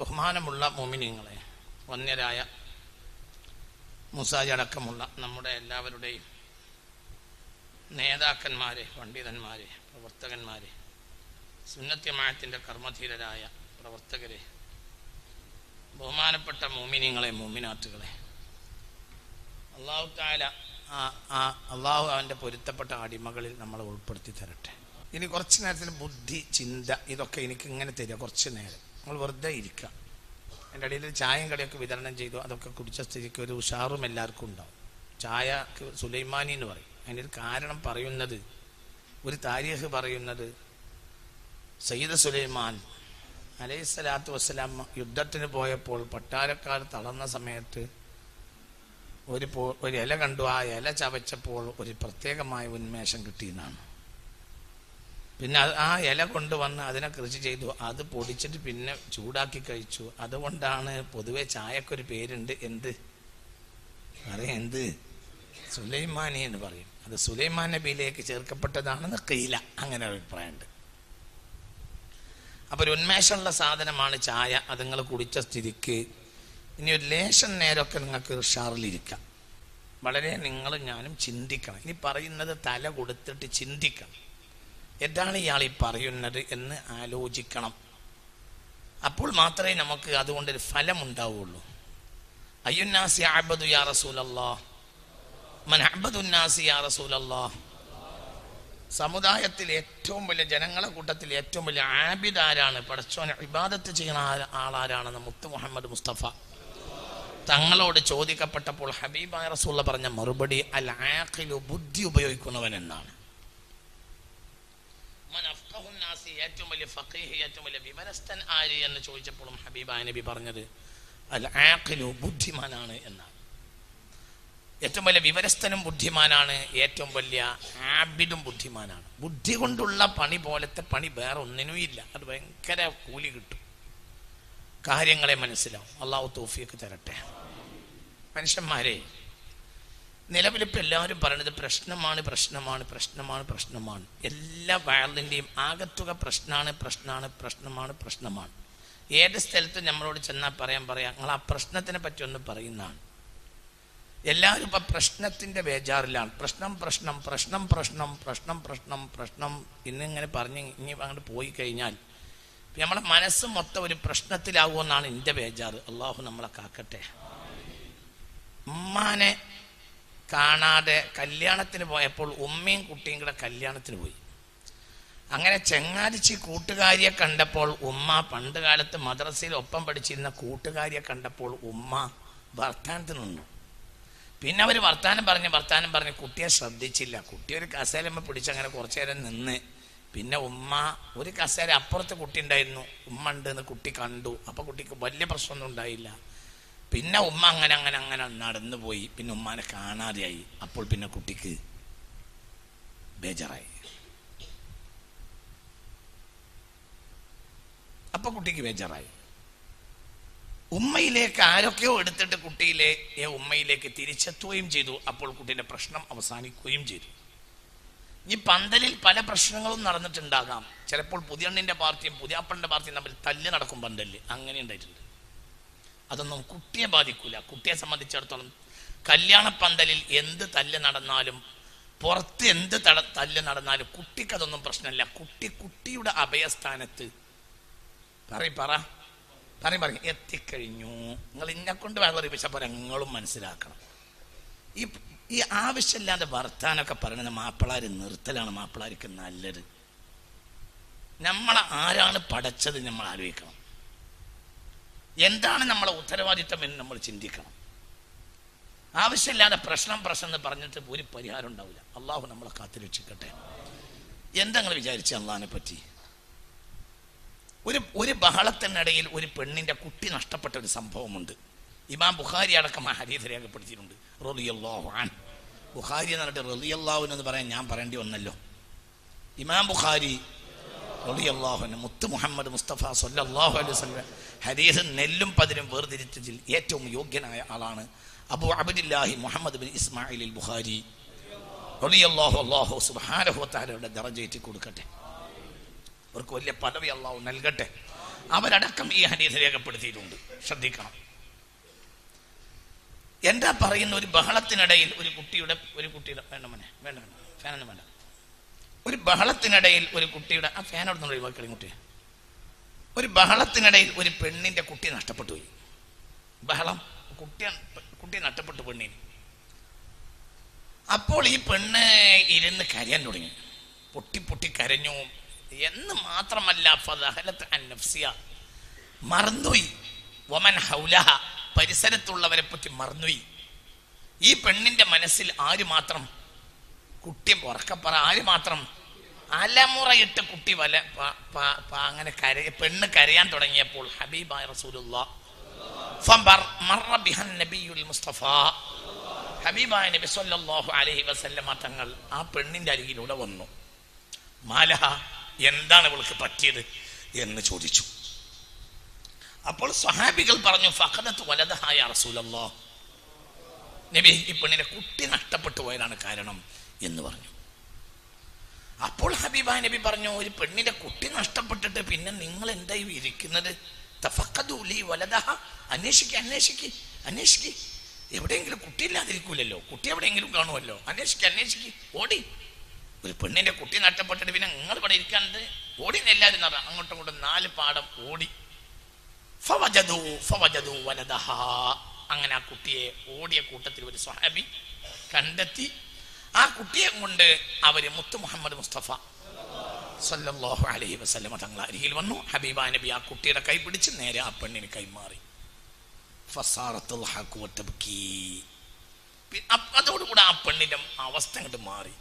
ബഹുമാനമുള്ള മോമിനിയങ്ങളെ വന്യരായ മുസാജി അടക്കമുള്ള നമ്മുടെ എല്ലാവരുടെയും നേതാക്കന്മാരെ പണ്ഡിതന്മാരെ പ്രവർത്തകന്മാരെ സുന്നത്യമായത്തിൻ്റെ കർമ്മധീരരായ പ്രവർത്തകരെ ബഹുമാനപ്പെട്ട മോമിനിയങ്ങളെ മോമിനാറ്റുകളെ അള്ളാഹു താല ആ ആ അള്ളാഹു അവൻ്റെ പൊരുത്തപ്പെട്ട അടിമകളിൽ നമ്മളെ ഉൾപ്പെടുത്തി തരട്ടെ ഇനി കുറച്ച് നേരത്തിന് ബുദ്ധി ചിന്ത ഇതൊക്കെ എനിക്ക് ഇങ്ങനെ തരിക കുറച്ച് നേരം നമ്മൾ വെറുതെ ഇരിക്കുക എൻ്റെ ഇടയിൽ ചായയും കടിയൊക്കെ വിതരണം ചെയ്തു അതൊക്കെ കുടിച്ച സ്ഥിതിക്ക് ഒരു ഉഷാറും എല്ലാവർക്കും ഉണ്ടാവും ചായ സുലൈമാനി എന്ന് പറയും അതിൻ്റെ ഒരു കാരണം പറയുന്നത് ഒരു താരീഖ് പറയുന്നത് സയ്യിദ് സുലൈമാൻ അലൈഹി സ്വലാത്തു വസ്സലാം യുദ്ധത്തിന് പോയപ്പോൾ പട്ടാരക്കാർ തളർന്ന സമയത്ത് ഒരു പോ ഒരു ഇല കണ്ടു ആ ഇല ചവച്ചപ്പോൾ ഒരു പ്രത്യേകമായ ഉന്മേഷം കിട്ടിയെന്നാണ് പിന്നെ അത് ആ ഇല കൊണ്ടുവന്ന് അതിനെ കൃഷി ചെയ്തു അത് പൊടിച്ചിട്ട് പിന്നെ ചൂടാക്കി കഴിച്ചു അതുകൊണ്ടാണ് പൊതുവെ ചായക്കൊരു പേരുണ്ട് എന്ത് പറയാം എന്ത് സുലൈമാനി എന്ന് പറയും അത് സുലൈമാൻ നബിയിലേക്ക് ചേർക്കപ്പെട്ടതാണെന്ന് കീല അങ്ങനെ ഒരു അഭിപ്രായമുണ്ട് അപ്പൊ ഒരു ഉന്മേഷമുള്ള സാധനമാണ് ചായ അത് നിങ്ങൾ കുടിച്ച സ്ഥിതിക്ക് ഇനി ഒരു ലേശം നേരമൊക്കെ നിങ്ങൾക്ക് ഉഷാറിലിരിക്കാം വളരെ നിങ്ങളും ഞാനും ചിന്തിക്കണം ഇനി പറയുന്നത് തല കൊടുത്തിട്ട് ചിന്തിക്കണം എന്താണ് ഇയാൾ ഈ പറയുന്നത് എന്ന് ആലോചിക്കണം അപ്പോൾ മാത്രമേ നമുക്ക് അതുകൊണ്ടൊരു ഫലം ഉണ്ടാവുള്ളൂ അയ്യുന്നാസി അബദു യാ റസൂലല്ലാ മൻ അബദുന്നാസി യാ റസൂലല്ലാ സമുദായത്തിൽ ഏറ്റവും വലിയ ജനങ്ങളെ കൂട്ടത്തിൽ ഏറ്റവും വലിയ ആബിദ് ആരാണ് പടച്ചോനെ ഇബാദത്ത് ചെയ്യുന്ന ആ- ആളാരാണെന്ന് മുത്ത് മുഹമ്മദ് മുസ്തഫ തങ്ങളോട് ചോദിക്കപ്പെട്ടപ്പോൾ ഹബീബായ റസൂള്ള പറഞ്ഞ മറുപടി അൽ ആഖിലു ബുദ്ധി ഉപയോഗിക്കുന്നവൻ എന്നാണ് മൻ അഫ്ഖഹു നാസി ഏറ്റവും വലിയ ഫഖീഹ് ഏറ്റവും വലിയ വിവരസ്ഥൻ ആര് എന്ന് ചോദിച്ചപ്പോഴും ഹബീബായ നബി പറഞ്ഞത് അൽ ആഖിലു ബുദ്ധിമാനാണ് എന്നാണ് ഏറ്റവും വലിയ വിവരസ്ഥനും ബുദ്ധിമാനാണ് ഏറ്റവും വലിയ ആബിദും ബുദ്ധിമാനാണ് ബുദ്ധി കൊണ്ടുള്ള പണി പോലത്തെ പണി വേറെ ഒന്നിനും ഇല്ല അത് ഭയങ്കര കൂലി കിട്ടും കാര്യങ്ങളെ മനസ്സിലാവും അള്ളാഹു തോഫിയൊക്കെ തരട്ടെ മനുഷ്യന്മാരെ നിലവിലിപ്പോൾ എല്ലാവരും പറയുന്നത് പ്രശ്നമാണ് പ്രശ്നമാണ് പ്രശ്നമാണ് പ്രശ്നമാണ് എല്ലാ വയലിൻ്റെയും ആകത്തുക പ്രശ്നമാണ് പ്രശ്നമാണ് പ്രശ്നമാണ് പ്രശ്നമാണ് ഏത് സ്ഥലത്ത് നമ്മളോട് ചെന്നാൽ പറയാൻ പറയാം നിങ്ങൾ ആ പ്രശ്നത്തിനെ പറ്റി ഒന്ന് പറയുന്നതാണ് എല്ലാവരും ഇപ്പം പ്രശ്നത്തിൻ്റെ ബേജാറിലാണ് പ്രശ്നം പ്രശ്നം പ്രശ്നം പ്രശ്നം പ്രശ്നം പ്രശ്നം പ്രശ്നം ഇന്നിങ്ങനെ പറഞ്ഞ് ഇനി അങ്ങോട്ട് പോയി കഴിഞ്ഞാൽ നമ്മളെ മനസ്സ് മൊത്തം ഒരു പ്രശ്നത്തിലാവുമെന്നാണ് എൻ്റെ ബേജാറ് അള്ളാഹു നമ്മളെ കാക്കട്ടെ ഉമ്മാനെ കാണാതെ കല്യാണത്തിന് പോയപ്പോൾ ഉമ്മയും കുട്ടിയും കൂടെ കല്യാണത്തിന് പോയി അങ്ങനെ ചെങ്ങാതിച്ച് കൂട്ടുകാരിയെ കണ്ടപ്പോൾ ഉമ്മ പണ്ട് കാലത്ത് മദ്രസയിൽ ഒപ്പം പഠിച്ചിരുന്ന കൂട്ടുകാരിയെ കണ്ടപ്പോൾ ഉമ്മ വർത്താനത്തിന് നിന്നു പിന്നെ അവർ വർത്താനം പറഞ്ഞ് വർത്താനം പറഞ്ഞ് കുട്ടിയെ ശ്രദ്ധിച്ചില്ല കുട്ടി ഒരു കസേരമ്മ പിടിച്ച് അങ്ങനെ കുറച്ചു നേരം നിന്ന് പിന്നെ ഉമ്മ ഒരു കസേര അപ്പുറത്ത് കുട്ടി ഉണ്ടായിരുന്നു ഉമ്മ ഉണ്ട് എന്ന് കുട്ടി കണ്ടു അപ്പൊ കുട്ടിക്ക് വലിയ പ്രശ്നമൊന്നും ഉണ്ടായില്ല പിന്നെ ഉമ്മ അങ്ങനെ അങ്ങനെ അങ്ങനെ നടന്നു പോയി പിന്നെ ഉമ്മാനെ കാണാതെയായി അപ്പോൾ പിന്നെ കുട്ടിക്ക് ബേജാറായി അപ്പൊ കുട്ടിക്ക് ബേജാറായി ഉമ്മയിലേക്ക് ആരൊക്കെയോ എടുത്തിട്ട് കുട്ടിയിലെ ഏ ഉമ്മയിലേക്ക് തിരിച്ചെത്തുകയും ചെയ്തു അപ്പോൾ കുട്ടിയുടെ പ്രശ്നം അവസാനിക്കുകയും ചെയ്തു ഈ പന്തലിൽ പല പ്രശ്നങ്ങളും നടന്നിട്ടുണ്ടാകാം ചിലപ്പോൾ പുതിയണ്ണിന്റെ പാർട്ടിയും പുതിയാപ്പളിന്റെ പാർട്ടിയും തമ്മിൽ തല്ല് നടക്കും പന്തലിൽ അങ്ങനെ ഉണ്ടായിട്ടുണ്ട് അതൊന്നും കുട്ടിയെ ബാധിക്കൂല കുട്ടിയെ സംബന്ധിച്ചിടത്തോളം കല്യാണ പന്തലിൽ എന്ത് തല്ല് നടന്നാലും പുറത്ത് എന്ത് തട തല്ല് നടന്നാലും കുട്ടിക്ക് അതൊന്നും പ്രശ്നമില്ല കുട്ടി കുട്ടിയുടെ അഭയസ്ഥാനത്ത് പറ പറ പറയും പറയും എത്തിക്കഴിഞ്ഞു നിങ്ങൾ ഇന്നെ കൊണ്ട് വേദറിപ്പിച്ച പോലെ നിങ്ങളും മനസ്സിലാക്കണം ഈ ഈ ആവശ്യമില്ലാതെ വർത്താനൊക്കെ പറയുന്നത് മാപ്പിളാര് നിർത്തലാണ് മാപ്പിളാർക്ക് നല്ലത് നമ്മളെ ആരാണ് പടച്ചത് നമ്മൾ ആലോചിക്കണം എന്താണ് നമ്മളെ ഉത്തരവാദിത്തം എന്ന് നമ്മൾ ചിന്തിക്കണം ആവശ്യമില്ലാതെ പ്രശ്നം പ്രശ്നം എന്ന് പറഞ്ഞിട്ട് ഒരു പരിഹാരം ഉണ്ടാവില്ല അള്ളാഹു നമ്മളെ കാത്തുരക്ഷിക്കട്ടെ എന്താ നിങ്ങൾ വിചാരിച്ച അള്ളാഹിനെ പറ്റി ഒരു ഒരു ബഹളത്തിനിടയിൽ ഒരു പെണ്ണിന്റെ കുട്ടി നഷ്ടപ്പെട്ട ഒരു സംഭവമുണ്ട് ഇമാം ബുഖാരി അടക്കം ആ ഹരീത് രേഖപ്പെടുത്തിയിട്ടുണ്ട് റളിയല്ലാഹു അൻ ബുഖാരി എന്ന് പറഞ്ഞിട്ട് റളിയല്ലാഹു എന്ന് പറയാൻ ഞാൻ പറയേണ്ടി വന്നല്ലോ ഇമാം ബുഖാരി റളിയല്ലാഹു മുത്ത് മുഹമ്മദ് മുസ്തഫ സല്ലല്ലാഹു അലൈഹി വസല്ലം ഹദീസ് നെല്ലും പതിരും വേർതിരിച്ചതിൽ ഏറ്റവും യോഗ്യനായ ആളാണ് Abu Abdullahi Muhammad bin Ismail Bukhari റളിയല്ലാഹു അല്ലാഹു സുബ്ഹാനഹു വ തആലയുടെ ദറജ ഏറ്റി കൊടുക്കട്ടെ അവർക്ക് വലിയ പദവി അള്ളാഹു നൽകട്ടെ അവരടക്കം ഈ ഹദീസ് രേഖപ്പെടുത്തിയിട്ടുണ്ട് ശ്രദ്ധിക്കണം എന്താ പറയുന്ന ഒരു ബഹളത്തിനിടയിൽ ഒരു കുട്ടിയുടെ ഒരു കുട്ടിയുടെ വേണ്ട മോനെ വേണ്ട വേണ്ട ഫാനൊന്നും വേണ്ട ഒരു ബഹളത്തിനിടയിൽ ഒരു കുട്ടിയുടെ ആ ഫാൻ അവിടെ നിന്ന് ഒഴിവാക്കി കുട്ടി ഒരു ബഹളത്തിനിടയിൽ ഒരു പെണ്ണിന്റെ കുട്ടി നഷ്ടപ്പെട്ടു പോയി ബഹളം കുട്ടി കുട്ടി നഷ്ടപ്പെട്ടു പെണ്ണിന് അപ്പോൾ ഈ പെണ്ണ് ഇരുന്ന് കരയാൻ തുടങ്ങി പൊട്ടി പൊട്ടി കരഞ്ഞു എന്ന് മാത്രമല്ല ഫദഹലത്ത് അൻ നഫ്സിയ മറന്നുപോയി വമൻ ഹൗലഹ പരിസരത്തുള്ളവരെ പറ്റി മറന്നുപോയി ഈ പെണ്ണിന്റെ മനസ്സിൽ ആര് മാത്രം കുട്ടി ഉറക്കപ്പറ ആര് മാത്രം അലമുറയിട്ട് കുട്ടി വല പ- പ- പ- അങ്ങനെ കര പെണ്ണ് കരയാൻ തുടങ്ങിയപ്പോൾ ഹബീബായ റസൂലുള്ള ഫബർ- മറ ബിഹൻ നബിയുൽ മുസ്തഫ ഹബീബായ നബി സല്ലല്ലാഹു അലൈഹി വസല്ലമ തങ്ങൾ ആ പെണ്ണിന്റെ അരികിലൂടെ വന്നു മാലഹ എന്താണ് ഇവൾക്ക് പറ്റിയത് എന്ന് ചോദിച്ചു അപ്പോൾ സ്വഹാബികൾ പറഞ്ഞു ഫഖദത്ത് വലതഹായ റസൂലല്ലാ നബി ഈ പെണ്ണിനെ കുട്ടി നഷ്ടപ്പെട്ടു പോയതാണ് കാരണം എന്ന് പറഞ്ഞു അപ്പോൾ ഹബീബ നബി പറഞ്ഞു ഒരു പെണ്ണിന്റെ കുട്ടി നഷ്ടപ്പെട്ടിട്ട് പിന്നെ നിങ്ങൾ എന്തായി ഇരിക്കുന്നത് തഫക്കദൂലി വലതഹ അന്വേഷിക്ക് അന്വേഷിക്ക് അന്വേഷിക്ക് എവിടെയെങ്കിലും കുട്ടിയില്ലാതിരിക്കൂലല്ലോ കുട്ടി എവിടെയെങ്കിലും കാണുമല്ലോ അന്വേഷിക്ക് അന്വേഷിക്ക് ഓടി ഒരു പെണ്ണിന്റെ കുട്ടി നഷ്ടപ്പെട്ടിട്ട് പിന്നെ നിങ്ങൾ ഇവിടെ ഇരിക്കാണ്ട് ഓടി എല്ലാവരും നട അങ്ങോട്ടും ഇങ്ങോട്ടും നാല് പാടം ഓടി ഫവജദു ഫവജദു വലദഹ അങ്ങനെ ആ കുട്ടിയെ ഓടിയ കൂട്ടത്തിൽ ഒരു സ്വഹാബി കണ്ടെത്തി ആ കുട്ടിയെ കൊണ്ട് അവര് മുത്തു മുഹമ്മദ് മുസ്തഫ സല്ലല്ലാഹു അലൈഹി വസല്ലമ തങ്ങൾ അരികിൽ വന്നു ഹബീബ നബി ആ കുട്ടിയുടെ കൈ പിടിച്ച് നേരെ ആ പെണ്ണിന് കൈമാറി ഫസാറത്തുൽ ഹഖു വതബ്കി. പി- അപ്പ- അതോടുകൂടെ ആ പെണ്ണിന്റെ അവസ്ഥ അങ്ങോട്ട് മാറി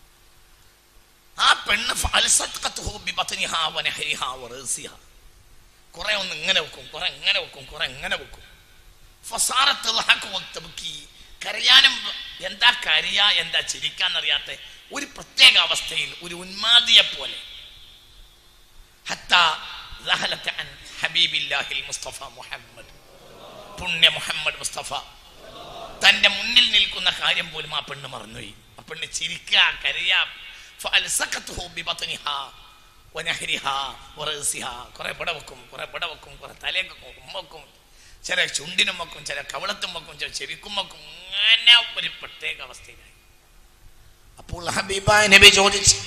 ആ പെണ്ണ് ഫഅൽസത്ഖത്തുഹു ബിബത്നിഹാ വനഹരിഹാ വറസിഹാ കുറെ ഒന്ന് ഇങ്ങനെ വെക്കും കുറെ ഇങ്ങനെ വെക്കും കുറെ ഇങ്ങനെ വെക്കും ഫസാറത്ത് ലഹഖ് വത്തബ്കി. കരയാനും എന്താ കരയ എന്താ ചിരിക്കാന്നറിയാത്ത ഒരു പ്രത്യേക അവസ്ഥയിൽ ഒരു ഉന്മാദിയെ പോലെ ഹത്താ ലഹലത്ത് അൻ ഹബീബില്ലാഹിൽ മുസ്തഫ മുഹമ്മദ് പുണ്യ മുഹമ്മദ് മുസ്തഫ തന്റെ മുന്നിൽ നിൽക്കുന്ന കാര്യം പോലും ആ പെണ്ണ് മറന്നുപോയി ആ പെണ്ണ് ചിരിക്കുക കരയാ ഫഅൽസഖത്തുഹു ബിബത്നിഹാ വനഹരിഹാ വറസിഹാ കുറെ ഇവിടെ വെക്കും കുറെ ഇവിടെ വെക്കും കുറെ തലയൊക്കെ വെക്കും ഉമ്മ വെക്കും ചില ചുണ്ടിനും വെക്കും ചില കവളത്തും വെക്കും ചില ചെവിക്കും വെക്കും അങ്ങനെ ഒരു പ്രത്യേക അവസ്ഥയിലായി അപ്പോൾ ഹബീബ നബി ചോദിച്ചു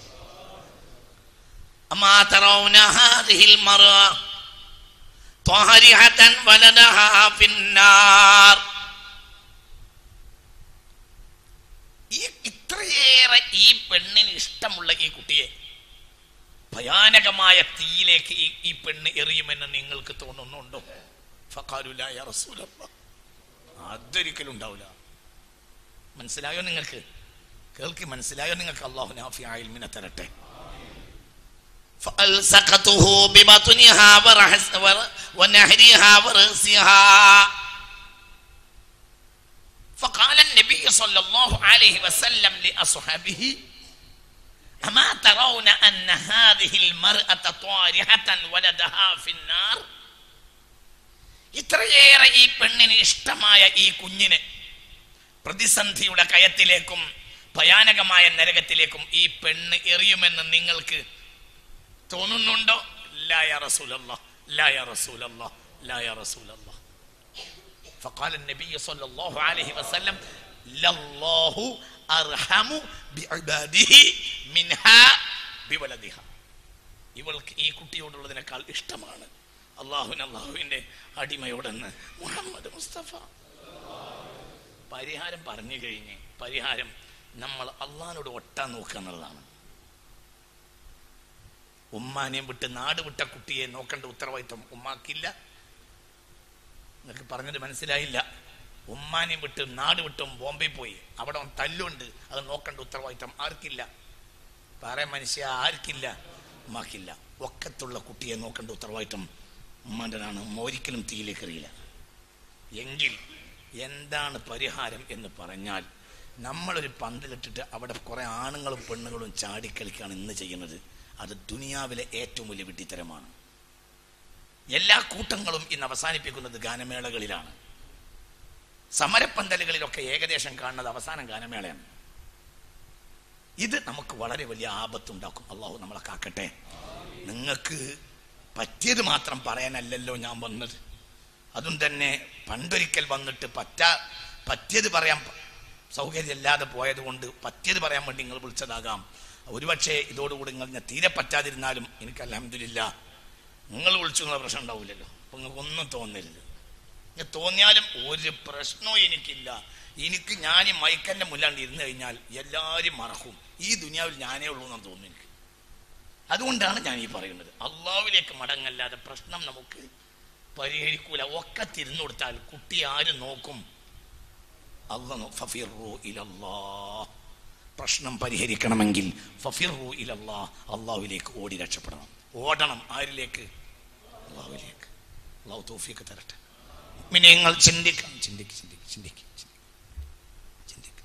അമാ തറൗന ഹാദിഹിൽ മർഅ طاهرة ولدها في النار ഈ ഇത്രയേറെ ഈ പെണ്ണിന് ഇഷ്ടമുള്ള ഈ കുട്ടിയെ ഭയാനകമായ തീയിലേക്ക് ഈ ഈ പെണ്ണ് എറിയുമെന്ന് നിങ്ങൾക്ക് തോന്നുന്നുണ്ടോ ഫഖാലുല യാ റസൂലല്ലാഹ്. അതൊരിക്കലും ഉണ്ടാവില്ല മനസ്സിലായോ നിങ്ങൾക്ക് കേൾക്കി മനസ്സിലായോ നിങ്ങൾക്ക് അള്ളാഹു നാഫി ആയിൽമിനെ തരട്ടെ فألصقته ببطنها ورحس ور- ونهرها ورأسها فقال النبي صلى الله عليه وسلم لأصحابه أما ترون أن هذه المرأة طارحة ولدها في النار ഇത്രയേറെ ഈ പെണ്ണിന് ഇഷ്ടമായ ഈ കുഞ്ഞിനെ പ്രതിസന്ധിയുടെ കയത്തിലേക്കും ഭയാനകമായ നരകത്തിലേക്കും ഈ പെണ്ണ് എറിയുമെന്ന് നിങ്ങൾക്ക് തോന്നുന്നുണ്ടോ ലാ യാ റസൂലല്ലാ ലാ യാ റസൂലല്ലാ ലാ യാ റസൂലല്ലാ فقال النبي صلى الله عليه وسلم لله أرحم بعباده منها بولدها ഇവൾക്ക് ഈ കുട്ടിയോടുള്ളതിനേക്കാൾ ഇഷ്ടമാണ് അള്ളാഹുവിന് അള്ളാഹുവിൻ്റെ അടിമയോടെന്ന് മുഹമ്മദ് മുസ്തഫ പരിഹാരം പറഞ്ഞു കഴിഞ്ഞ് പരിഹാരം നമ്മൾ അള്ളാഹിനോട് ഒട്ടാൻ നോക്കുക എന്നുള്ളതാണ് ഉമ്മാനെയും വിട്ട് നാട് വിട്ട കുട്ടിയെ നോക്കേണ്ട ഉത്തരവാദിത്വം ഉമ്മാക്കില്ല നിങ്ങൾക്ക് പറഞ്ഞത് മനസ്സിലായില്ല ഉമ്മാനെയും വിട്ട് നാട് വിട്ടും ബോംബെ പോയി അവിടെ അവൻ തല്ലുണ്ട് അത് നോക്കേണ്ട ഉത്തരവാദിത്വം ആർക്കില്ല പറയാൻ മനുഷ്യ ആർക്കില്ല ഉമ്മാക്കില്ല ഒക്കത്തുള്ള കുട്ടിയെ നോക്കേണ്ട ഉത്തരവാദിത്വം ഉമ്മാൻ്റെതാണ് ഒരിക്കലും തീയിലേക്ക് എറിയില്ല എങ്കിൽ എന്താണ് പരിഹാരം എന്ന് പറഞ്ഞാൽ നമ്മളൊരു പന്തിലിട്ടിട്ട് അവിടെ കുറെ ആണുങ്ങളും പെണ്ണുങ്ങളും ചാടിക്കളിക്കാണ് ഇന്ന് ചെയ്യുന്നത് അത് ദുനിയാവിലെ ഏറ്റവും വലിയ വിഡ്ഢിത്തരമാണ് എല്ലാ കൂട്ടങ്ങളും ഇന്ന് അവസാനിപ്പിക്കുന്നത് ഗാനമേളകളിലാണ് സമരപ്പന്തലുകളിലൊക്കെ ഏകദേശം കാണുന്നത് അവസാനം ഗാനമേളയാണ് ഇത് നമുക്ക് വളരെ വലിയ ആപത്തുണ്ടാക്കും അള്ളാഹു നമ്മളെ കാക്കട്ടെ നിങ്ങൾക്ക് പറ്റിയത് മാത്രം പറയാനല്ലല്ലോ ഞാൻ വന്നത് അതും തന്നെ പണ്ടൊരിക്കൽ വന്നിട്ട് പറ്റാ പറ്റിയത് പറയാൻ പ- സൗകര്യമില്ലാതെ പോയത് കൊണ്ട് പറ്റിയത് പറയാൻ വേണ്ടി നിങ്ങൾ വിളിച്ചതാകാം ഒരുപക്ഷെ ഇതോടുകൂടി നിങ്ങൾ ഞാൻ തീരെ പറ്റാതിരുന്നാലും എനിക്ക് അലഹമില്ല നിങ്ങൾ വിളിച്ചു എന്നുള്ള പ്രശ്നം ഉണ്ടാവില്ലല്ലോ അപ്പൊ നിങ്ങൾക്ക് ഒന്നും തോന്നരുത് ഇനി തോന്നിയാലും ഒരു പ്രശ്നവും എനിക്കില്ല എനിക്ക് ഞാൻ ഈ മൈക്കന്റെ മുല്ലാണ്ട് ഇരുന്ന് കഴിഞ്ഞാൽ എല്ലാവരും മറക്കും ഈ ദുനിയാവിൽ ഞാനേ ഉള്ളൂ എന്നാണ് തോന്നുന്നു എനിക്ക് അതുകൊണ്ടാണ് ഞാൻ ഈ പറയുന്നത് അള്ളാവിലേക്ക് മടങ്ങല്ലാതെ പ്രശ്നം നമുക്ക് പരിഹരിക്കൂല ഒക്കെ തിരിഞ്ഞു കൊടുത്താൽ കുട്ടി ആര് നോക്കും അള്ളാഹ് ഫഫിറു ഇലല്ലാ പ്രശ്നം പരിഹരിക്കണമെങ്കിൽ ഫഫിറു ഇലല്ലാ അള്ളാഹുവിലേക്ക് ഓടി രക്ഷപ്പെടണം ഓടണം ആരിലേക്ക് അള്ളാഹുവിലേക്ക് അള്ളാഹു തോഫിയൊക്കെ തരട്ടെ പിന്നെ നിങ്ങൾ ചിന്തിക്കണം ചിന്തിക്ക് ചിന്തിക്ക് ചിന്തിക്ക് ചിന്തിക്ക്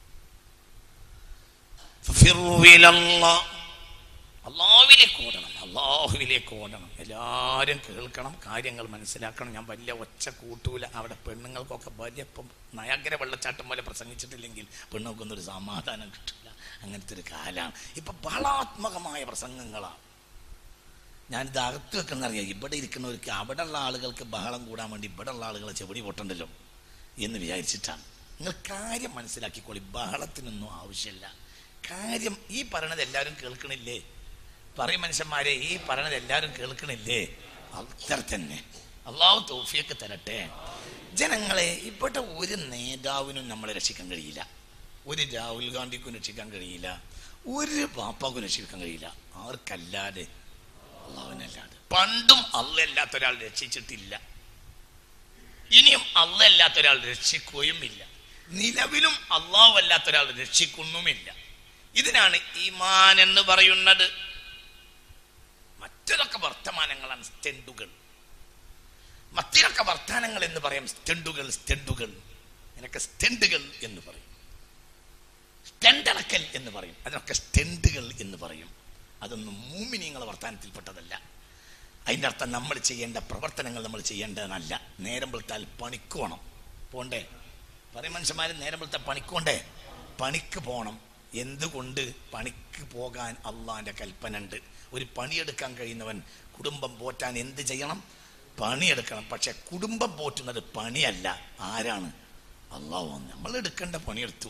ഫഫിറു ഇലല്ലാ അള്ളാഹുവിലേക്ക് ഓടണം അള്ളാഹുവിലേക്ക് ഓടണം എല്ലാവരും കേൾക്കണം കാര്യങ്ങൾ മനസ്സിലാക്കണം ഞാൻ വലിയ ഒച്ച കൂട്ടൂല അവിടെ പെണ്ണുങ്ങൾക്കൊക്കെ വലിയ ഇപ്പം നയഗ്ര വെള്ളച്ചാട്ടം പോലെ പ്രസംഗിച്ചിട്ടില്ലെങ്കിൽ പെണ്ണുങ്ങൾക്കൊന്നും ഒരു സമാധാനം കിട്ടില്ല അങ്ങനത്തെ ഒരു കാലമാണ് ഇപ്പൊ ബലാത്മകമായ പ്രസംഗങ്ങളാണ് ഞാനിത് അകത്ത് വെക്കുന്നറിയാം ഇവിടെ ഇരിക്കുന്നവർക്ക് അവിടെയുള്ള ആളുകൾക്ക് ബഹളം കൂടാൻ വേണ്ടി ഇവിടെയുള്ള ആളുകളെ ചെവിടി പൊട്ടണ്ടല്ലോ എന്ന് വിചാരിച്ചിട്ടാണ് നിങ്ങൾ കാര്യം മനസ്സിലാക്കിക്കോളി ബഹളത്തിനൊന്നും ആവശ്യമില്ല കാര്യം ഈ പറയണത് എല്ലാവരും കേൾക്കണില്ലേ പറയും മനുഷ്യന്മാരെ ഈ പറയണത് എല്ലാവരും കേൾക്കണില്ലേ അത്ര തന്നെ അള്ളാഹു തോഫിയൊക്കെ തരട്ടെ ജനങ്ങളെ ഇവിടെ ഒരു നേതാവിനും നമ്മളെ രക്ഷിക്കാൻ കഴിയില്ല ഒരു രാഹുൽ ഗാന്ധിക്കും രക്ഷിക്കാൻ കഴിയില്ല ഒരു പാപ്പാക്കും രക്ഷിക്കാൻ കഴിയില്ല ആർക്കല്ലാതെ അള്ളാഹുവിനല്ലാതെ പണ്ടും അല്ലല്ലാത്ത ഒരാൾ രക്ഷിച്ചിട്ടില്ല ഇനിയും അല്ലല്ലാത്ത ഒരാൾ രക്ഷിക്കുകയും ഇല്ല നിലവിലും അള്ളാഹു അല്ലാത്ത ഒരാൾ രക്ഷിക്കുന്നുമില്ല ഇതിനാണ് ഈമാൻ എന്ന് പറയുന്നത് മറ്റതൊക്കെ വർത്തമാനങ്ങളാണ് സ്റ്റെൻഡുകൾ മറ്റൊക്കെ വർത്തമാനങ്ങൾ എന്ന് പറയാം സ്റ്റെൻഡുകൾ സ്റ്റെൻഡുകൾ ഇതിനൊക്കെ സ്റ്റെൻഡുകൾ എന്ന് പറയും സ്റ്റെൻഡളക്കൽ എന്ന് പറയും അതിനൊക്കെ സ്റ്റെൻഡുകൾ എന്ന് പറയും അതൊന്നും മൂമിനിങ്ങളെ വർത്തമാനത്തിൽപ്പെട്ടതല്ല അതിൻ്റെ അർത്ഥം നമ്മൾ ചെയ്യേണ്ട പ്രവർത്തനങ്ങൾ നമ്മൾ ചെയ്യേണ്ടതെന്നല്ല നേരം വെളുത്താൽ പണിക്ക് പോകണം പോണ്ടേ പറയും മനുഷ്യന്മാർ നേരം വെളുത്താൽ പണിക്കോണ്ടേ പണിക്ക് പോകണം എന്തുകൊണ്ട് പണിക്ക് പോകാൻ അള്ളാന്റെ കൽപ്പന ഉണ്ട് ഒരു പണിയെടുക്കാൻ കഴിയുന്നവൻ കുടുംബം പോറ്റാൻ എന്ത് ചെയ്യണം പണിയെടുക്കണം പക്ഷെ കുടുംബം പോറ്റുന്നത് പണിയല്ല ആരാണ് അള്ളാഹു നമ്മൾ എടുക്കേണ്ട പണിയെടുത്തു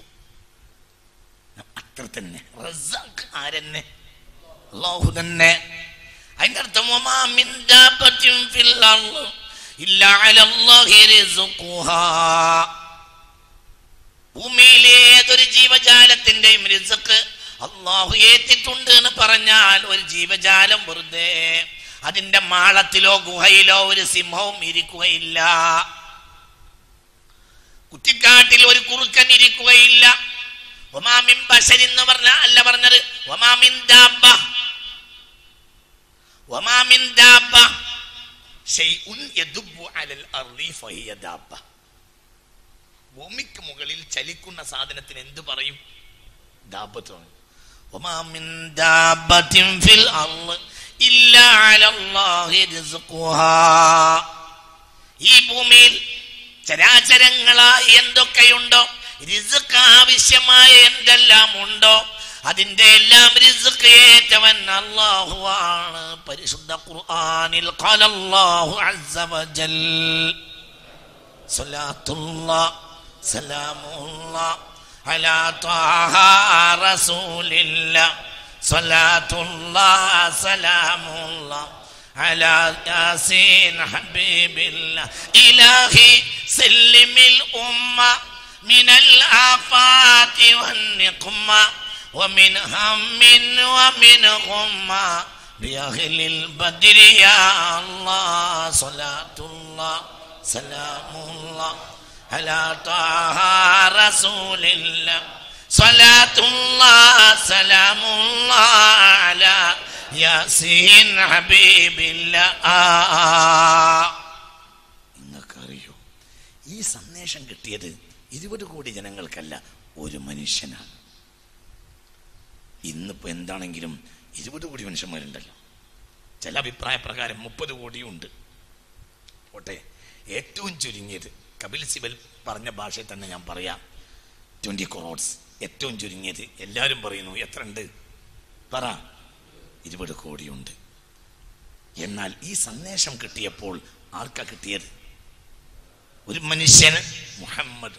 അത്ര തന്നെ റസാഖ് ആരെന്നെ അള്ളാഹു തന്നെ അതിന്റെ അർത്ഥം വമാ മിൻ ദാബത്തിൻ ഫിൽ അർള് ഇല്ലാ അലല്ലാഹി റിസ്ഖുഹാ ഭൂമിയിലെ ഏതൊരു ജീവജാലത്തിന്റെയും റിസ്ക് അള്ളാഹു ഏറ്റിട്ടുണ്ട് എന്ന് പറഞ്ഞാൽ ഒരു ജീവജാലം വെറുതെ അതിന്റെ മാളത്തിലോ ഗുഹയിലോ ഒരു സിംഹവും ഇരിക്കുകയില്ല കുറ്റിക്കാട്ടിൽ ഒരു കുറുക്കൻ ഇരിക്കുകയില്ല ഒമാമിൻ ബഷർ എന്ന് പറഞ്ഞ അല്ല പറഞ്ഞത് ഒമാമിൻ ദാബ ഒമാമിൻ ദാബ ഷൈഉൻ യദുബ്ബു അലൽ അർളി ഫഹിയ ദാബ ഭൂമിക്ക് മുകളിൽ ചലിക്കുന്ന സാധനത്തിന് എന്ത് പറയും ദാബത്താണ് ഒമാമിൻ ദാബത്തിൻ ഫിൽ അർള് ഇല്ലാ അലല്ലാഹി റിസ്ഖുഹാ ഈ ഭൂമിയിൽ ചരാചരങ്ങളായി എന്തൊക്കെയുണ്ടോ റിസ്ക് ആവശ്യമായ എന്തെല്ലാം ഉണ്ടോ അതിന്റെ എല്ലാം റിസ്ക് ഏറ്റവൻ അല്ലാഹു ആണ് പരിശുദ്ധ ഖുർആനിൽ ഖാലല്ലാഹു അസ്സ വജൽ സ്വലാത്തുല്ലാ സലാമുല്ലാ അലാ ത്വാഹ റസൂലില്ലാ സ്വലാത്തുല്ലാ സലാമുല്ലാ على ياسين حبيب الله إلهي سلم الأمة من الآفات والنقمة ومن هم ومن غمة بأهل البدر يا الله صلاة الله سلام الله على طه رسول الله صلاة الله سلام الله على യാസീൻ ഹബീബില്ല നിങ്ങൾക്കറിയോ ഈ സന്ദേശം കിട്ടിയത് ഇരുപത് കോടി ജനങ്ങൾക്കല്ല ഒരു മനുഷ്യനാണ് ഇന്നിപ്പോ എന്താണെങ്കിലും ഇരുപത് കോടി മനുഷ്യന്മാരുണ്ടല്ലോ ചില അഭിപ്രായ പ്രകാരം മുപ്പത് കോടിയുണ്ട് പോട്ടെ ഏറ്റവും ചുരുങ്ങിയത് കപിൽ സിബൽ പറഞ്ഞ ഭാഷയിൽ തന്നെ ഞാൻ പറയാം ട്വന്റി ക്രോഡ്സ് ഏറ്റവും ചുരുങ്ങിയത് എല്ലാവരും പറയുന്നു എത്ര ഉണ്ട് പറ ഇരുപത് കോടിയുണ്ട് എന്നാൽ ഈ സന്ദേശം കിട്ടിയപ്പോൾ ആർക്കാ കിട്ടിയത് ഒരു മനുഷ്യന് മുഹമ്മദ്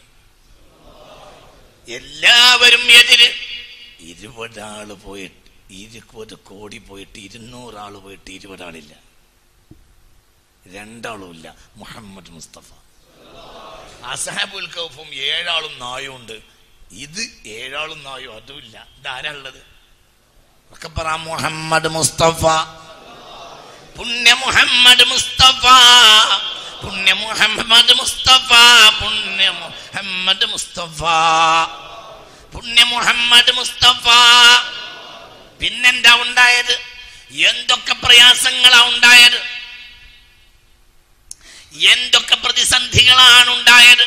എല്ലാവരും എതിര് ഇരുപത് ആള് പോയിട്ട് ഇരുപത് കോടി പോയിട്ട് ഇരുന്നൂറ് ആള് പോയിട്ട് ഇരുപത് ആളില്ല രണ്ടാളും ഇല്ല മുഹമ്മദ് മുസ്തഫ അസഹാബുൽ കൗഫും ഏഴാളും നായും ഉണ്ട് ഇത് ഏഴാളും നായും അതുമില്ല ഇതാരാളുള്ളത് ഒക്കെ പറ മുഹമ്മദ് മുസ്തഫ പുണ്യ മുഹമ്മദ് മുസ്തഫ പുണ്യ മുഹമ്മദ് മുസ്തഫ പുണ്യ മുഹമ്മദ് മുസ്തഫ പുണ്യ മുഹമ്മദ് മുസ്തഫ പിന്നെന്താ ഉണ്ടായത് എന്തൊക്കെ പ്രയാസങ്ങളാ ഉണ്ടായത് എന്തൊക്കെ പ്രതിസന്ധികളാണ് ഉണ്ടായത്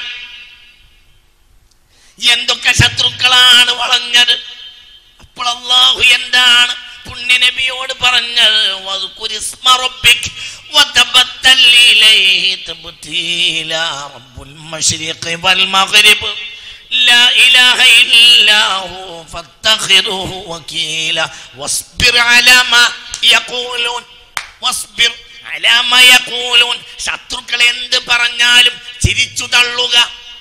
എന്തൊക്കെ ശത്രുക്കളാണ് വളഞ്ഞത് അപ്പോൾ അള്ളാഹു എന്താണ് പുണ്യ നബിയോട് പറഞ്ഞത് വദ്കുർ ഇസ്മ റബ്ബിക് വതബത്തൽ ഇലൈഹി തബ്തീല റബ്ബുൽ മശ്രിഖി വൽ മഗ്രിബ് لا إله إلا هو فاتخذه وكيلا واصبر على ما يقولون واصبر على ما يقولون ശത്രുക്കൾ എന്ത് പറഞ്ഞാലും ചിരിച്ചു തള്ളുക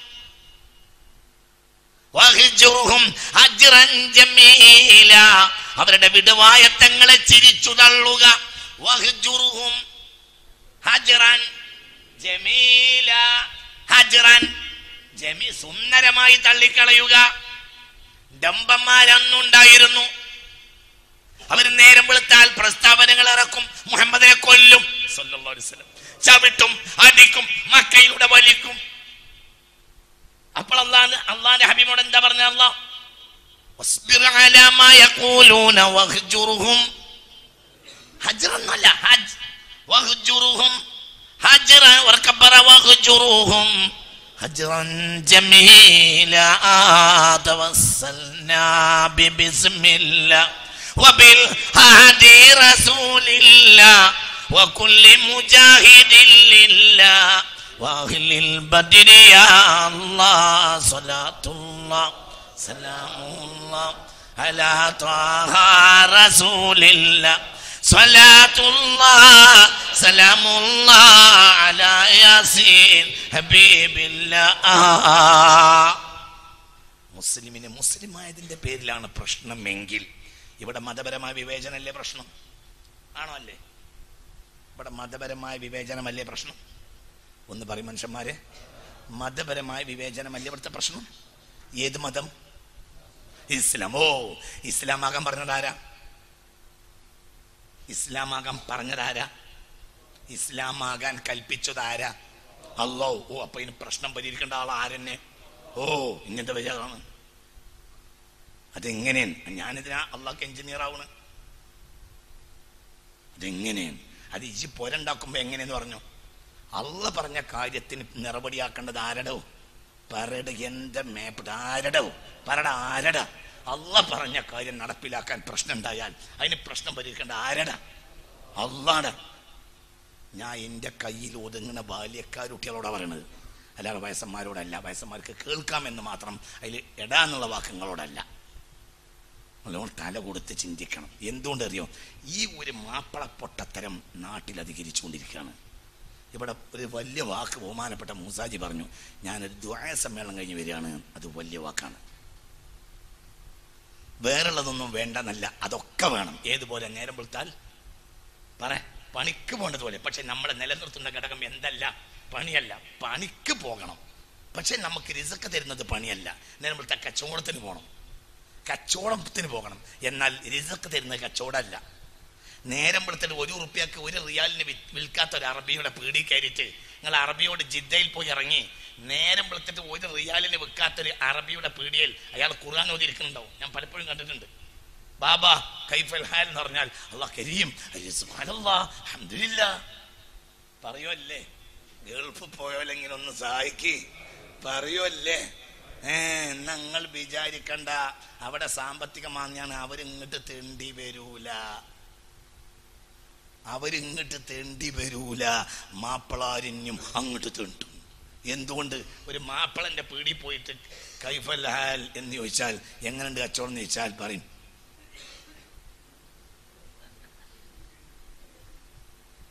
വഹിജുറുഹും അജ്റൻ ജമീല അവരുടെ വിടുവായത്തങ്ങളെ ചിരിച്ചു തള്ളുക വഹിജുറുഹും ഹജ്റൻ ജമീല ഹജ്റൻ ജമി സുന്ദരമായി തള്ളിക്കളയുക ഡംബന്മാരന്നുണ്ടായിരുന്നു അവർ നേരം വെളുത്താൽ പ്രസ്താവനകൾ ഇറക്കും മുഹമ്മദിനെ കൊല്ലും സല്ലല്ലാഹു അലൈഹി വസല്ലം ചവിട്ടും അടിക്കും മക്കയിലൂടെ വലിക്കും അപ്പോൾ അള്ളാഹ് അള്ളാന്റെ ഹബീബോട് എന്താ പറഞ്ഞ അള്ളാഹ് واصبر على ما يقولون واهجرهم هجرا എന്നല്ല ഹജ് واهجرهم هجرا وكبر واهجرهم هجرا جميلا توسلنا ببسم الله وبالهادي رسول الله وكل مجاهد لله واهل البدر يا الله صلاة الله سلام الله على طه رسول الله صلاة الله سلام الله على ياسين حبيب الله മുസ്ലിമിന് മുസ്ലിം ആയതിന്റെ പേരിലാണ് പ്രശ്നമെങ്കിൽ ഇവിടെ മതപരമായ വിവേചനമല്ലേ പ്രശ്നം ആണോ അല്ലേ ഇവിടെ മതപരമായ വിവേചനമല്ലേ പ്രശ്നം ഒന്ന് പറയും മനുഷ്യന്മാരെ മതപരമായ വിവേചനമല്ലേ ഇവിടുത്തെ പ്രശ്നം ഏത് മതം ഇസ്ലാം ഓ ഇസ്ലാമാകാൻ പറഞ്ഞതാരാ ഇസ്ലാമാകാൻ പറഞ്ഞതാരാ ഇസ്ലാമാകാൻ കൽപ്പിച്ചതാരാ അല്ലോ ഓ അപ്പൊ ഇതിന് പ്രശ്നം പരിഹരിക്കേണ്ട ആൾ ആരെന്നെ ഓ ഇങ്ങനത്തെ വചാണ് അതെങ്ങനെയാണ് ഞാനിതിനാ അള്ളാഹ്ക്ക് എഞ്ചിനീയർ ആവണ് അതെങ്ങനെയാണ് അത് ഇജി പോരണ്ടാക്കുമ്പോ എങ്ങനെയെന്ന് പറഞ്ഞു അള്ള പറഞ്ഞ കാര്യത്തിന് നിറപടിയാക്കേണ്ടത് ആരടോ പറയുടെ എന്റെ മേപ്പിട്ട് ആരടോ പറട ആരട അള്ള പറഞ്ഞ കാര്യം നടപ്പിലാക്കാൻ പ്രശ്നം ഉണ്ടായാൽ അതിന് പ്രശ്നം പരിഹരിക്കേണ്ട ആരട അള്ളാട ഞാൻ എൻ്റെ കയ്യിൽ ഒതുങ്ങുന്ന ബാല്യക്കാരുട്ടികളോടാണ് പറയണത് അല്ലാതെ വയസ്സന്മാരോടല്ല വയസ്സന്മാർക്ക് കേൾക്കാമെന്ന് മാത്രം അതിൽ എടാന്നുള്ള വാക്കുകളോടല്ല നല്ലോണം തല കൊടുത്ത് ചിന്തിക്കണം എന്തുകൊണ്ടറിയോ ഈ ഒരു മാപ്പിള പൊട്ടത്തരം നാട്ടിൽ അധികരിച്ചുകൊണ്ടിരിക്കുകയാണ് ഇവിടെ ഒരു വലിയ വാക്ക് ബഹുമാനപ്പെട്ട മൂസാജി പറഞ്ഞു ഞാനൊരു ദ്വായ സമ്മേളനം കഴിഞ്ഞ് വരികയാണ് അത് വലിയ വാക്കാണ് വേറുള്ളതൊന്നും വേണ്ടെന്നല്ല അതൊക്കെ വേണം ഏതുപോലെ നേരം വെളുത്താൽ പറ പണിക്ക് പോകേണ്ടതുപോലെ പക്ഷെ നമ്മളെ നിലനിർത്തുന്ന ഘടകം എന്തല്ല പണിയല്ല പണിക്ക് പോകണം പക്ഷെ നമുക്ക് റിസക്ക് തരുന്നത് പണിയല്ല നേരം വെളുത്താൽ കച്ചവടത്തിന് പോകണം കച്ചവടത്തിന് പോകണം എന്നാൽ റിസക്ക് തരുന്നത് കച്ചവടമല്ല നേരം വെളുത്തിട്ട് ഒരു റുപ്യക്ക് ഒരു റിയാലിന് വി- വിൽക്കാത്ത ഒരു അറബിയുടെ പീടി കയറിയിട്ട് നിങ്ങൾ അറബിയോട് ജിദ്ദയിൽ പോയി ഇറങ്ങി നേരം വെളുത്തിട്ട് ഒരു റിയാലിന് വിൽക്കാത്ത ഒരു അറബിയുടെ പീടിയയിൽ അയാൾ ഖുർആൻ ഓതിരിക്കുന്നുണ്ടാവും ഞാൻ പലപ്പോഴും കണ്ടിട്ടുണ്ട് ബാബ കൈഫൽ ഹാൽ എന്ന് പറഞ്ഞാൽ അള്ളാഹ് കരീം അഹമ്മദില്ല പറയുമല്ലേ ഗൾഫ് പോയോലെങ്കിലും ഒന്ന് സഹായിക്ക് പറയുമല്ലേ ഏ ഞങ്ങൾ വിചാരിക്കണ്ട അവിടെ സാമ്പത്തിക മാന്യാണ് അവരിങ്ങോട്ട് തെണ്ടി വരൂല അവരിങ്ങോട്ട് തെണ്ടി വരൂല മാപ്പിളാരിഞ്ഞും അങ്ങോട്ട് തെണ്ടും എന്തുകൊണ്ട് ഒരു മാപ്പിളന്റെ പീടി പോയിട്ട് കൈഫൽ ഹാൽ എന്ന് ചോദിച്ചാൽ എങ്ങനെയുണ്ട് കച്ചവടം എന്ന് ചോദിച്ചാൽ പറയും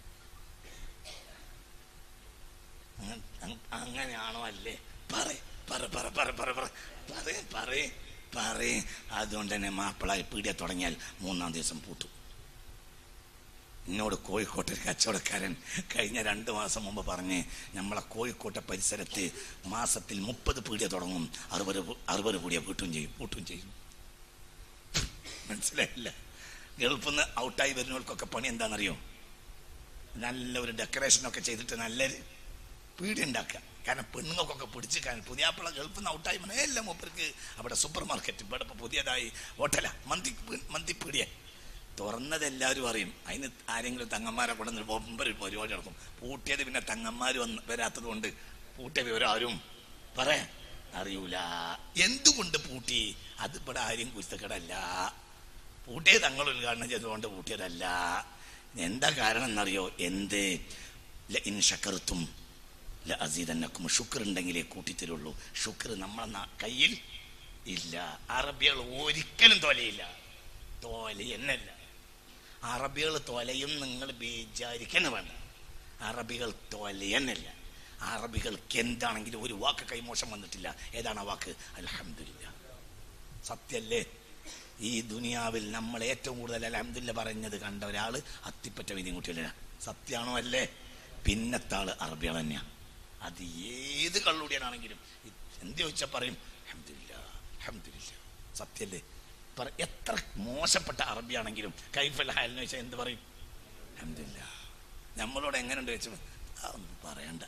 അങ്ങനെയാണോ അല്ലേ പറ പറ പറ പറ പറ പറ പറ പറ പറ അതുകൊണ്ട് തന്നെ മാപ്പിളായി പീടിയ തുടങ്ങിയാൽ മൂന്നാം ദിവസം പൂട്ടും എന്നോട് കോഴിക്കോട്ടെ ഒരു കച്ചവടക്കാരൻ കഴിഞ്ഞ രണ്ട് മാസം മുമ്പ് പറഞ്ഞ് നമ്മളെ കോഴിക്കോട്ടെ പരിസരത്ത് മാസത്തിൽ മുപ്പത് പീടിയ തുടങ്ങും അറുപത് പു- അറുപത് പീടിയ പൂട്ടും ചെയ്യും പൂട്ടും ചെയ്യും മനസ്സിലായില്ല ഗൾഫിൽ നിന്ന് ഔട്ടായി വരുന്നവർക്കൊക്കെ പണി എന്താണെന്നറിയോ നല്ല ഒരു ഡെക്കറേഷനൊക്കെ ചെയ്തിട്ട് നല്ലൊരു പീടി ഉണ്ടാക്കുക കാരണം പെണ്ണുങ്ങൾക്കൊക്കെ പിടിച്ച് കാരണം പുതിയാപ്പിള ഗൾഫിൽ നിന്ന് ഔട്ടായി വന്ന എല്ലാം മൂപ്പർക്ക് അവിടെ സൂപ്പർ മാർക്കറ്റ് ഇവിടെ ഇപ്പോൾ പുതിയതായി ഹോട്ടല മന്തി മന്തിപ്പീടിയ തുറന്നത് എല്ലാവരും അറിയും അതിന് ആരെങ്കിലും തങ്ങന്മാരെ കൊണ്ടുവന്ന് മുമ്പ് ഒരു പരിപാടി നടക്കും പൂട്ടിയത് പിന്നെ തങ്ങന്മാർ വന്ന് വരാത്തത് കൊണ്ട് പൂട്ടിയ വിവരം ആരും പറയാ അറിയൂല എന്തുകൊണ്ട് പൂട്ടി അത് ഇവിടെ ആരും കുരുത്തക്കടല്ല പൂട്ടിയത് തങ്ങൾ ഉദ്ഘാടനം ചെയ്തുകൊണ്ട് പൂട്ടിയതല്ല എന്താ കാരണം എന്നറിയോ എന്ത് ല ഇൻ ശക്കർത്തും ല അസീതന്നക്കും ഷുക്കർ ഉണ്ടെങ്കിലേ കൂട്ടിത്തരുള്ളൂ ഷുക്കർ നമ്മളെ നാ- കയ്യിൽ ഇല്ല അറബികൾ ഒരിക്കലും തൊലയില്ല തോല എന്നല്ല അറബികൾ തൊലയും നിങ്ങൾ വിചാരിക്കണം വേണ്ട അറബികൾ തൊലയെന്നല്ല അറബികൾക്ക് എന്താണെങ്കിലും ഒരു വാക്ക് കൈമോശം വന്നിട്ടില്ല ഏതാണ് ആ വാക്ക് അൽഹംദുലില്ല സത്യല്ലേ ഈ ദുനിയാവിൽ നമ്മൾ ഏറ്റവും കൂടുതൽ അലഹമില്ല പറഞ്ഞത് കണ്ട ഒരാള് അത്തിപ്പറ്റ വിധിയും കുട്ടിയല്ല സത്യാണോ അല്ലേ പിന്നത്താള് അറബികൾ തന്നെയാ അത് ഏത് കള്ളുടിയാണെങ്കിലും എന്ത് ചോദിച്ചാൽ പറയും അഹമ്മദില്ല അഹമ്മദില്ല സത്യല്ലേ പറ എത്ര മോശപ്പെട്ട അറബിയാണെങ്കിലും കൈഫൽ ഹാലെന്ന് വെച്ചാൽ എന്ത് പറയും അഹമ്മദില്ല നമ്മളോട് എങ്ങനെയുണ്ട് വെച്ചു അതൊന്നും പറയണ്ട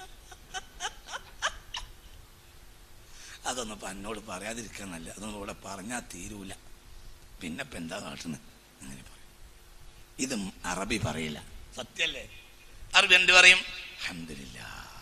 അതൊന്നും ഇപ്പം എന്നോട് പറയാതിരിക്കാൻ നല്ല അതൊന്നും ഇവിടെ പറഞ്ഞാൽ തീരൂല പിന്നെ ഇപ്പം എന്താ കാട്ടുന്നത് അങ്ങനെ പറയും ഇതും അറബി പറയില്ല സത്യല്ലേ അറബി എന്ത് പറയും അഹമ്മദില്ല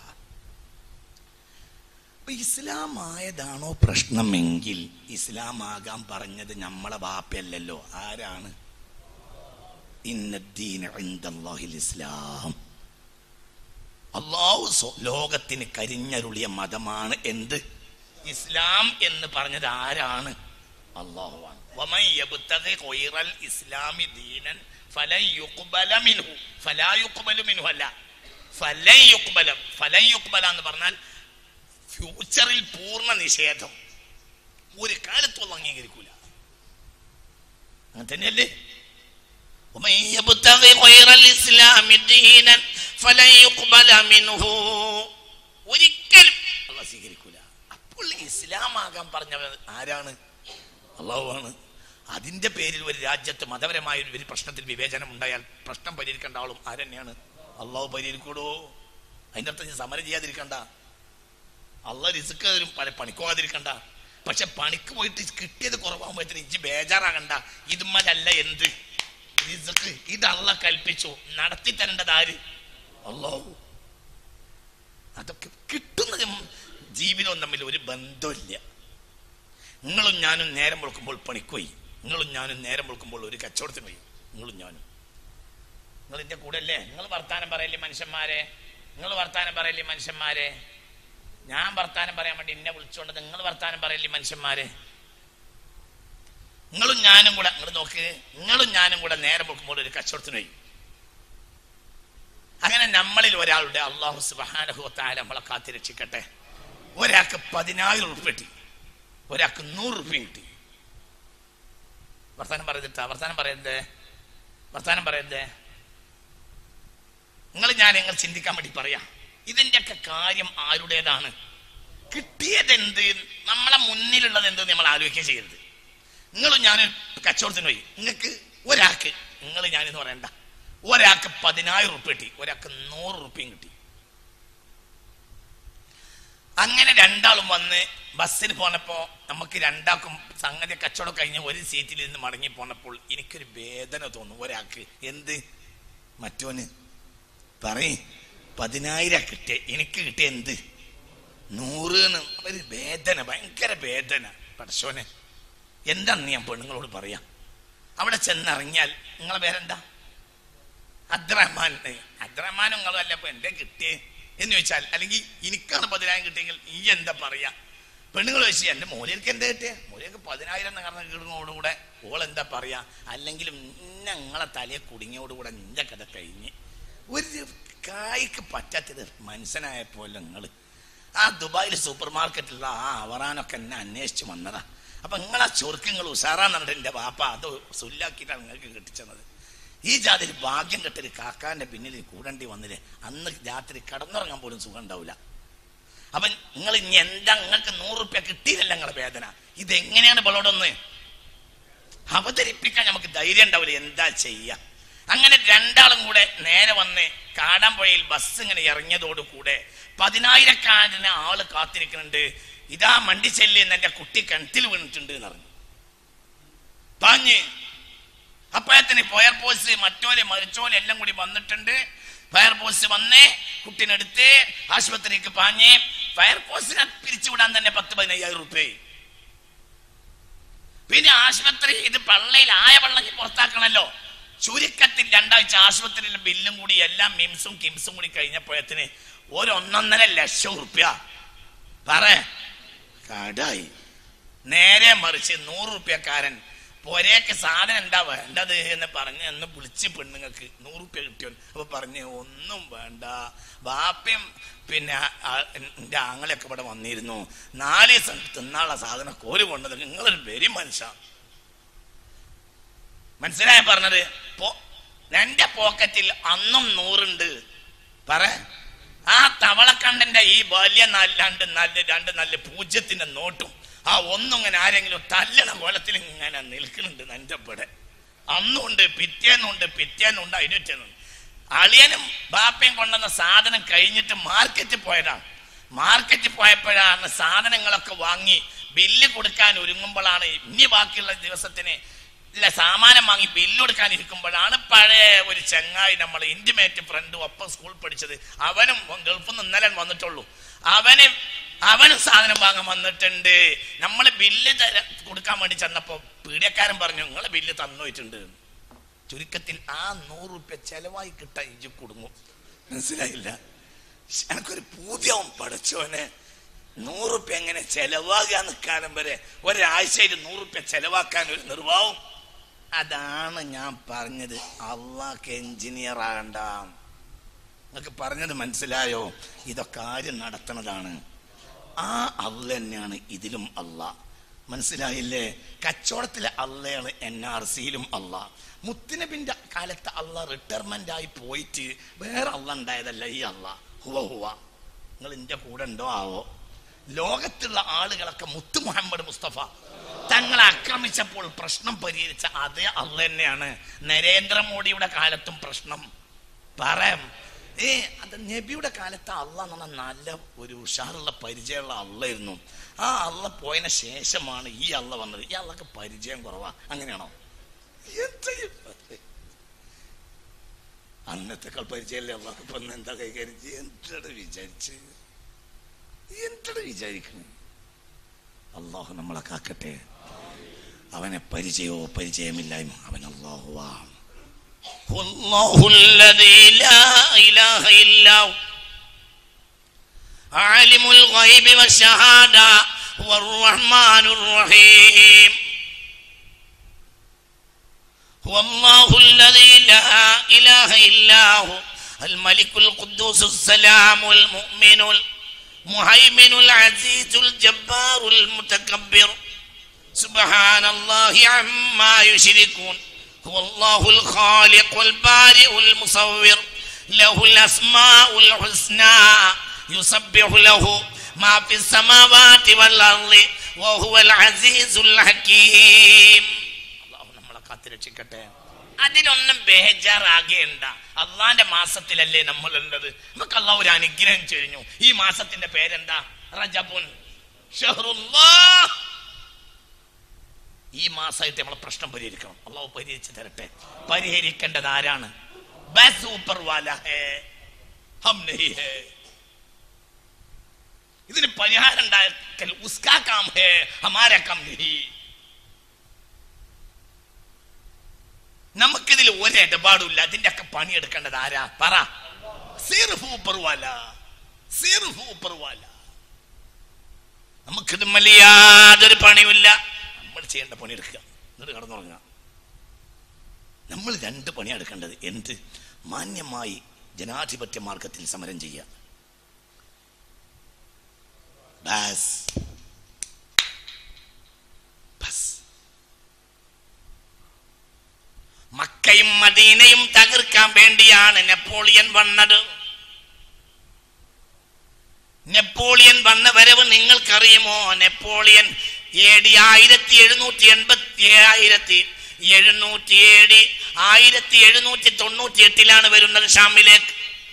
അപ്പൊ ഇസ്ലാം ആയതാണോ പ്രശ്നമെങ്കിൽ ഇസ്ലാം ആകാൻ പറഞ്ഞത് നമ്മളെ ബാപ്പയല്ലല്ലോ ആരാണ് ഇന്നദ്ദീന ഇൻദല്ലാഹിൽ ഇസ്ലാം അള്ളാഹു സ്വ- ലോകത്തിന് കരിഞ്ഞരുളിയ മതമാണ് എന്ത് ഇസ്ലാം എന്ന് പറഞ്ഞത് ആരാണ് അള്ളാഹുവാണ് വമൻ യബ്തഗി ഗൈറൽ ഇസ്ലാമി ദീനൻ ഫലൻ യുഖ്ബല മിൻഹു ഫലാ യുഖ്ബലു മിൻഹു അല്ല ഫലൻ യുഖ്ബല ഫലൻ യുഖ്ബല എന്ന് പറഞ്ഞാൽ ഫ്യൂച്ചറിൽ പൂർണ്ണ നിഷേധം ഒരു കാലത്തുള്ള അംഗീകരിക്കൂല അങ്ങനെ തന്നെയല്ലേ ومن يبتغي غير الإسلام دينا فلن يقبل منه ഒരിക്കലും അള്ളാഹ് സ്വീകരിക്കൂല അപ്പോൾ ഇസ്ലാം ആകാൻ പറഞ്ഞവൻ ആരാണ് അള്ളാഹുവാണ് അതിന്റെ പേരിൽ ഒരു രാജ്യത്ത് മതപരമായ ഒരു ഒരു പ്രശ്നത്തിൽ വിവേചനം ഉണ്ടായാൽ പ്രശ്നം പരിഹരിക്കേണ്ട ആളും ആരെന്നെയാണ് അള്ളാഹു പരിഹരിക്കൂടോ അതിൻ്റെ അർത്ഥം ഞാൻ സമരം ചെയ്യാതിരിക്കണ്ട അള്ളാഹ് റിസ്ക് തരും പല പണിക്കോകാതിരിക്കണ്ട പക്ഷെ പണിക്ക് പോയിട്ട് കിട്ടിയത് കുറവാകുമ്പോഴത്തേന് ഇഞ്ചി ബേജാറാകണ്ട ഇതുമ്മലല്ല എന്ത് റിസ്ക് ഇത് അള്ള കൽപ്പിച്ചു നടത്തി തരേണ്ടത് ആര് അള്ളാഹു അതൊക്കെ കിട്ടുന്നതും ജീവിതവും തമ്മിൽ ഒരു ബന്ധമില്ല നിങ്ങളും ഞാനും നേരം വെളുക്കുമ്പോൾ പണിക്കുപോയി നിങ്ങളും ഞാനും നേരം വെളുക്കുമ്പോൾ ഒരു കച്ചവടത്തിന് പോയി നിങ്ങളും ഞാനും നിങ്ങൾ ഇതിന്റെ കൂടെ അല്ലേ നിങ്ങൾ വർത്താനം പറയല്ലേ മനുഷ്യന്മാരെ നിങ്ങൾ വർത്താനം പറയല്ലേ മനുഷ്യന്മാരെ ഞാൻ വർത്താനം പറയാൻ വേണ്ടി എന്നെ വിളിച്ചുകൊണ്ട് നിങ്ങൾ വർത്താനം പറയല്ലേ മനുഷ്യന്മാരെ നിങ്ങളും ഞാനും കൂടെ നിങ്ങൾ നോക്ക് നിങ്ങളും ഞാനും കൂടെ നേരം വെക്കുമ്പോൾ ഒരു കച്ചവടത്തിന് പോയി അങ്ങനെ നമ്മളിൽ ഒരാളുടെ അള്ളാഹു സുബാനഹുത്താല നമ്മളെ കാത്തി രക്ഷിക്കട്ടെ ഒരാൾക്ക് പതിനായിരം ഉറുപ്പ് കിട്ടി ഒരാൾക്ക് നൂറ് ഉറുപ്പ്യ കിട്ടി വർത്താനം പറയുന്നിട്ടാ വർത്താനം പറയുന്നത് വർത്താനം പറയുന്നത് നിങ്ങൾ ഞാൻ നിങ്ങൾ ചിന്തിക്കാൻ വേണ്ടി പറയാം ഇതിന്റെയൊക്കെ കാര്യം ആരുടേതാണ് കിട്ടിയത് എന്ത് നമ്മളെ മുന്നിലുള്ളത് എന്ത് നമ്മൾ ആലോചിക്കുക ചെയ്യരുത് നിങ്ങളും ഞാൻ കച്ചവടത്തിന് പോയി നിങ്ങൾക്ക് ഒരാൾക്ക് നിങ്ങൾ ഞാനെന്ന് പറയണ്ട ഒരാൾക്ക് പതിനായിരം ഉറുപ്പ്യ കിട്ടി ഒരാൾക്ക് നൂറ് ഉറുപ്പ്യം കിട്ടി അങ്ങനെ രണ്ടാളും വന്ന് ബസ്സിൽ പോന്നപ്പോ നമുക്ക് രണ്ടാൾക്കും സംഗതി കച്ചവടം കഴിഞ്ഞ് ഒരു സീറ്റിൽ നിന്ന് മടങ്ങി പോന്നപ്പോൾ എനിക്കൊരു വേദന തോന്നും ഒരാൾക്ക് എന്ത് മറ്റോന് പറയ് പതിനായിരം കിട്ടിയ എനിക്ക് കിട്ടിയ എന്ത് നൂറ് എന്ന് ഒരു വേദന ഭയങ്കര വേദന പടശോനെ എന്താന്ന് ഞാൻ പെണ്ണുങ്ങളോട് പറയാം അവിടെ ചെന്നിറങ്ങിയാൽ നിങ്ങളെ പേരെന്താ അബ്ദുറഹ്മാൻ അബ്ദുറഹ്മാനും നിങ്ങളും അല്ല ഇപ്പൊ എന്റെ കിട്ടിയേ എന്ന് ചോദിച്ചാൽ അല്ലെങ്കിൽ എനിക്കാണ് പതിനായിരം കിട്ടിയെങ്കിൽ ഈ എന്താ പറയാ പെണ്ണുങ്ങൾ ചോദിച്ചു എന്റെ മൂലർക്ക് എന്താ കിട്ടിയ മൂലർക്ക് പതിനായിരം എന്ന് പറഞ്ഞ കിടുന്നതോടുകൂടെ ഓൾ എന്താ പറയാ അല്ലെങ്കിലും ഞങ്ങളെ തലയെ കുടുങ്ങിയോടുകൂടെ നിന്റെ കഥ കഴിഞ്ഞ് ഒരു കായ്ക്ക് പറ്റാത്തത് മനസ്സിലായപ്പോലെ നിങ്ങൾ ആ ദുബായിൽ സൂപ്പർ മാർക്കറ്റിലുള്ള ആ അവറാനൊക്കെ എന്നെ അന്വേഷിച്ച് വന്നതാ അപ്പൊ നിങ്ങളാ ചൊറുക്കങ്ങൾ ഉഷാറാന്നുണ്ട് എന്റെ വാപ്പ അത് സുല്ലാക്കിയിട്ടാണ് നിങ്ങൾക്ക് കെട്ടിച്ചത് ഈ ജാതിയിൽ ഭാഗ്യം കെട്ടൊരു കാക്കാന്റെ പിന്നിൽ കൂടേണ്ടി വന്നില്ലേ അന്ന് രാത്രി കടന്നുറങ്ങാൻ പോലും സുഖം ഉണ്ടാവില്ല അപ്പൊ നിങ്ങൾ ഇനി എന്താ നിങ്ങൾക്ക് നൂറ് റുപ്യ കിട്ടിയില്ല നിങ്ങളെ വേദന ഇതെങ്ങനെയാണ് ഇവളോടൊന്ന് അവതരിപ്പിക്കാൻ നമുക്ക് ധൈര്യം ഉണ്ടാവില്ല എന്താ ചെയ്യ അങ്ങനെ രണ്ടാളും കൂടെ നേരെ വന്ന് കാടാമ്പുഴയിൽ ബസ് ഇങ്ങനെ ഇറങ്ങിയതോടുകൂടെ പതിനായിരക്കാരന് ആള് കാത്തിരിക്കുന്നുണ്ട് ഇതാ മണ്ടിച്ചെല്ലി എന്ന് എന്റെ കുട്ടി കിണറ്റിൽ വീണിട്ടുണ്ട് എന്ന് പറഞ്ഞു പാഞ്ഞ് അപ്പോഴത്തിന് ഫയർഫോഴ്സ് മറ്റോലെ മരിച്ചോലെ എല്ലാം കൂടി വന്നിട്ടുണ്ട് ഫയർഫോഴ്സ് വന്ന് കുട്ടിനെടുത്ത് ആശുപത്രിക്ക് പാഞ്ഞ് ഫയർഫോഴ്സിനെ പിരിച്ചുവിടാൻ തന്നെ പത്ത് പതിനയ്യായിരം റുപ്യ പിന്നെ ആശുപത്രി ഇത് പള്ളയിൽ ആയ പള്ളക്ക് പുറത്താക്കണല്ലോ ചുരുക്കത്തിൽ രണ്ടാഴ്ച ആശുപത്രിയിലെ ബില്ലും കൂടി എല്ലാം മിംസും കിംസും കൂടി കഴിഞ്ഞപ്പോഴത്തിന് ഒരു ഒന്നൊന്നര ലക്ഷം റുപ്യ പറ കടായി നേരെ മറിച്ച് നൂറ് റുപ്യക്കാരൻ പൊരേക്ക് സാധനം എന്താ വേണ്ടത് എന്ന് പറഞ്ഞ് എന്ന് വിളിച്ച് പെണ്ണുങ്ങൾക്ക് നൂറ് റുപ്യ കിട്ടിയോ അപ്പൊ പറഞ്ഞ് ഒന്നും വേണ്ട ബാപ്പയും പിന്നെ ആ- എന്റെ ആങ്ങളെയൊക്കെ ഇവിടെ വന്നിരുന്നു നാല് ദിവസം തിന്നാനുള്ള സാധനം കോരി കൊണ്ടത് നിങ്ങളൊരു വെരി മനുഷ്യ മനസ്സിലായ പറഞ്ഞത് പോ- എന്റെ പോക്കറ്റിൽ അന്നും നൂറുണ്ട് പറ ആ തവളക്കണ്ടന്റെ ഈ വലിയ നല്ല രണ്ട് നല്ല രണ്ട് നല്ല പൂജ്യത്തിന്റെ നോട്ടും ആ ഒന്നും ഇങ്ങനെ ആരെങ്കിലും തല്ലണ കോലത്തിൽ ഇങ്ങനെ നിൽക്കുന്നുണ്ട് എന്റെ ഇവിടെ അന്നുണ്ട് പിറ്റേന്നുണ്ട് പിറ്റേന്നുണ്ട് അതിനുണ്ട് അളിയനും ബാപ്പയും കൊണ്ടുവന്ന സാധനം കഴിഞ്ഞിട്ട് മാർക്കറ്റിൽ പോയതാണ് മാർക്കറ്റിൽ പോയപ്പോഴാണ് സാധനങ്ങളൊക്കെ വാങ്ങി ബില്ല് കൊടുക്കാൻ ഒരുങ്ങുമ്പോഴാണ് ഇനി ബാക്കിയുള്ള ദിവസത്തിന് ഇല്ല സാമാനം വാങ്ങി ബില്ല് കൊടുക്കാൻ ഇരിക്കുമ്പോഴാണ് പഴയ ഒരു ചങ്ങായി നമ്മൾ ഇന്റിമേറ്റ് ഫ്രണ്ടും ഒപ്പം സ്കൂൾ പഠിച്ചത് അവനും ഗൾഫിൽ നിന്ന് ഇന്നലെ വന്നിട്ടുള്ളൂ അവന് അവനും സാധനം വാങ്ങാൻ വന്നിട്ടുണ്ട് നമ്മൾ ബില്ല് തര കൊടുക്കാൻ വേണ്ടി ചെന്നപ്പോ പീഡിയക്കാരൻ പറഞ്ഞു നിങ്ങളെ ബില്ല് തന്നുപോയിട്ടുണ്ട് ചുരുക്കത്തിൽ ആ നൂറ് റുപ്യ ചെലവായി കിട്ടാൻ ഇജ് കുടുങ്ങും മനസ്സിലായില്ല എനിക്കൊരു പൂതിയാവും പഠിച്ചോനെ നൂറുപ്യ എങ്ങനെ ചെലവാകാൻ നിൽക്കാനും വരെ ഒരാഴ്ചയിൽ നൂറുപ്യ ചെലവാക്കാൻ ഒരു നിർവാഹം അതാണ് ഞാൻ പറഞ്ഞത് അള്ളാഹ് എഞ്ചിനീയർ ആകണ്ട നിങ്ങൾക്ക് പറഞ്ഞത് മനസ്സിലായോ ഇതൊക്കെ ആരും നടത്തണതാണ് ആ അള്ള തന്നെയാണ് ഇതിലും അല്ല മനസ്സിലായില്ലേ കച്ചവടത്തിലെ അള്ളയാണ് എൻ ആർ സിയിലും അല്ല മുത്തുനബിന്റെ കാലത്ത് അള്ള റിട്ടയർമെന്റ് ആയി പോയിട്ട് വേറെ അള്ള ഉണ്ടായതല്ല ഈ അള്ള ഹുവ ഹുവ നിങ്ങൾ എന്റെ കൂടെ ഉണ്ടോ ആവോ ലോകത്തുള്ള ആളുകളൊക്കെ മുത്തു മുഹമ്മദ് മുസ്തഫ തങ്ങളെ ആക്രമിച്ചപ്പോൾ പ്രശ്നം പരിഹരിച്ച അതേ അള്ള തന്നെയാണ് നരേന്ദ്രമോദിയുടെ കാലത്തും പ്രശ്നം പറയാം ഏ അത് നബിയുടെ കാലത്ത് അള്ള എന്ന് പറഞ്ഞാൽ നല്ല ഒരു ഉഷാറുള്ള പരിചയമുള്ള അള്ളായിരുന്നു ആ അള്ള പോയതിന് ശേഷമാണ് ഈ അള്ള വന്നത് ഈ അള്ളക്ക് പരിചയം കുറവാ അങ്ങനെയാണോ എന്താ ഈ പറയുക? അന്നത്തെക്കാൾ പരിചയമല്ലേ അള്ളാഹ് ഇപ്പൊ ഇന്ന് എന്താ കൈകാര്യം ചെയ്യുക എന്താണ് വിചാരിച്ച് എന്താണ് വിചാരിക്കുന്നത് അള്ളാഹു നമ്മളെ കാക്കട്ടെ അവനെ പരിചയമോ പരിചയമില്ലായ്മ അവൻ അള്ളാഹുവാണ് والله الذي لا إله إلا هو عالم الغيب والشهادة هو الرحمن الرحيم هو الله الذي لا إله إلا هو الملك القدوس السلام المؤمن المهيمن العزيز الجبار المتكبر سبحان الله عما يشركون هو الله الخالق البارئ المصور له الأسماء الحسنى يسبح له ما في السماوات والأرض وهو العزيز الحكيم അള്ളാഹു നമ്മളെ കാത്തിരക്ഷിക്കട്ടെ അതിനൊന്നും ബേജാറാകേണ്ട അള്ളാന്റെ മാസത്തിലല്ലേ നമ്മൾ ഉള്ളത് നമുക്ക് അള്ളാഹു ഒരു അനുഗ്രഹം ചൊരിഞ്ഞു ഈ മാസത്തിന്റെ പേരെന്താ റജബുൻ ഷഹ്റുല്ലാഹ് ഈ മാസമായിട്ട് നമ്മളെ പ്രശ്നം പരിഹരിക്കണം അള്ളാഹു പരിഹരിച്ച് തരട്ടെ പരിഹരിക്കേണ്ടത് ആരാണ് ബസ് ഊപ്പർ വാല ഹേ ഹം നഹി ഹേ ഇതിന് പരിഹാരം ഉണ്ടാക്കൽ ഉസ്കാ കാം ഹേ ഹമാര കം നഹി നമുക്കിതിൽ ഒരു ഇടപാടുമില്ല അതിന്റെ ഒക്കെ പണിയെടുക്കേണ്ടത് ആരാ പറ സിർഫ് ഊപ്പർ വാല സിർഫ് ഊപ്പർ വാല നമുക്കിത് യാതൊരു പണിയുമില്ല നമ്മൾ ചെയ്യേണ്ട പണി എടുക്കുക എന്നിട്ട് കടന്നുറങ്ങുക നമ്മൾ രണ്ട് പണിയാണ് എടുക്കേണ്ടത് എന്ത് മാന്യമായി ജനാധിപത്യ മാർഗത്തിൽ സമരം ചെയ്യുക ബസ് ബസ് മക്കയും മദീനയും തകർക്കാൻ വേണ്ടിയാണ് നെപ്പോളിയൻ വന്നത് നെപ്പോളിയൻ വന്ന വരവ് നിങ്ങൾക്കറിയുമോ നെപ്പോളിയൻ എ ഡി ആയിരത്തി എഴുന്നൂറ്റി എൺപത്തി ആയിരത്തി എഴുന്നൂറ്റി ഏഴ് ആയിരത്തി എഴുന്നൂറ്റി തൊണ്ണൂറ്റി എട്ടിലാണ് വരുന്നത് ഷാമിലേക്ക്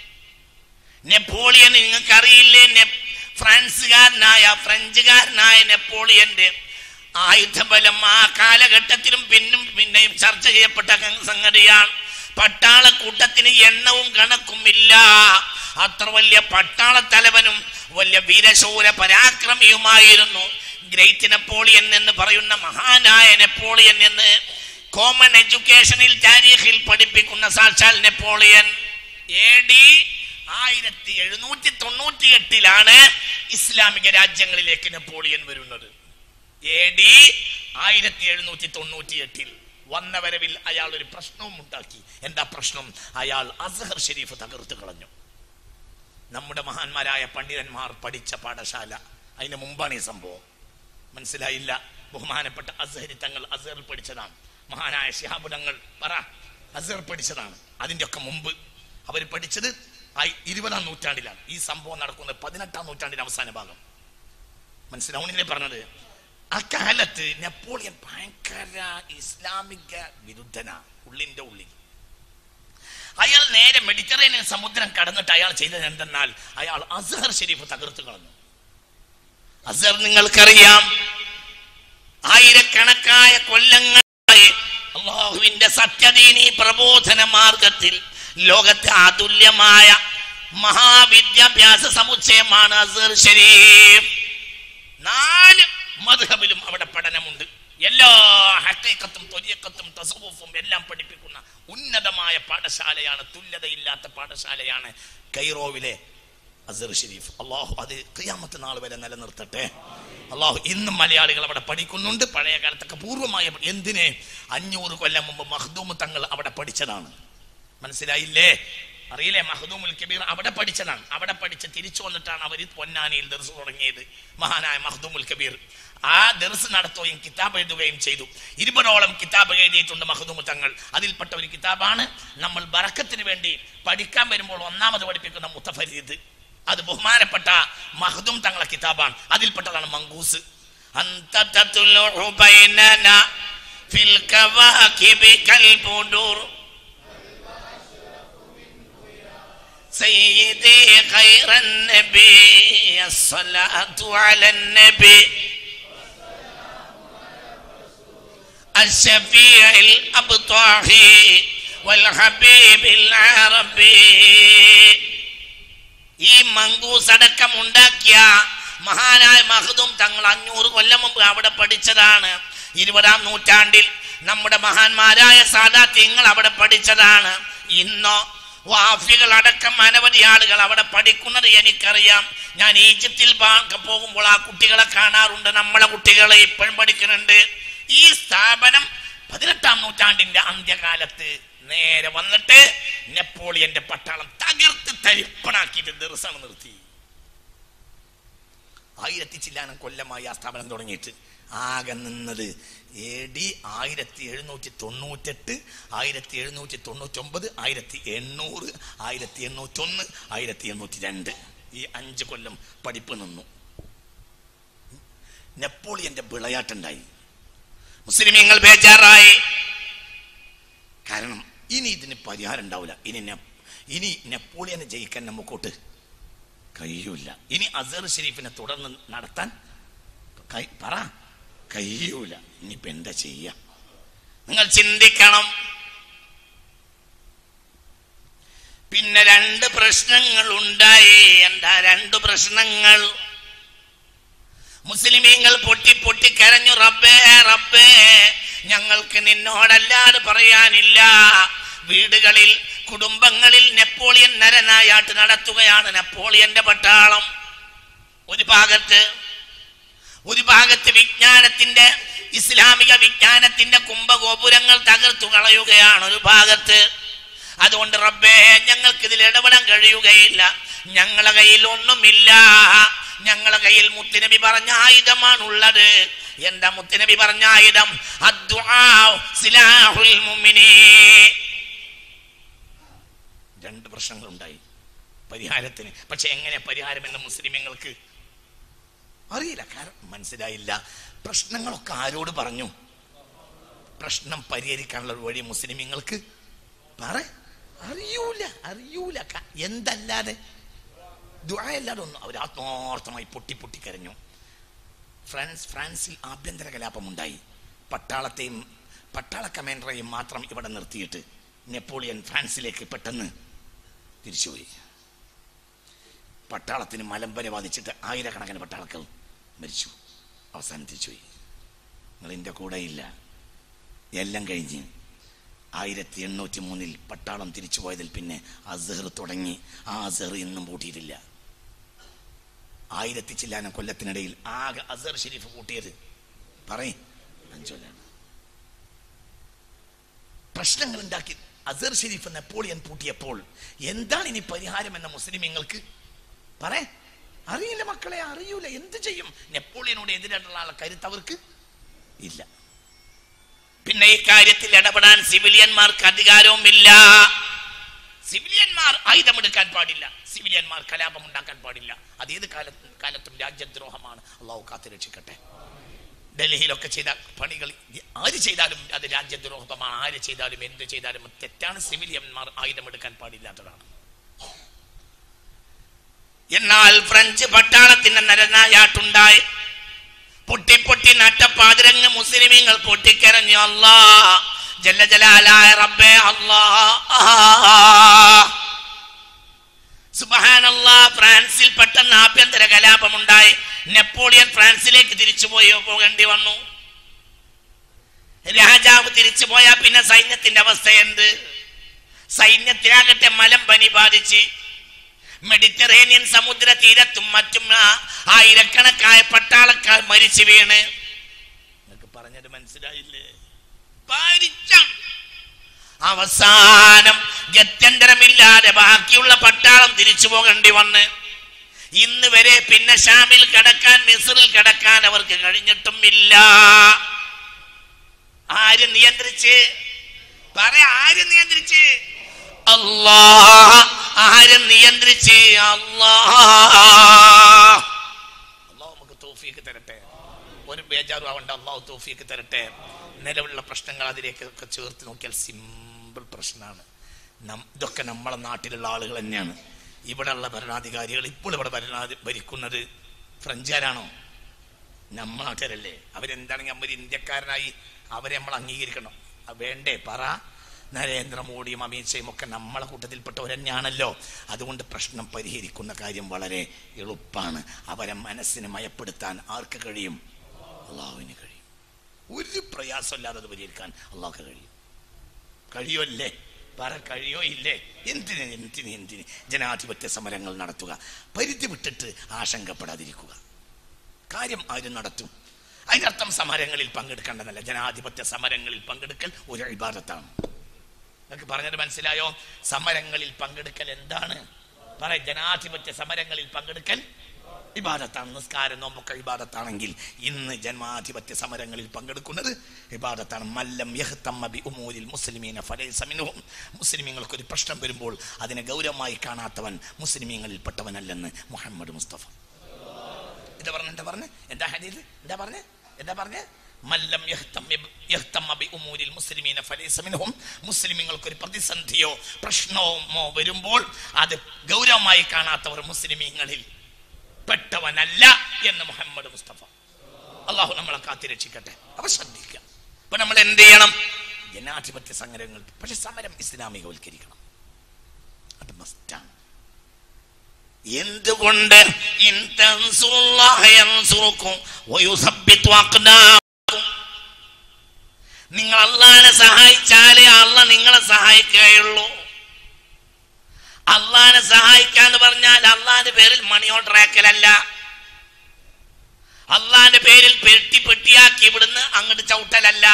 നെപ്പോളിയൻ നിങ്ങൾക്കറിയില്ലേ നെ ഫ്രാൻസുകാരനായ ഫ്രഞ്ചുകാരനായ നെപ്പോളിയന്റെ ആയുധബലം ആ കാലഘട്ടത്തിലും പിന്നും പിന്നെയും ചർച്ച ചെയ്യപ്പെട്ട ക- സംഗതിയാണ് പട്ടാളക്കൂട്ടത്തിന് എണ്ണവും കണക്കും ഇല്ല അത്ര വലിയ പട്ടാള തലവനും വലിയ വീരശൂര പരാക്രമിയുമായിരുന്നു ഗ്രേറ്റ് നെപ്പോളിയൻ എന്ന് പറയുന്ന മഹാനായ നെപ്പോളിയൻ എന്ന് കോമൺ എഡ്യൂക്കേഷനിൽ താരീഖിൽ പഠിപ്പിക്കുന്ന സാക്ഷാൽ നെപ്പോളിയൻ എ ഡി ആയിരത്തി എഴുന്നൂറ്റി തൊണ്ണൂറ്റി എട്ടിലാണ് ഇസ്ലാമിക രാജ്യങ്ങളിലേക്ക് നെപ്പോളിയൻ വരുന്നത് എ ഡി ആയിരത്തി എഴുന്നൂറ്റി തൊണ്ണൂറ്റി എട്ടിൽ വന്ന വരവിൽ അയാൾ ഒരു പ്രശ്നവും ഉണ്ടാക്കി എന്താ പ്രശ്നം അയാൾ അസഹർ ഷെരീഫ് തകർത്ത് കളഞ്ഞു നമ്മുടെ മഹാന്മാരായ പണ്ഡിതന്മാർ പഠിച്ച പാഠശാല അതിന് മുമ്പാണ് ഈ സംഭവം മനസ്സിലായില്ല ബഹുമാനപ്പെട്ട അസഹരി തങ്ങൾ അസഹറിൽ പഠിച്ചതാണ് മഹാനായ ശിഹാബുലങ്ങൾ പറ അസഹർ പഠിച്ചതാണ് അതിന്റെ ഒക്കെ മുമ്പ് അവർ പഠിച്ചത് ആ- ഇരുപതാം നൂറ്റാണ്ടിലാണ് ഈ സംഭവം നടക്കുന്നത് പതിനെട്ടാം നൂറ്റാണ്ടിന്റെ അവസാന ഭാഗം മനസ്സിലാവുന്നില്ലേ പറഞ്ഞത് അക്കാലത്ത് നെപ്പോളിയൻ ഭയങ്കര ഇസ്ലാമിക വിരുദ്ധനാ ഉള്ളിന്റെ ഉള്ളിൽ അയാൾ നേരെ മെഡിറ്ററേനിയൻ സമുദ്രം കടന്നിട്ട് അയാൾ ചെയ്തത് എന്തെന്നാൽ അയാൾ അസഹർ ഷെരീഫ് തകർത്ത് കളഞ്ഞു അസഹർ നിങ്ങൾക്കറിയാം ആയിരക്കണക്കായ കൊല്ലങ്ങളായി അള്ളാഹുവിന്റെ സത്യദീനി പ്രബോധന മാർഗത്തിൽ ലോകത്തെ അതുല്യമായ മഹാവിദ്യാഭ്യാസ സമുച്ചയമാണ് അസഹർ ഷെരീഫ് നാല് മധുഹബിലും അവിടെ പഠനമുണ്ട് എല്ലാ ഹക്കീക്കത്തും തൊലിയക്കത്തും തസവുഫും എല്ലാം പഠിപ്പിക്കുന്ന ഉന്നതമായ പാഠശാലയാണ് തുല്യതയില്ലാത്ത പാഠശാലയാണ് കൈറോവിലെ അസർ ഷരീഫ് അള്ളാഹു അത് ഖിയാമത്ത് നാൾ വരെ നിലനിർത്തട്ടെ അള്ളാഹു ഇന്നും മലയാളികൾ അവിടെ പഠിക്കുന്നുണ്ട് പഴയ കാലത്തൊക്കെ പൂർവ്വമായ എന്തിനെ അഞ്ഞൂറ് കൊല്ലം മുമ്പ് മഹ്ദൂമ് തങ്ങൾ അവിടെ പഠിച്ചതാണ് മനസ്സിലായില്ലേ അറിയില്ലേ മഹദൂമുൽ കബീർ അവിടെ പഠിച്ചതാണ് അവിടെ പഠിച്ച് തിരിച്ചു വന്നിട്ടാണ് അവർ പൊന്നാനിയിൽ ദർസ് തുടങ്ങിയത് മഹാനായ മഹദൂമുൽ കബീർ ആ ദർസ് നടത്തുകയും കിതാബ് എഴുതുകയും ചെയ്തു ഇരുപതോളം കിതാബ് എഴുതിയിട്ടുണ്ട് മഹദൂമ് തങ്ങൾ അതിൽപ്പെട്ട ഒരു കിതാബാണ് നമ്മൾ ബറക്കത്തിന് വേണ്ടി പഠിക്കാൻ വരുമ്പോൾ ഒന്നാമത് പഠിപ്പിക്കുന്ന മുത്തഫരീദ് അത് ബഹുമാനപ്പെട്ട മഹദൂം തങ്ങളെ കിതാബാണ് അതിൽപ്പെട്ടതാണ് മങ്കൂസ് അന്ത തത്ലുഉ ബൈനന ഫിൽ കവാകിബി കൽബുദൂർ سيدي خير النبي الصلاة على النبي الشفيع الأبطاحي والحبيب العربي ഈ മങ്കൂസ് അടക്കം ഉണ്ടാക്കിയ മഹാനായ മഹദും തങ്ങൾ അഞ്ഞൂറ് കൊല്ലം മുമ്പ് അവിടെ പഠിച്ചതാണ് ഇരുപതാം നൂറ്റാണ്ടിൽ നമ്മുടെ മഹാന്മാരായ സാദാത്യങ്ങൾ അവിടെ പഠിച്ചതാണ് ഇന്നോ വാഫികൾ അടക്കം അനവധി ആളുകൾ അവിടെ പഠിക്കുന്നത് എനിക്കറിയാം ഞാൻ ഈജിപ്തിൽ പാ- പോകുമ്പോൾ ആ കുട്ടികളെ കാണാറുണ്ട് നമ്മളെ കുട്ടികളെ ഇപ്പോഴും പഠിക്കുന്നുണ്ട് ഈ സ്ഥാപനം പതിനെട്ടാം നൂറ്റാണ്ടിന്റെ അന്ത്യകാലത്ത് നേരെ വന്നിട്ട് നെപ്പോളിയന്റെ പട്ടാളം തകർത്ത് തരിപ്പണാക്കിയിട്ട് ദിവസം നിർത്തി ആയിരത്തി ചില്ലാനം കൊല്ലമായി ആ സ്ഥാപനം തുടങ്ങിയിട്ട് ആകെ നിന്നത് എ ഡി ആയിരത്തി എഴുന്നൂറ്റി തൊണ്ണൂറ്റെട്ട് ആയിരത്തി എഴുന്നൂറ്റി തൊണ്ണൂറ്റൊമ്പത് ആയിരത്തി എണ്ണൂറ് ആയിരത്തി എണ്ണൂറ്റൊന്ന് ആയിരത്തി എണ്ണൂറ്റി രണ്ട് ഈ അഞ്ച് കൊല്ലം പഠിപ്പ് നിന്നു നെപ്പോളിയന്റെ വിളയാട്ടുണ്ടായി മുസ്ലിമീങ്ങൾ ബേജാറായി കാരണം ഇനി ഇതിന് പരിഹാരം ഉണ്ടാവില്ല ഇനി നെ- ഇനി നെപ്പോളിയനെ ജയിക്കാൻ നമുക്കോട്ട് കഴിയൂല ഇനി അസർ ഷെരീഫിനെ തുടർന്ന് നടത്താൻ കൈ- പറ കഴിയൂല ഇനിയിപ്പോ എന്താ ചെയ്യ നിങ്ങൾ ചിന്തിക്കണം പിന്നെ രണ്ട് പ്രശ്നങ്ങൾ ഉണ്ടായി എന്താ രണ്ട് പ്രശ്നങ്ങൾ മുസ്ലിമീങ്ങൾ പൊട്ടി പൊട്ടി കരഞ്ഞു റബ്ബേ റബ്ബേ ഞങ്ങൾക്ക് നിന്നോടല്ലാതെ പറയാനില്ല വീടുകളിൽ കുടുംബങ്ങളിൽ നെപ്പോളിയൻ നരനായാട്ട് നടത്തുകയാണ് നെപ്പോളിയന്റെ പട്ടാളം ഒരു ഭാഗത്ത് ഒരു ഭാഗത്ത് വിജ്ഞാനത്തിന്റെ ഇസ്ലാമിക വിജ്ഞാനത്തിന്റെ കുംഭഗോപുരങ്ങൾ തകർത്തു കളയുകയാണ് ഒരു ഭാഗത്ത് അതുകൊണ്ട് റബ്ബേ ഞങ്ങൾക്ക് ഇതിൽ ഇടപെടാൻ കഴിയുകയില്ല ഞങ്ങളെ കയ്യിൽ ഒന്നുമില്ല ഞങ്ങളെ കയ്യിൽ മുത്തുനബി പറഞ്ഞ ആയുധമാണുള്ളത് എന്താ മുത്തുനബി പറഞ്ഞ ആയുധം അദ്ദുആ സിലാഹുൽ മുഅ്മിനീൻ രണ്ട് പ്രശ്നങ്ങളുണ്ടായി പരിഹാരത്തിന് പക്ഷെ എങ്ങനെ പരിഹാരം എന്ന് മുസ്ലിമങ്ങൾക്ക് അറിയില്ല കാരണം മനസ്സിലായില്ല പ്രശ്നങ്ങളൊക്കെ ആരോട് പറഞ്ഞു പ്രശ്നം പരിഹരിക്കാനുള്ള ഒരു വഴി മുസ്ലിമങ്ങൾക്ക് പറ അറിയൂല അറിയൂല ക- എന്തല്ലാതെ ദുആയല്ലാതെ ഒന്നും അവർ ആത്മാർത്ഥമായി പൊട്ടി പൊട്ടി കരഞ്ഞു ഫ്രാൻസ് ഫ്രാൻസിൽ ആഭ്യന്തര കലാപമുണ്ടായി പട്ടാളത്തെയും പട്ടാള കമാൻഡറെയും മാത്രം ഇവിടെ നിർത്തിയിട്ട് നെപ്പോളിയൻ ഫ്രാൻസിലേക്ക് പെട്ടെന്ന് തിരിച്ചുപോയി പട്ടാളത്തിന് മലമ്പര ബാധിച്ചിട്ട് ആയിരക്കണക്കിന് പട്ടാളക്കൾ മരിച്ചു അവസാനം തിരിച്ചുപോയി നിങ്ങൾ എൻ്റെ കൂടെ ഇല്ല എല്ലാം കഴിഞ്ഞ് ആയിരത്തി എണ്ണൂറ്റി മൂന്നിൽ പട്ടാളം തിരിച്ചു പോയതിൽ പിന്നെ അസഹർ തുടങ്ങി ആ അസഹർ ഇന്നും പൂട്ടിയിട്ടില്ല ആയിരത്തി ചില്ലാനം കൊല്ലത്തിനിടയിൽ ആകെ അസഹർ ഷെരീഫ് കൂട്ടിയത് പറയും അഞ്ചൊല്ലാണ് പ്രശ്നങ്ങൾ ഉണ്ടാക്കി അസർ ഷെരീഫ് നെപ്പോളിയൻ പൂട്ടിയപ്പോൾ എന്താണ് ഇനി പരിഹാരം എന്ന മുസ്ലിമീങ്ങൾക്ക് പറ അറിയില്ല മക്കളെ അറിയൂല എന്ത് ചെയ്യും നെപ്പോളിയനോട് എതിരായിട്ടുള്ള ആളെ കരുത്ത് അവർക്ക് ഇല്ല പിന്നെ ഈ കാര്യത്തിൽ ഇടപെടാൻ സിവിലിയന്മാർക്ക് അധികാരവുമില്ല സിവിലിയന്മാർ ആയുധമെടുക്കാൻ പാടില്ല സിവിലിയന്മാർ കലാപം ഉണ്ടാക്കാൻ പാടില്ല അത് ഏത് കാലത്തും കാലത്തും രാജ്യദ്രോഹമാണ് അള്ളാഹു കാത്തു രക്ഷിക്കട്ടെ ഡൽഹിയിലൊക്കെ ചെയ്ത പണികൾ ആര് ചെയ്താലും അത് രാജ്യദ്രോഹമാണ് ആര് ചെയ്താലും എന്ത് ചെയ്താലും അത് തെറ്റാണ് സിവിലിയന്മാർ ആയുധമെടുക്കാൻ പാടില്ലാത്തതാണ് എന്നാൽ ഫ്രഞ്ച് പട്ടാളത്തിന്റെ നരനായാട്ടുണ്ടായി പൊട്ടി പൊട്ടി നട്ടപ്പാതിരങ്ങ് മുസ്ലിമീങ്ങൾ പൊട്ടിക്കരഞ്ഞു അല്ലാ ജല്ല ജലാലായ റബ്ബേ അല്ലാ സുബഹാനല്ലാ ഫ്രാൻസിൽ പെട്ടെന്ന് ആഭ്യന്തര കലാപമുണ്ടായി നെപ്പോളിയൻ ഫ്രാൻസിലേക്ക് തിരിച്ചു പോയി പോകേണ്ടി വന്നു രാജാവ് തിരിച്ചു പോയാൽ പിന്നെ സൈന്യത്തിന്റെ അവസ്ഥ എന്ത് സൈന്യത്തിനാകട്ടെ മലം പനി ബാധിച്ച് മെഡിറ്ററേനിയൻ സമുദ്ര തീരത്തും മറ്റും ആ- ആയിരക്കണക്കായ പട്ടാളക്കാർ മരിച്ചു വീണ് നിങ്ങൾക്ക് പറഞ്ഞത് മനസ്സിലായില്ലേ പാരിച്ച അവസാനം ഗത്യന്തരമില്ലാതെ ബാക്കിയുള്ള പട്ടാളം തിരിച്ചു പോകേണ്ടി വന്ന് ഇന്ന് വരെ പിന്നെ ഷാമിൽ കിടക്കാൻ മിസറിൽ കിടക്കാൻ അവർക്ക് കഴിഞ്ഞിട്ടും ഇല്ല ആര് നിയന്ത്രിച്ച് പറ ആര് നിയന്ത്രിച്ച് അല്ലാ ആര് നിയന്ത്രിച്ച് അല്ലാ അള്ളാഹു നമുക്ക് തോഫീക്ക് തരട്ടെ ഒരു ബേജാറും ആവണ്ട അള്ളാഹു തോഫീക്ക് തരട്ടെ നിലവിലുള്ള പ്രശ്നങ്ങൾ അതിലേക്കൊക്കെ ചേർത്ത് നോക്കിയാൽ സിമ്പിൾ പ്രശ്നമാണ് നം- ഇതൊക്കെ നമ്മളെ നാട്ടിലുള്ള ആളുകൾ തന്നെയാണ് ഇവിടെയുള്ള ഭരണാധികാരികൾ ഇപ്പോൾ ഇവിടെ ഭരണാധി ഭരിക്കുന്നത് ഫ്രഞ്ചുകാരാണോ നമ്മൾ നാട്ടുകാരല്ലേ അവരെന്താണെങ്കിൽ നമ്മൾ ഇന്ത്യക്കാരനായി അവരെ നമ്മൾ അംഗീകരിക്കണം അത് വേണ്ടേ പറ നരേന്ദ്രമോദിയും അമിത്ഷയും ഒക്കെ നമ്മളെ കൂട്ടത്തിൽപ്പെട്ടവർ തന്നെയാണല്ലോ അതുകൊണ്ട് പ്രശ്നം പരിഹരിക്കുന്ന കാര്യം വളരെ എളുപ്പമാണ് അവരെ മനസ്സിനെ മയപ്പെടുത്താൻ ആർക്ക് കഴിയും അള്ളാഹുവിന് കഴിയും ഒരു പ്രയാസമില്ലാതെ അത് പരിഹരിക്കാൻ അള്ളാഹ്ക്ക് കഴിയും കഴിയുമല്ലേ പറ കഴിയോ ഇല്ലേ എന്തിന് എന്തിന് എന്തിന് ജനാധിപത്യ സമരങ്ങൾ നടത്തുക പരിധി വിട്ടിട്ട് ആശങ്കപ്പെടാതിരിക്കുക കാര്യം ആരും നടത്തും അതിനർത്ഥം സമരങ്ങളിൽ പങ്കെടുക്കേണ്ടതല്ല ജനാധിപത്യ സമരങ്ങളിൽ പങ്കെടുക്കൽ ഒരു ഇബാദത്താണ് നിങ്ങൾക്ക് പറഞ്ഞത് മനസ്സിലായോ സമരങ്ങളിൽ പങ്കെടുക്കൽ എന്താണ് പറ ജനാധിപത്യ സമരങ്ങളിൽ പങ്കെടുക്കൽ ഇബാദത്താണ് നിസ്കാരം നോമ്പൊക്കെ ഇബാദത്താണെങ്കിൽ ഇന്ന് ജനാധിപത്യ സമരങ്ങളിൽ പങ്കെടുക്കുന്നത് ഇബാദത്താണ് മല്ലം യഹ്തമ്മ ബി ഉമൂരിൽ മുസ്ലിമീന ഫലൈസ മിൻഹും മുസ്ലിമീങ്ങൾക്ക് ഒരു പ്രശ്നം വരുമ്പോൾ അതിനെ ഗൗരവമായി കാണാത്തവൻ മുസ്ലിമീങ്ങളിൽപ്പെട്ടവനല്ലെന്ന് മുഹമ്മദ് മുസ്തഫ എന്താ പറഞ്ഞ എന്താ പറഞ്ഞ എന്താ ഹദീസ് എന്താ പറഞ്ഞ എന്താ പറഞ്ഞ മല്ലം യഹ്തമ്മ- യഹ്തമ്മ ബി ഉമൂരിൽ മുസ്ലിമീന ഫലൈസ മിൻഹും മുസ്ലിമീങ്ങൾക്ക് ഒരു പ്രതിസന്ധിയോ പ്രശ്നമോ വരുമ്പോൾ അത് ഗൗരവമായി കാണാത്തവർ മുസ്ലിമീങ്ങളിൽ പെട്ടവനല്ല എന്ന് മുഹമ്മദ് മുസ്തഫ അള്ളാഹു നമ്മളെ കാത്തിരക്ഷിക്കട്ടെ അവ ശ്രദ്ധിക്കാം അപ്പൊ നമ്മൾ എന്ത് ചെയ്യണം ജനാധിപത്യ സമരങ്ങൾ പക്ഷെ സമരം ഇസ്ലാമികവൽക്കരിക്കണം അത് മസ്റ്റാണ് എന്തുകൊണ്ട് ഇൻ തൻസുറുല്ലാഹ യൻസുറുക്കും വയുസബ്ബിതു അഖ്ദാമക്കും. നിങ്ങൾ അള്ളാഹിനെ സഹായിച്ചാലേ അള്ള നിങ്ങളെ സഹായിക്കുകയുള്ളൂ അള്ളാഹിനെ സഹായിക്കാന്ന് പറഞ്ഞാൽ അള്ളാഹിന്റെ പേരിൽ മണി ഓർഡർ ആക്കലല്ല അള്ളാഹിന്റെ പേരിൽ പെട്ടി പെട്ടിയാക്കി ഇവിടുന്ന് അങ്ങോട്ട് ചവിട്ടലല്ല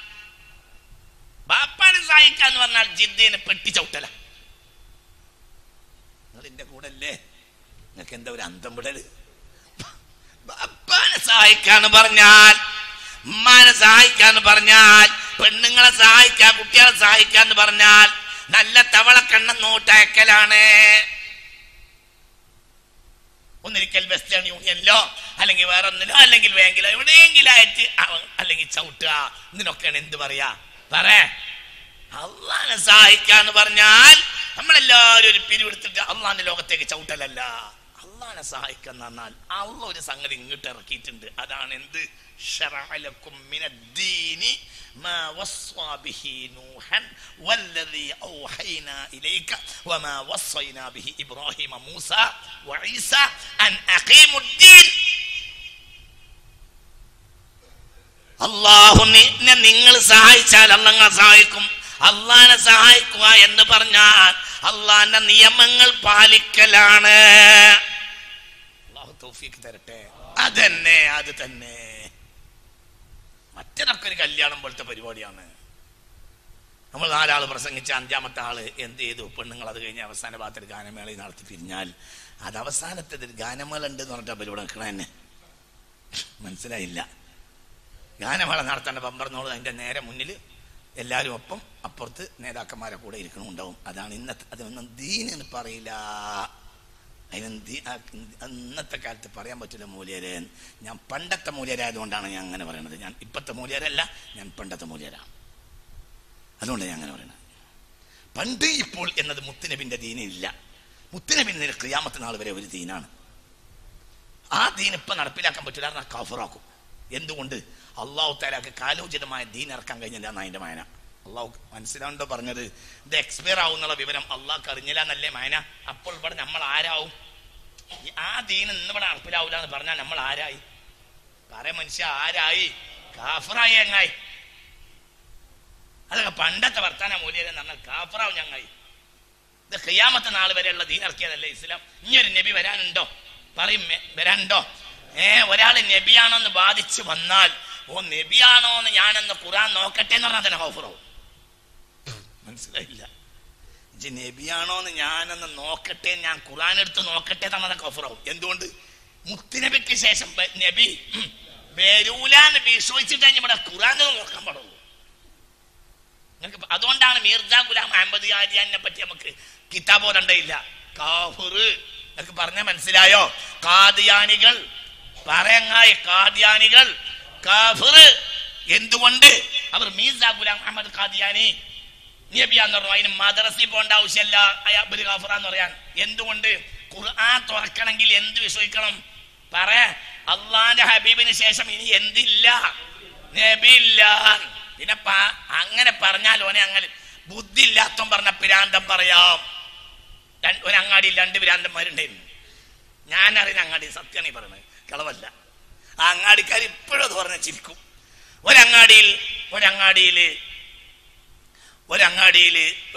ബാപ്പാനെ സഹായിക്കാന്ന് പറഞ്ഞാൽ ജിദ്ദീനെ പെട്ടി ചവിട്ടല നിങ്ങൾ എന്റെ കൂടെ അല്ലേ നിങ്ങൾക്ക് എന്താ ഒരു അന്തം വിടല് സഹായിക്കാന്ന് പറഞ്ഞാൽ ഉമ്മാനെ സഹായിക്കാന്ന് പറഞ്ഞാൽ പെണ്ണുങ്ങളെ സഹായിക്കാ കുട്ടികളെ സഹായിക്കാന്ന് പറഞ്ഞാൽ നല്ല തവളക്കണ്ണ നോട്ടയക്കലാണ് ഒന്നിരിക്കൽ വെസ്റ്റേൺ യൂണിയനിലോ അല്ലെങ്കിൽ വേറെ ഒന്നിലോ അല്ലെങ്കിൽ ബാങ്കിലോ എവിടെയെങ്കിലും ആയിട്ട് അവ- അല്ലെങ്കിൽ ചവിട്ടുക ഇതിനൊക്കെയാണ് എന്ത് പറയാ പറ അള്ളാനെ സഹായിക്കാന്ന് പറഞ്ഞാൽ നമ്മളെല്ലാവരും ഒരു പിരിവെടുത്തിട്ട് അള്ളാന്റെ ലോകത്തേക്ക് ചവിട്ടലല്ല അള്ളാനെ സഹായിക്കാന്ന് പറഞ്ഞാൽ അള്ള ഒരു സംഗതി ഇങ്ങോട്ട് ഇറക്കിയിട്ടുണ്ട് അതാണ് എന്ത് شرع لكم من الدين ما وصى به نوحا والذي أوحينا إليك وما وصينا به إبراهيم موسى وعيسى أن أقيموا الدين അള്ളാഹുനെ നിങ്ങൾ സഹായിച്ചാൽ അള്ളങ്ങൾ സഹായിക്കും അള്ളാനെ സഹായിക്കുക എന്ന് പറഞ്ഞാൽ അള്ളാന്റെ നിയമങ്ങൾ പാലിക്കലാണ് അള്ളാഹു തൗഫീക്ക് തരട്ടെ അതന്നെ അത് തന്നെ മറ്റതൊക്കെ ഒരു കല്യാണം പോലത്തെ പരിപാടിയാണ് നമ്മൾ നാലാൾ പ്രസംഗിച്ച അഞ്ചാമത്തെ ആള് എന്ത് ചെയ്തു പെണ്ണുങ്ങൾ അത് കഴിഞ്ഞ് അവസാന ഭാഗത്തിൽ ഗാനമേള നടത്തി പിരിഞ്ഞാൽ അത് അവസാനത്തെ ഒരു ഗാനമേള ഉണ്ട് എന്ന് പറഞ്ഞിട്ട് പരിപാടി നിൽക്കണ തന്നെ മനസ്സിലായില്ല ഗാനമേള നടത്തേണ്ട പമ്പറന്നോട് അതിന്റെ നേരെ മുന്നിൽ എല്ലാവരും ഒപ്പം അപ്പുറത്ത് നേതാക്കന്മാരെ കൂടെ ഇരിക്കണമുണ്ടാവും അതാണ് ഇന്നത്തെ അതൊന്നും ദീനെന്ന് പറയില്ല അതിന് ദീ- ആ ഇന്നത്തെ കാലത്ത് പറയാൻ പറ്റില്ല മൂല്യരെ ഞാൻ പണ്ടത്തെ മൂല്യരായതുകൊണ്ടാണ് ഞാൻ അങ്ങനെ പറയുന്നത് ഞാൻ ഇപ്പത്തെ മൂല്യരല്ല ഞാൻ പണ്ടത്തെ മൂല്യരാണ് അതുകൊണ്ട് ഞാൻ അങ്ങനെ പറയുന്നത് പണ്ട് ഇപ്പോൾ എന്നത് മുത്തുനബിന്റെ ദീനില്ല മുത്തുനബിന്റെ ക്രിയാമത്തെ നാൾ വരെ ഒരു ദീനാണ് ആ ദീൻ ഇപ്പൊ നടപ്പിലാക്കാൻ പറ്റില്ല എന്നാൽ കഫറാക്കും എന്തുകൊണ്ട് അള്ളാഹു താലാക്ക് കാലോചിതമായ ദീൻ ഇറക്കാൻ കഴിഞ്ഞില്ല അതിന്റെ മായന അള്ളാഹു മനസ്സിലാവുണ്ടോ പറഞ്ഞത് ഇത് എക്സ്പയർ ആവുന്നുള്ള വിവരം അള്ളാഹ്ക്ക് അറിഞ്ഞില്ല എന്നല്ലേ മായന അപ്പോൾ ഇവിടെ നമ്മൾ ആരാവും ഈ ആ ദീൻ ഇന്ന് ഇവിടെ നടപ്പിലാവൂല എന്ന് പറഞ്ഞാൽ നമ്മൾ ആരായി പറയ മനുഷ്യ ആരായി കാഫറായി എങ്ങായി അതൊക്കെ പണ്ടത്തെ വർത്താന മൂല്യം എന്ന് പറഞ്ഞാൽ കാഫറാവും ഞങ്ങായി ഇത് ഖിയാമത്തെ നാൾ വരെയുള്ള ദീൻ ഇറക്കിയതല്ലേ ഇസ്ലാം ഇനിയൊരു നബി വരാനുണ്ടോ പറയും മെ- വരാനുണ്ടോ ഏ ഒരാൾ നബിയാണോ എന്ന് ബാധിച്ച് വന്നാൽ ഓ നബിയാണോ എന്ന് ഞാനെന്ന് ഖുറാൻ നോക്കട്ടെ എന്ന് പറഞ്ഞാൽ തന്നെ ഹോഫറാവും മനസ്സിലായില്ല ഇജ്ജ് നബിയാണോ എന്ന് ഞാനൊന്ന് നോക്കട്ടെ ഞാൻ ഖുറാൻ എടുത്ത് നോക്കട്ടെ എന്ന് പറഞ്ഞാൽ ഹോഫറാവും എന്തുകൊണ്ട് മുത്തുനബിക്ക് ശേഷം ബ- നബി ഉം, വരൂലാന്ന് വിശ്വസിച്ചിട്ട് ഇവിടെ ഖുറാൻ നോക്കാൻ പാടുള്ളൂ നിങ്ങൾക്ക് ഇപ്പൊ അതുകൊണ്ടാണ് മീർജ ഗുലാം അഹമ്മദ് യാരിയാനെ പറ്റി നമുക്ക് കിതാബോ രണ്ടയില്ല കാഫുറ് നിങ്ങൾക്ക് പറഞ്ഞ മനസ്സിലായോ കാദിയാനികൾ പറയങ്ങായി കാദിയാനികൾ കാഫിറ് എന്തുകൊണ്ട് അവർ മീർജ ഗുലാം അഹമ്മദ് കാദിയാനി നബിയാന്ന് പറഞ്ഞു അതിന് മദ്രസയിൽ പോകേണ്ട ആവശ്യമല്ല അയാബുൽ കാഫിറ എന്ന് പറയാൻ എന്തുകൊണ്ട് ഖുർആൻ തുറക്കണമെങ്കിൽ എന്ത് വിശ്വസിക്കണം പറ അള്ളാന്റെ ഹബീബിന് ശേഷം ഇനി എന്തില്ല നബിയില്ല പിന്നെ പ- അങ്ങനെ പറഞ്ഞാൽ ഓനെ അങ്ങനെ ബുദ്ധി ഇല്ലാത്തവൻ പറഞ്ഞ പിരാന്തം പറയാം രണ്ട്- ഒരു അങ്ങാടിയിൽ രണ്ട് പിരാന്തന്മാരുണ്ടായിരുന്നു ഞാൻ അറിയുന്ന അങ്ങാടി സത്യമാണ് ഈ പറയുന്നത് കളവല്ല ആ അങ്ങാടിക്കാർ ഇപ്പോഴും അത് പറഞ്ഞ ചിരിക്കും ഒരങ്ങാടിയിൽ ഒരങ്ങാടിയിൽ ഒരങ്ങാടിയിൽ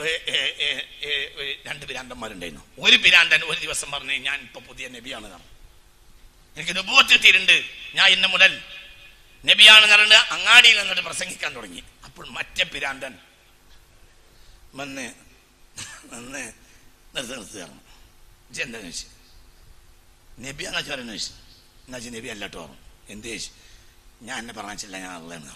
രണ്ട് പിരാന്തന്മാരുണ്ടായിരുന്നു ഒരു പിരാന്തൻ ഒരു ദിവസം പറഞ്ഞു ഞാൻ ഇപ്പൊ പുതിയ നബിയാണ് പറഞ്ഞു. എനിക്ക് നുപൂവത്തിൽ തീരുണ്ട് ഞാൻ ഇന്ന് മുതൽ നബിയാണെന്ന് പറഞ്ഞ് അങ്ങാടിയിൽ നിന്നിട്ട് പ്രസംഗിക്കാൻ തുടങ്ങി അപ്പോൾ മറ്റേ പിരാന്തൻ വന്ന് വന്ന് നിർത്തി നിർത്തുകയാണ് ഇജ്ജ് എന്താ ചോദിച്ചു നബിയാന്ന് ചോരുന്ന ചോദിച്ചു എന്നാ വെച്ചാൽ നബി അല്ലട്ടോ പറഞ്ഞു എന്ത് ചോദിച്ചു ഞാൻ എന്നെ പറഞ്ഞില്ല ഞാൻ അള്ളയാണ്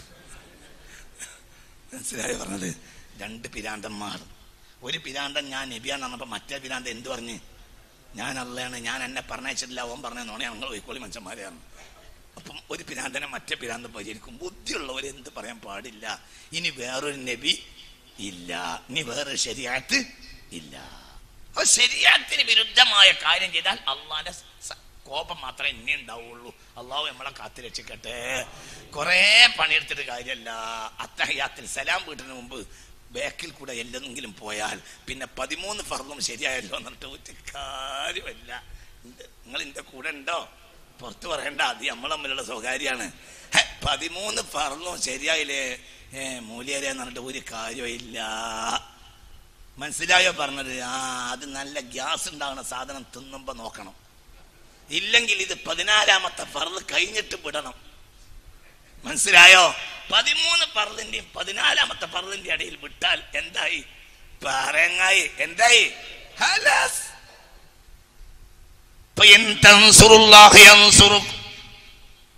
മനസ്സിലായി പറഞ്ഞത് രണ്ട് പിരാന്തന്മാർ ഒരു പിരാന്തൻ ഞാൻ നബിയാന്ന് പറഞ്ഞപ്പോ മറ്റേ പിരാന്തൻ എന്ത് പറഞ്ഞ് ഞാൻ അള്ളയാണ് ഞാൻ എന്നെ പറഞ്ഞിട്ടില്ല ഓൻ പറഞ്ഞ നോണേ ഞങ്ങൾ വൈക്കോളി മനുഷ്യന്മാരെയാണ് അപ്പം ഒരു പിരാന്തനെ മറ്റേ പിരാന്തം പരിചരിക്കും ബുദ്ധിയുള്ളവർ എന്ത് പറയാൻ പാടില്ല ഇനി വേറൊരു നബി ഇല്ല ഇനി വേറൊരു ശരിയാത്ത് ഇല്ല അപ്പൊ ശരിയാത്തിന് വിരുദ്ധമായ കാര്യം ചെയ്താൽ അള്ളാന്റെ സ- കോപം മാത്രമേ ഇനി ഉണ്ടാവുള്ളൂ അള്ളാഹു നമ്മളെ കാത്തു രക്ഷിക്കട്ടെ കുറെ പണിയെടുത്തിട്ട് കാര്യമല്ല അത്തഹയാത്തിൽ സലാം വീട്ടിന് മുമ്പ് ബാക്കിൽ കൂടെ എന്തെങ്കിലും പോയാൽ പിന്നെ പതിമൂന്ന് ഫർളും ശരിയായല്ലോ എന്നിട്ട് ഒരു കാര്യമല്ല നിങ്ങൾ എന്റെ കൂടെ ഉണ്ടോ പുറത്ത് പറയണ്ട അത് നമ്മൾ തമ്മിലുള്ള സ്വകാര്യാണ് ഹെ, പതിമൂന്ന് ഫർളും ശരിയായില്ലേ ഏ മൂല്യരെ എന്ന് പറഞ്ഞിട്ട് ഒരു കാര്യമില്ല മനസ്സിലായോ പറഞ്ഞത് ആ അത് നല്ല ഗ്യാസ് ഉണ്ടാകുന്ന സാധനം തിന്നുമ്പോ നോക്കണം ഇല്ലെങ്കിൽ ഇത് പതിനാലാമത്തെ ഫർള് കഴിഞ്ഞിട്ട് വിടണം മനസ്സിലായോ പതിമൂന്ന് പറലിന്റെയും പതിനാലാമത്തെ പറലിന്റെ ഇടയിൽ വിട്ടാൽ എന്തായി പറങ്ങായി എന്തായി ഹലാസ് فإن تنصروا الله ينصركم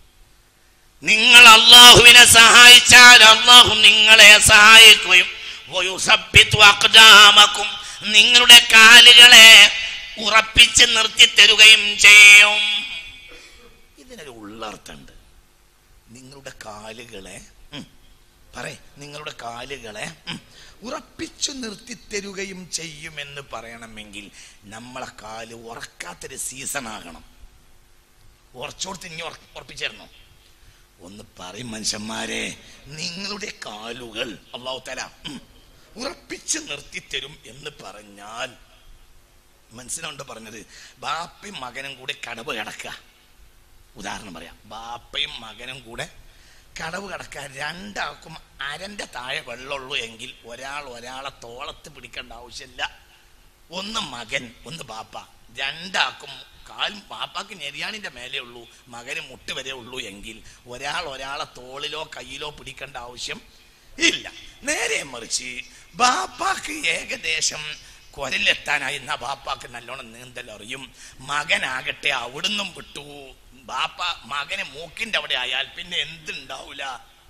നിങ്ങൾ അള്ളാഹുവിനെ സഹായിച്ചാൽ അള്ളാഹു നിങ്ങളെ സഹായിക്കുകയും വയുസബ്ബിത്തു അഖ്ദാമക്കും നിങ്ങളുടെ കാലുകളെ ഉറപ്പിച്ച് നിർത്തി തരുകയും ചെയ്യും ഇതിനൊരു ഉള്ളർത്ഥമുണ്ട് നിങ്ങളുടെ കാലുകളെ ഉം, പറയ് നിങ്ങളുടെ കാലുകളെ ഉം, ഉറപ്പിച്ചു നിർത്തിത്തരുകയും ചെയ്യുമെന്ന് പറയണമെങ്കിൽ നമ്മളെ കാല് ഉറക്കാത്തൊരു സീസൺ ആകണം ഉറച്ചോടത്ത് ഇനി ഉറ- ഉറപ്പിച്ചായിരുന്നോ ഒന്ന് പറയും മനുഷ്യന്മാരെ നിങ്ങളുടെ കാലുകൾ അള്ളാഹു തല ഉറപ്പിച്ച് നിർത്തിത്തരും എന്ന് പറഞ്ഞാൽ മനസ്സിലുണ്ടോ പറഞ്ഞത് ബാപ്പയും മകനും കൂടെ കടവ് കിടക്കുക ഉദാഹരണം പറയാം ബാപ്പയും മകനും കൂടെ കടവ് കടക്കാൻ രണ്ടാൾക്കും അരന്റെ താഴെ വെള്ളമുള്ളൂ എങ്കിൽ ഒരാൾ ഒരാളെ തോളത്ത് പിടിക്കേണ്ട ആവശ്യമില്ല ഒന്ന് മകൻ ഒന്ന് ബാപ്പ രണ്ടാൾക്കും കാൽ ബാപ്പാക്ക് നെരിയാണിന്റെ മേലേ ഉള്ളൂ മകന് മുട്ട് വരെ ഉള്ളൂ എങ്കിൽ ഒരാൾ ഒരാളെ തോളിലോ കയ്യിലോ പിടിക്കേണ്ട ആവശ്യം ഇല്ല നേരെ മറിച്ച് ബാപ്പാക്ക് ഏകദേശം കുരലെത്താനായി എന്നാ ബാപ്പാക്ക് നല്ലോണം നീന്തൽ അറിയും മകനാകട്ടെ അവിടുന്നും വിട്ടു ബാപ്പ മകന് മൂക്കിന്റെ അവിടെ ആയാൽ പിന്നെ എന്തുണ്ടാവൂല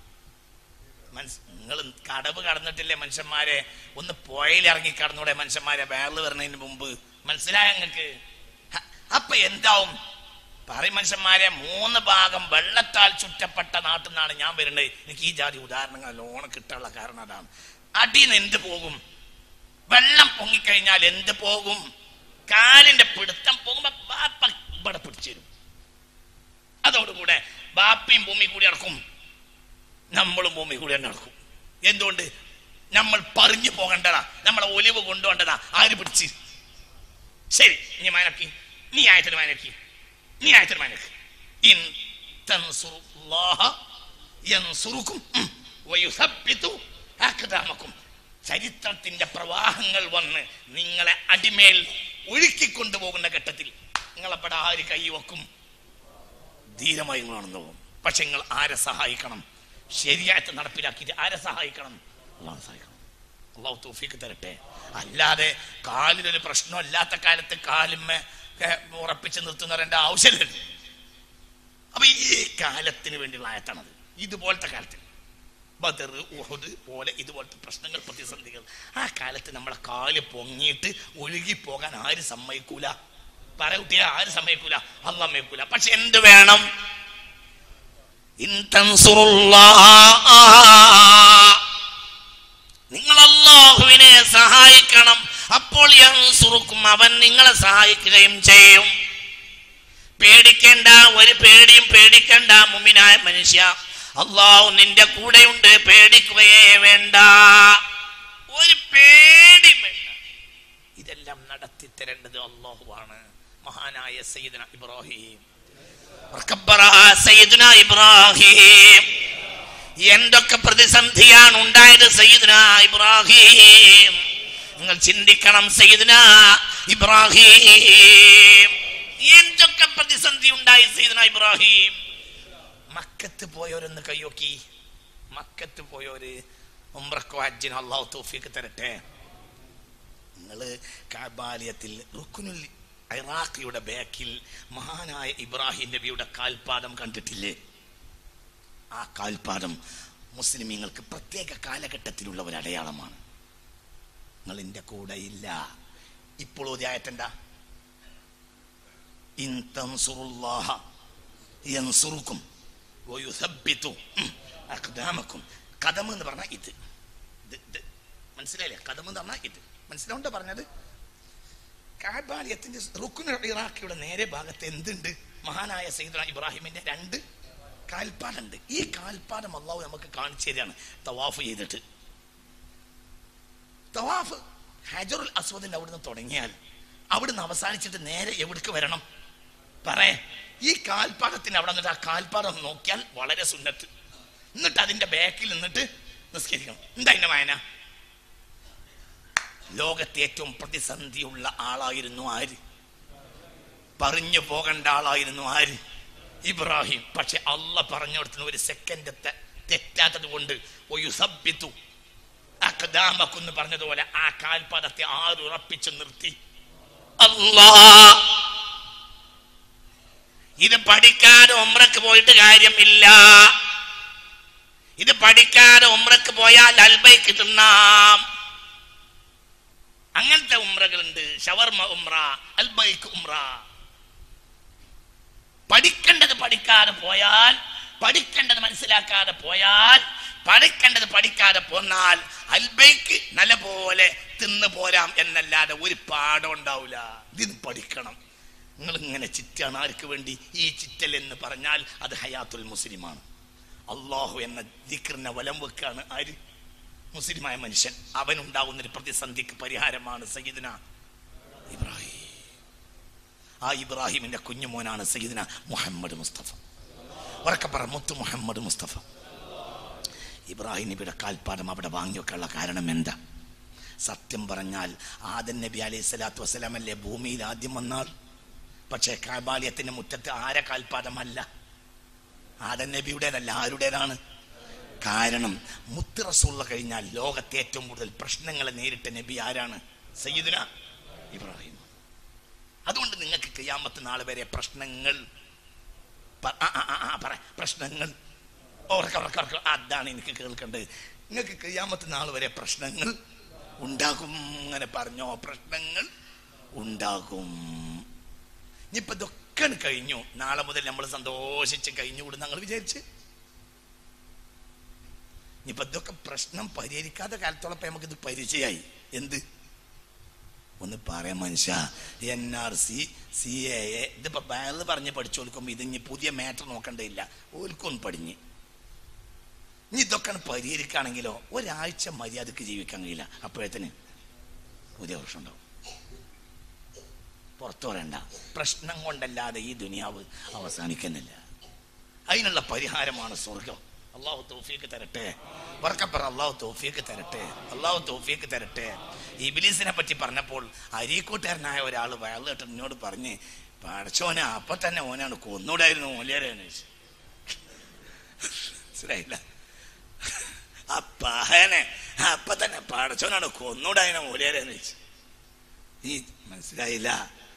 മനസ് നിങ്ങൾ കടവ് കടന്നിട്ടില്ലേ മനുഷ്യന്മാരെ ഒന്ന് പുഴയിലിറങ്ങി കടന്നൂടെ മനുഷ്യന്മാരെ വേറല് വരുന്നതിന് മുമ്പ് മനസ്സിലായ നിങ്ങൾക്ക് ഹ, അപ്പൊ എന്താവും പറയും മനുഷ്യന്മാരെ മൂന്ന് ഭാഗം വെള്ളത്താൽ ചുറ്റപ്പെട്ട നാട്ടിൽ നിന്നാണ് ഞാൻ വരുന്നത് എനിക്ക് ഈ ജാതി ഉദാഹരണങ്ങൾ ലോണ് കിട്ടാനുള്ള കാരണം അതാണ് അടിയിൽ നിന്ന് എന്ത് പോകും വെള്ളം പൊങ്ങിക്കഴിഞ്ഞാൽ എന്ത് പോകും കാലിന്റെ പിടുത്തം പോകുമ്പോ ബാപ്പ ഇവിടെ പിടിച്ചു തരും അതോടുകൂടെ ബാപ്പയും ഭൂമി കൂടി നടക്കും നമ്മളും ഭൂമി കൂടി തന്നെ നടക്കും എന്തുകൊണ്ട് നമ്മൾ പറഞ്ഞു പോകേണ്ടതാ നമ്മളെ ഒലിവ് കൊണ്ടുപോകേണ്ടതാ ആര് പിടിച്ച് ശരി നീ മാനക്കി നീ ആയത്തിന് മാനക്കി നീ ആയത്തിന് മാനക്ക് ഇൻ തൻസുറുല്ലാഹ യൻസുറുക്കും ഉം, വയുസബ്ബിതു അഖ്ദാമക്കും ചരിത്രത്തിന്റെ പ്രവാഹങ്ങൾ വന്ന് നിങ്ങളെ അടിമേൽ ഒഴുക്കിക്കൊണ്ടുപോകുന്ന ഘട്ടത്തിൽ നിങ്ങളെപ്പെടെ ആര് കൈവക്കും ധീരമായി നിങ്ങൾ നടന്നു പോകും പക്ഷെ നിങ്ങൾ ആരെ സഹായിക്കണം ശരിയായിട്ട് നടപ്പിലാക്കിയിട്ട് ആരെ സഹായിക്കണം അള്ളാഹ് സഹായിക്കണം അള്ളാഹു തൗഫീക്ക് തരട്ടെ അല്ലാതെ കാലിലൊരു പ്രശ്നമില്ലാത്ത കാലത്ത് കാലുമ്മ ഉറപ്പിച്ച് നിർത്തുന്നവരേണ്ട ആവശ്യമില്ല അപ്പൊ ഈ കാലത്തിന് വേണ്ടിയുള്ള ആയത്താണത് ഇതുപോലത്തെ കാലത്തിന് ബദർ ഉഹദ് പോലെ ഇതുപോലത്തെ പ്രശ്നങ്ങൾ പ്രതിസന്ധികൾ ആ കാലത്ത് നമ്മളെ കാല് പൊങ്ങിയിട്ട് ഒഴുകി പോകാൻ ആര് സമ്മതിക്കൂല പറയൂട്ടിയ ആര് സമ്മതിക്കൂല അല്ല സമ്മതിക്കൂല പക്ഷെ എന്ത് വേണം ഇൻ തൻസുറുല്ലാഹ് നിങ്ങൾ അള്ളാഹുവിനെ സഹായിക്കണം അപ്പോൾ യൻസുറുക്കും അവൻ നിങ്ങളെ സഹായിക്കുകയും ചെയ്യും പേടിക്കേണ്ട ഒരു പേടിയും പേടിക്കണ്ട മുമിനായ മനുഷ്യ അള്ളാഹു നിന്റെ കൂടെയുണ്ട് പേടിക്കുകയേ വേണ്ട ഒരു പേടിയും വേണ്ട ഇതെല്ലാം നടത്തി തരേണ്ടത് അള്ളാഹുവാണ് മഹാനായ സയ്യിദന ഇബ്രാഹിം വക്കബ്ബറഹ സയ്യിദുന ഇബ്രാഹിം എന്തൊക്കെ പ്രതിസന്ധിയാണ് ഉണ്ടായത് സയ്യിദുന ഇബ്രാഹിം നിങ്ങൾ ചിന്തിക്കണം സയ്യിദുന ഇബ്രാഹിം എന്തൊക്കെ പ്രതിസന്ധി ഉണ്ടായി സയ്യിദുന ഇബ്രാഹിം മക്കത്ത് പോയവരൊന്ന് കയ്യോക്കി മക്കത്ത് പോയവര് ഉംറക്കോ ഹജ്ജിനോ അള്ളാഹു തൗഫീക്ക് തരട്ടെ നിങ്ങള് കാബാലയത്തിൽ റുക്കുനുൽ ഇറാഖിയുടെ ബാക്കിൽ മഹാനായ ഇബ്രാഹിം നബിയുടെ കാൽപാദം കണ്ടിട്ടില്ലേ ആ കാൽപാദം മുസ്ലിമീങ്ങൾക്ക് പ്രത്യേക കാലഘട്ടത്തിലുള്ള ഒരു അടയാളമാണ് നിങ്ങൾ എൻ്റെ കൂടെ ഇല്ല ഇപ്പോൾ ഓതിയായിട്ടെന്താ ഇൻ തൻസുറുല്ലാഹ യൻസുറുക്കും വയുസബ്ബിതു ഉം, അഖ്ദാമക്കും കദം എന്ന് പറഞ്ഞാൽ ഇത് ഇത് ഇത് മനസ്സിലായില്ലേ കദം എന്ന് പറഞ്ഞാൽ ഇത് മനസ്സിലാവുണ്ടോ പറഞ്ഞത് കാബാലയത്തിന്റെ റുക്കുന ഇറാഖിയുടെ നേരെ ഭാഗത്ത് എന്തുണ്ട് മഹാനായ സയ്യിദ് ഇബ്രാഹിമിന്റെ രണ്ട് കാൽപ്പാടുണ്ട് ഈ കാൽപ്പാടം അള്ളാഹു നമുക്ക് കാണിച്ചു തരികയാണ് തവാഫ് ചെയ്തിട്ട് തവാഫ് ഹജറുൽ അസ്വദിന്റെ അവിടുന്ന് തുടങ്ങിയാൽ അവിടുന്ന് അവസാനിച്ചിട്ട് നേരെ എവിടേക്ക് വരണം പറയേ ഈ കാൽപ്പാടത്തിന് അവിടെ നിന്നിട്ട് ആ കാൽപ്പാടം നോക്കിയാൽ വളരെ സുന്നത്ത് എന്നിട്ട് അതിന്റെ ബാക്കിൽ നിന്നിട്ട് നിസ്കരിക്കണം എന്താ അതിന്റെ വായന ലോകത്തെ ഏറ്റവും പ്രതിസന്ധിയുള്ള ആളായിരുന്നു ആര് പറഞ്ഞു പോകേണ്ട ആളായിരുന്നു ആര് ഇബ്രാഹിം പക്ഷെ അല്ല പറഞ്ഞു കൊടുത്തിന് ഒരു സെക്കൻഡ് തെറ്റാത്തത് കൊണ്ട് ഒയുസബ്ബിത്തു അക്ദാമക്കെന്ന് പറഞ്ഞതുപോലെ ആ കാൽപാദത്തെ ആരുറപ്പിച്ചു നിർത്തി അല്ലാ ഇത് പഠിക്കാതെ ഉമ്രക്ക് പോയിട്ട് കാര്യമില്ല ഇത് പഠിക്കാതെ ഉമ്രക്ക് പോയാൽ അൽബൈക്ക് തിന്നാം അങ്ങനത്തെ ഉമ്രകളുണ്ട് ഷവർമ ഉമ്ര അൽബൈക്ക് ഉമ്ര പഠിക്കേണ്ടത് പഠിക്കാതെ പോയാൽ പഠിക്കേണ്ടത് മനസ്സിലാക്കാതെ പോയാൽ പഠിക്കേണ്ടത് പഠിക്കാതെ പോന്നാൽ അൽബൈക്ക് നല്ല പോലെ തിന്നു പോരാം എന്നല്ലാതെ ഒരു പാഠം ഉണ്ടാവില്ല ഇത് പഠിക്കണം നിങ്ങൾ ഇങ്ങനെ ചിറ്റാണ് ആർക്ക് വേണ്ടി ഈ ചിറ്റൽ എന്ന് പറഞ്ഞാൽ അത് ഹയാത്തുൽ മുസ്ലിമാണ് അള്ളാഹു എന്ന ദിക്റിനെ വലം വെക്കാണ് ആര് മുസ്ലിമായ മനുഷ്യൻ അവനുണ്ടാകുന്ന ഒരു പ്രതിസന്ധിക്ക് പരിഹാരമാണ് സയ്യിദിന ഇബ്രാഹിം ആ ഇബ്രാഹിമിന്റെ കുഞ്ഞുമോനാണ് സയ്യിദിന മുഹമ്മദ് മുസ്തഫ ഉറക്കപ്പറ മുത്തു മുഹമ്മദ് മുസ്തഫ ഇബ്രാഹിം നബിയുടെ കാൽപ്പാടം അവിടെ വാങ്ങിയൊക്കെയുള്ള കാരണം എന്താ സത്യം പറഞ്ഞാൽ ആദൻ നബി അലൈഹി സ്വലാത്തു വസ്സലാമല്ലേ ഭൂമിയിൽ ആദ്യം വന്നാൾ പക്ഷേ കാബാലയത്തിന്റെ മുറ്റത്ത് ആരെ കാൽപ്പാദമല്ല ആദൻ നബിയുടേതല്ല ആരുടേതാണ് കാരണം മുത്ത് റസൂള്ള കഴിഞ്ഞാൽ ലോകത്തെ ഏറ്റവും കൂടുതൽ പ്രശ്നങ്ങളെ നേരിട്ട നബി ആരാണ് സയ്യിദുന ഇബ്രാഹിം അതുകൊണ്ട് നിങ്ങൾക്ക് കിയാമത്ത് നാൾ വരെ പ്രശ്നങ്ങൾ പ- ആ, ആ, ആ, ആ, പറ പ്രശ്നങ്ങൾ ഉറക്ക ഉറക്ക ഉറക്ക അതാണ് എനിക്ക് കേൾക്കേണ്ടത് നിങ്ങൾക്ക് കിയാമത്ത് നാൾ വരെ പ്രശ്നങ്ങൾ ഉണ്ടാകും അങ്ങനെ പറഞ്ഞോ പ്രശ്നങ്ങൾ ഉണ്ടാകും ഇനിയിപ്പോ ഇതൊക്കെ കഴിഞ്ഞു നാളെ മുതൽ നമ്മൾ സന്തോഷിച്ച് കഴിഞ്ഞുകൂടും ഞങ്ങൾ വിചാരിച്ച് ഇനിയിപ്പോ ഇതൊക്കെ പ്രശ്നം പരിഹരിക്കാത്ത കാലത്തോളം ഇപ്പൊ നമുക്കിത് പരിചയമായി എന്ത് ഒന്ന് പറയാം മനുഷ്യ N R C C A A ഇതിപ്പോ ബാഗ് പറഞ്ഞ് പഠിച്ചു കൊടുക്കുമ്പോൾ ഇത് ഇനി പുതിയ മാറ്റർ നോക്കേണ്ടതില്ല ഓൽക്കൊന്നും പടിഞ്ഞ് ഇനി ഇതൊക്കെ പരിഹരിക്കുകയാണെങ്കിലോ ഒരാഴ്ച മര്യാദക്ക് ജീവിക്കാൻ കഴിയില്ല അപ്പോഴത്തേന് പുതിയ പ്രശ്നം ഉണ്ടാവും പുറത്തു പറയണ്ട പ്രശ്നം കൊണ്ടല്ലാതെ ഈ ദുനിയാവ് അവസാനിക്കുന്നില്ല അതിനുള്ള പരിഹാരമാണ് സ്വർഗം അള്ളാഹു തൗഫീക്ക് തരട്ടെ വർക്കപ്പറ അള്ളാഹു തൗഫീക്ക് തരട്ടെ അള്ളാഹു തൗഫീക്ക് തരട്ടെ ഇബിലീസിനെ പറ്റി പറഞ്ഞപ്പോൾ അരീക്കൂട്ടുകാരനായ ഒരാൾ വയലിട്ട് എന്നോട് പറഞ്ഞ് പഠിച്ചോനെ അപ്പൊ തന്നെ ഓനാണ് കൊന്നൂടായിരുന്നു ഓലിയാരെന്ന് ചോദിച്ചു മനസ്സിലായില്ല അപ്പാഹനെ അപ്പൊ തന്നെ പഠിച്ചോനാണ് കൊന്നൂടായിരുന്നു ഓലിയാരെന്ന് ചോദിച്ചു ഈ മനസ്സിലായില്ല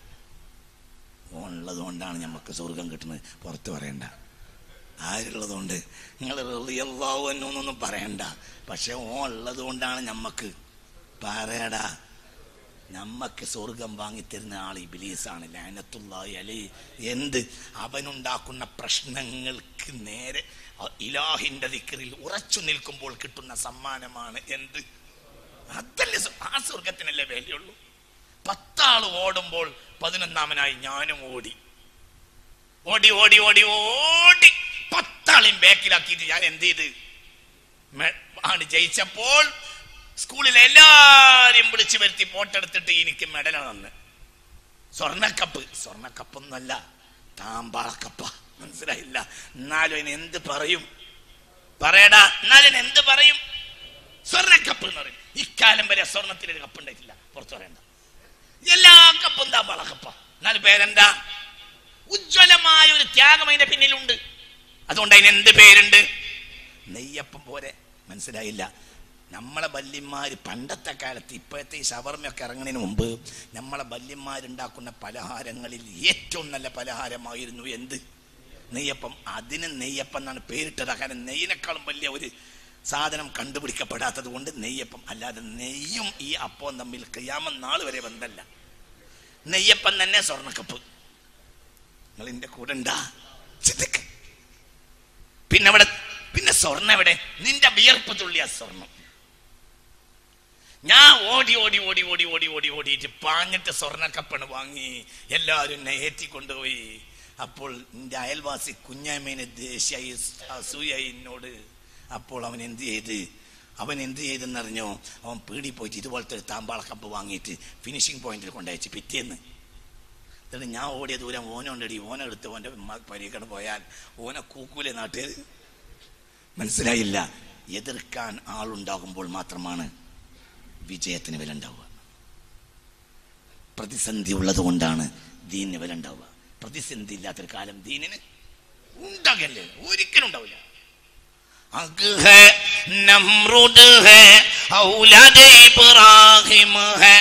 ഓണുള്ളത് കൊണ്ടാണ് നമുക്ക് സ്വർഗം കിട്ടുന്നത് പുറത്ത് പറയണ്ട ആരുള്ളതുകൊണ്ട് നിങ്ങൾ റളിയല്ലാഹു അൻഹു എന്നൊന്നും പറയണ്ട പക്ഷെ ഓ ഉള്ളത് കൊണ്ടാണ് നമ്മക്ക് പറയടാ നമ്മക്ക് സ്വർഗം വാങ്ങിത്തരുന്ന ആൾ ഇബിലീസാണ് ലാനത്തുള്ളാഹി അലി എന്ത് അവനുണ്ടാക്കുന്ന പ്രശ്നങ്ങൾക്ക് നേരെ അ- ഇലാഹിന്റെ ദിക്റിൽ ഉറച്ചു നിൽക്കുമ്പോൾ കിട്ടുന്ന സമ്മാനമാണ് എന്ത് അതല്ലേ സ്വ- ആ സ്വർഗത്തിനല്ലേ വിലയുള്ളൂ പത്താള് ഓടുമ്പോൾ പതിനൊന്നാമനായി ഞാനും ഓടി ഓടി ഓടി ഓടി ഓടി പത്താളെയും ബാക്കിലാക്കിയിട്ട് ഞാൻ എന്ത് ചെയ്ത് മെ- ആണ് ജയിച്ചപ്പോൾ സ്കൂളിലെ എല്ലാരെയും വിളിച്ചു വരുത്തി ഫോട്ടെടുത്തിട്ട് എനിക്ക് മെഡലാണ് തന്ന് സ്വർണ്ണക്കപ്പ് സ്വർണ്ണക്കപ്പൊന്നല്ല താമ്പാളക്കപ്പ മനസ്സിലായില്ല എന്നാലും അതിന് എന്ത് പറയും പറയടാ എന്നാലും അതിന് എന്ത് പറയും സ്വർണ്ണക്കപ്പ് എന്ന് പറയും ഇക്കാലം വരെ സ്വർണത്തിൽ ഒരു കപ്പ് ഉണ്ടായിട്ടില്ല പുറത്തു പറയണ്ട എല്ലാ കപ്പും താമ്പാളക്കപ്പ എന്നാലും പേരെന്താ ഉജ്ജ്വലമായ ഒരു ത്യാഗം അതിന്റെ പിന്നിലുണ്ട് അതുകൊണ്ട് അതിന് എന്ത് പേരുണ്ട് നെയ്യപ്പം പോലെ മനസ്സിലായില്ല നമ്മളെ ബല്യന്മാര് പണ്ടത്തെ കാലത്ത് ഇപ്പോഴത്തെ ഈ ഷവർമയൊക്കെ ഇറങ്ങുന്നതിന് മുമ്പ് നമ്മളെ ബല്യന്മാരുണ്ടാക്കുന്ന പലഹാരങ്ങളിൽ ഏറ്റവും നല്ല പലഹാരമായിരുന്നു എന്ത് നെയ്യപ്പം അതിന് നെയ്യപ്പം എന്നാണ് പേരിട്ടത് കാരണം നെയ്യിനേക്കാളും വലിയ ഒരു സാധനം കണ്ടുപിടിക്കപ്പെടാത്തത് കൊണ്ട് നെയ്യപ്പം അല്ലാതെ നെയ്യും ഈ അപ്പവും തമ്മിൽ കയ്യാമ നാൾ വരെ ബന്ധമല്ല നെയ്യപ്പം തന്നെ സ്വർണ്ണക്കപ്പ് നിങ്ങൾ എന്റെ കൂടെ ഉണ്ടാ ചിന്തിക്ക് പിന്നെ അവിടെ പിന്നെ സ്വർണ്ണം എവിടെ നിന്റെ വിയർപ്പ് തുള്ളിയ സ്വർണം ഞാൻ ഓടി ഓടി ഓടി ഓടി ഓടി ഓടി ഓടിയിട്ട് പാഞ്ഞിട്ട് സ്വർണ്ണക്കപ്പണ് വാങ്ങി എല്ലാവരും എന്നെ ഏറ്റിക്കൊണ്ടുപോയി അപ്പോൾ നിന്റെ അയൽവാസി കുഞ്ഞാമേനെ ദേഷ്യായി അസൂയായി എന്നോട് അപ്പോൾ അവൻ എന്ത് ചെയ്ത് അവൻ എന്ത് ചെയ്തെന്നറിഞ്ഞോ അവൻ പീടി പോയിട്ട് ഇതുപോലത്തെ ഒരു താമ്പാളക്കപ്പ് വാങ്ങിയിട്ട് ഫിനിഷിംഗ് പോയിന്റിൽ കൊണ്ടയച്ച് പിറ്റേന്ന് എന്നിട്ട് ഞാൻ ഓടിയ ദൂരം ഓനുണ്ടടി ഓനെ എടുത്ത് ഓൻ്റെ പരീക്ഷണം പോയാൽ ഓനെ കൂക്കൂലെ നാട്ടുകാർ മനസ്സിലായില്ല എതിർക്കാൻ ആളുണ്ടാകുമ്പോൾ മാത്രമാണ് വിജയത്തിന് വില ഉണ്ടാവുക പ്രതിസന്ധി ഉള്ളത് കൊണ്ടാണ് ദീനിന് വില ഉണ്ടാവുക പ്രതിസന്ധി ഇല്ലാത്തൊരു കാലം ദീനിന് ഉണ്ടാകല്ലേ ഒരിക്കലും ഉണ്ടാവില്ല അഗ് ഹെ നമ്രുദ് ഹെ ഔലാദ് ഇബ്രാഹിം ഹെ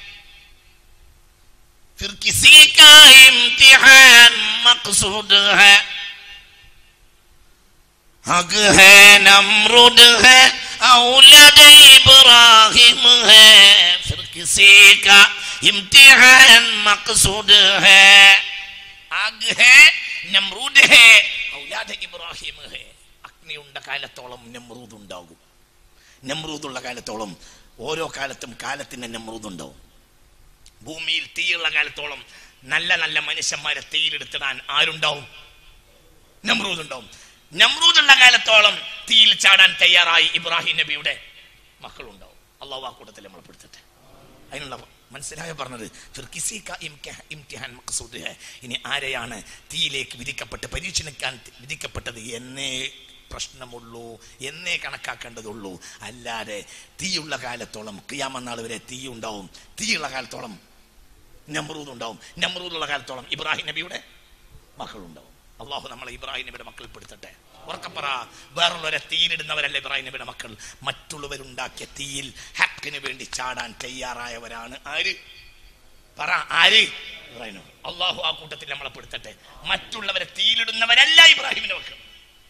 फिर किसी का इम्तिहान मकसूद है हक है नमरुद है औलद इब्राहिम है फिर किसी का इम्तिहान मकसूद है आग है നമ്രൂദ് ഹേ ഔലാദ് ഇബ്രാഹിം ഹേ അഗ്നിയുണ്ട കാലത്തോളം നമ്രൂദ് ഉണ്ടാകും നമ്രൂദുള്ള കാലത്തോളം ഓരോ കാലത്തും കാലത്തിന് നമ്രൂദ് ഉണ്ടാവും ഭൂമിയിൽ തീയുള്ള കാലത്തോളം നല്ല നല്ല മനുഷ്യന്മാരെ തീയിലെടുത്തിടാൻ ആരുണ്ടാവും നമ്രൂദ് ഉണ്ടാവും നമ്രൂദുള്ള കാലത്തോളം തീയിൽ ചാടാൻ തയ്യാറായി ഇബ്രാഹിം നബിയുടെ മക്കളുണ്ടാവും അള്ളാഹു ആ കൂട്ടത്തിൽ നമ്മളെ പെടുത്തട്ടെ അതിനുള്ള മനസ്സിലായ പറഞ്ഞത് ഫിർ കിസി കാ ഇംക- ഇംതിഹാൻ മഖ്സൂദ് ഹൈ. ഇനി ആരെയാണ് തീയിലേക്ക് വിധിക്കപ്പെട്ട് പരീക്ഷണിക്കാൻ വിധിക്കപ്പെട്ടത് എന്നേ പ്രശ്നമുള്ളൂ എന്നേ കണക്കാക്കേണ്ടതുള്ളൂ അല്ലാതെ തീയുള്ള കാലത്തോളം ക്രിയാമന്നാൾ വരെ തീ ഉണ്ടാവും തീയുള്ള കാലത്തോളം നമ്രൂദ് ഉണ്ടാവും നമ്രൂദുള്ള കാലത്തോളം ഇബ്രാഹിം നബിയുടെ മക്കളുണ്ടാവും അള്ളാഹു നമ്മളെ ഇബ്രാഹിം നബിയുടെ മക്കൾ പെടുത്തട്ടെ ഉറക്കപ്പറ വേറുള്ളവരെ തീയിലിടുന്നവരല്ല ഇബ്രാഹിം നബിയുടെ മക്കൾ മറ്റുള്ളവരുണ്ടാക്കിയ തീയിൽ ഹക്കിന് വേണ്ടി ചാടാൻ തയ്യാറായവരാണ് ആര് പറ ആര് ഇബ്രാഹിം നബി. അള്ളാഹു ആ കൂട്ടത്തിൽ നമ്മളെ പെടുത്തട്ടെ മറ്റുള്ളവരെ തീയിലിടുന്നവരല്ല ഇബ്രാഹിമിന്റെ മക്കൾ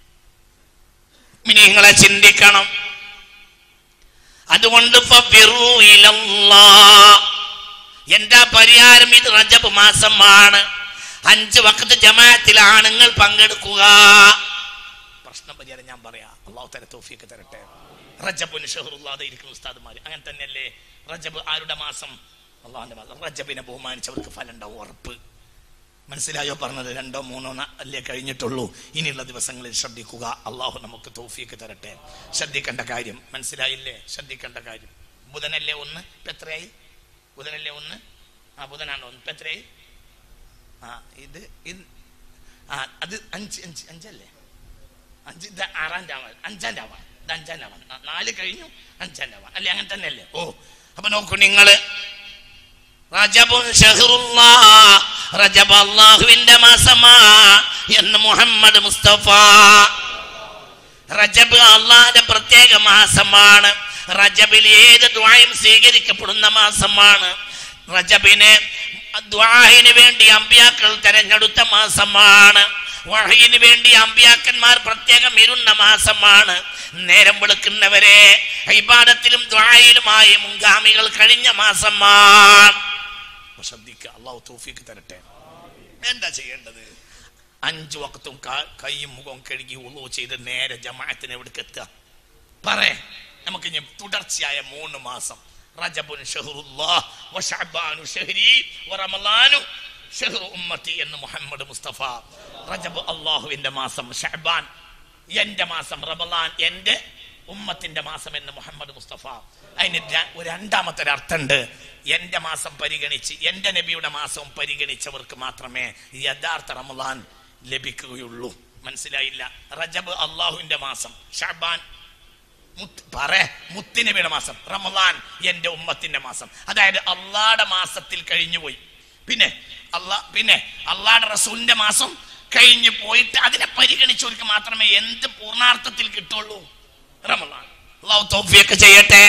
നിങ്ങളെ ചിന്തിക്കണം അതുകൊണ്ട് ഫഫിറൂ ഇലല്ലാഹ്. എന്താ പരിഹാരം ഇത് റജബ് മാസമാണ് അഞ്ച് വക്കത്ത് ജമാഅത്തിൽ ആണുങ്ങൾ പങ്കെടുക്കുക പ്രശ്ന പരിഹാരം ഞാൻ പറയാം അള്ളാഹു തല തോഫിയൊക്കെ തരട്ടെ റജബുന് ഷഹറുല്ലാതെ ഇരിക്കുന്ന ഉസ്താദുമാര് അങ്ങനെ തന്നെയല്ലേ റജബ് ആരുടെ മാസം അള്ളാഹുന്റെ മാസം റജബിനെ ബഹുമാനിച്ചവർക്ക് ഫലം ഉണ്ടാവും ഉറപ്പ് മനസ്സിലായോ പറഞ്ഞത് രണ്ടോ മൂന്നോ ന- അല്ലേ കഴിഞ്ഞിട്ടുള്ളൂ ഇനിയുള്ള ദിവസങ്ങളിൽ ശ്രദ്ധിക്കുക അള്ളാഹു നമുക്ക് തോഫിയൊക്കെ തരട്ടെ ശ്രദ്ധിക്കേണ്ട കാര്യം മനസ്സിലായില്ലേ ശ്രദ്ധിക്കേണ്ട കാര്യം ബുധനല്ലേ ഒന്ന് ഇപ്പൊ എത്രയായി ബുധനല്ലേ ഒന്ന് ആ ബുധനാണ് ഒന്ന് ഇപ്പൊ എത്രയായി ആ ഇത് ഇത് ആ അത് അഞ്ച് അഞ്ച് അഞ്ചല്ലേ അഞ്ച് ഇത് ആറാം രാവാൻ അഞ്ചാം രാവാൻ ഇത് അഞ്ചാം രാവാൻ ആ, നാല് കഴിഞ്ഞു അഞ്ചാം രാവാൻ അല്ലേ അങ്ങനെ തന്നെയല്ലേ ഓ അപ്പൊ നോക്കൂ നിങ്ങള് റജബുൻ ഷഹറുല്ലാ റജബ് അള്ളാഹുവിന്റെ മാസമാ എന്ന് മുഹമ്മദ് മുസ്തഫ റജബ് അള്ളാഹിന്റെ പ്രത്യേക മാസമാണ് റജബിൽ ഏത് ദ്വായും സ്വീകരിക്കപ്പെടുന്ന മാസമാണ് റജബിന് ദ്വാഹിന് വേണ്ടി അമ്പ്യാക്കൾ തെരഞ്ഞെടുത്ത മാസമാണ് വഹയിന് വേണ്ടി അമ്പ്യാക്കന്മാർ പ്രത്യേകം ഇരുന്ന മാസമാണ് നേരം വെളുക്കുന്നവരെ ഇബാദത്തിലും ദ്വായിലുമായി മുൻഗാമികൾ കഴിഞ്ഞ മാസമാണ് ശ്രദ്ധിക്കുക അള്ളാഹു തൗഫീക്ക് തരട്ടെ എന്താ ചെയ്യേണ്ടത് അഞ്ചു വക്തും കാ- കൈയും മുഖവും കഴുകി ഉള്ളു ചെയ്ത് നേരെ ജമാഅത്തിന് എവിടേക്ക് എത്തുക പറേ നമുക്ക് ഇനി തുടർച്ചയായ മൂന്ന് മാസം റജബുൻ ഷഹറുല്ലാഹ് വശഅബാനു ഷഹരി വറമളാനു ഷഹ്റു ഉമ്മത്തി എന്ന് മുഹമ്മദ് മുസ്തഫ റജബ് അള്ളാഹുവിന്റെ മാസം ഷഅബാൻ എന്റെ മാസം റമളാൻ എന്റെ ഉമ്മത്തിന്റെ മാസം എന്ന് മുഹമ്മദ് മുസ്തഫ അതിന് ര- ഒരു രണ്ടാമത്തെ ഒരു അർത്ഥമുണ്ട് എന്റെ മാസം പരിഗണിച്ച് എന്റെ നബിയുടെ മാസവും പരിഗണിച്ചവർക്ക് മാത്രമേ യഥാർത്ഥ റമളാൻ ലഭിക്കുകയുള്ളൂ മനസ്സിലായില്ല റജബ് അള്ളാഹുവിന്റെ മാസം ഷാബാൻ മുത്ത് പറ മുത്തിനബിയുടെ മാസം റമദാൻ എന്റെ ഉമ്മത്തിന്റെ മാസം അതായത് അള്ളാടെ മാസത്തിൽ കഴിഞ്ഞുപോയി പിന്നെ അള്ളാ പിന്നെ അള്ളാടെ റസൂലിന്റെ മാസം കഴിഞ്ഞു പോയിട്ട് അതിനെ പരിഗണിച്ചവർക്ക് മാത്രമേ എന്ത് പൂർണ്ണാർത്ഥത്തിൽ കിട്ടുള്ളൂ റമദാൻ അള്ളാഹു തോഫിയൊക്കെ ചെയ്യട്ടെ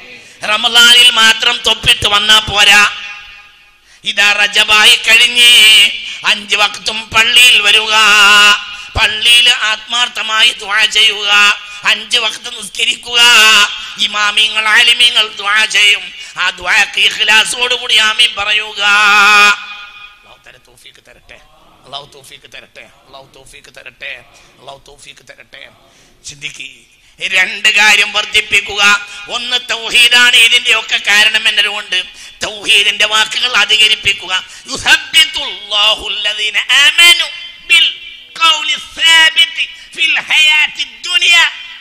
റമദാനിൽ മാത്രം തൊപ്പിട്ട് വന്നാ പോരാ ഇതാ റജബായി കഴിഞ്ഞ് അഞ്ച് വക്തും പള്ളിയിൽ വരിക പള്ളിയിൽ ആത്മാർത്ഥമായി ദ്വാ ചെയ്യുക അഞ്ച് വക്ത് നിസ്കരിക്കുക ഇമാമിങ്ങൾ ആലിമീങ്ങൾ ദ്വാ ചെയ്യും ആ ദ്വാക്ക് ഇഖ്ലാസോടുകൂടി ആമീൻ പറയുക അള്ളാഹു തല തൗഫീക്ക് തരട്ടെ അള്ളാഹു തൗഫീക്ക് തരട്ടെ അള്ളാഹു തൗഫീക്ക് തരട്ടെ അള്ളാഹു തൗഫീക്ക് തരട്ടെ ചിന്തിക്ക് രണ്ട് കാര്യം വർദ്ധിപ്പിക്കുക ഒന്ന് തൗഹീദാണ് ഇതിന്റെ ഒക്കെ കാരണം എന്നതുകൊണ്ട് തൗഹീദിന്റെ വാക്കുകൾ അധികരിപ്പിക്കുക യുസബ്ബിതുല്ലാഹു അല്ലദീന ആമനു ബിൽ ഖൗലി സാബിതി ഫിൽ ഹയാത്തി ദുനിയ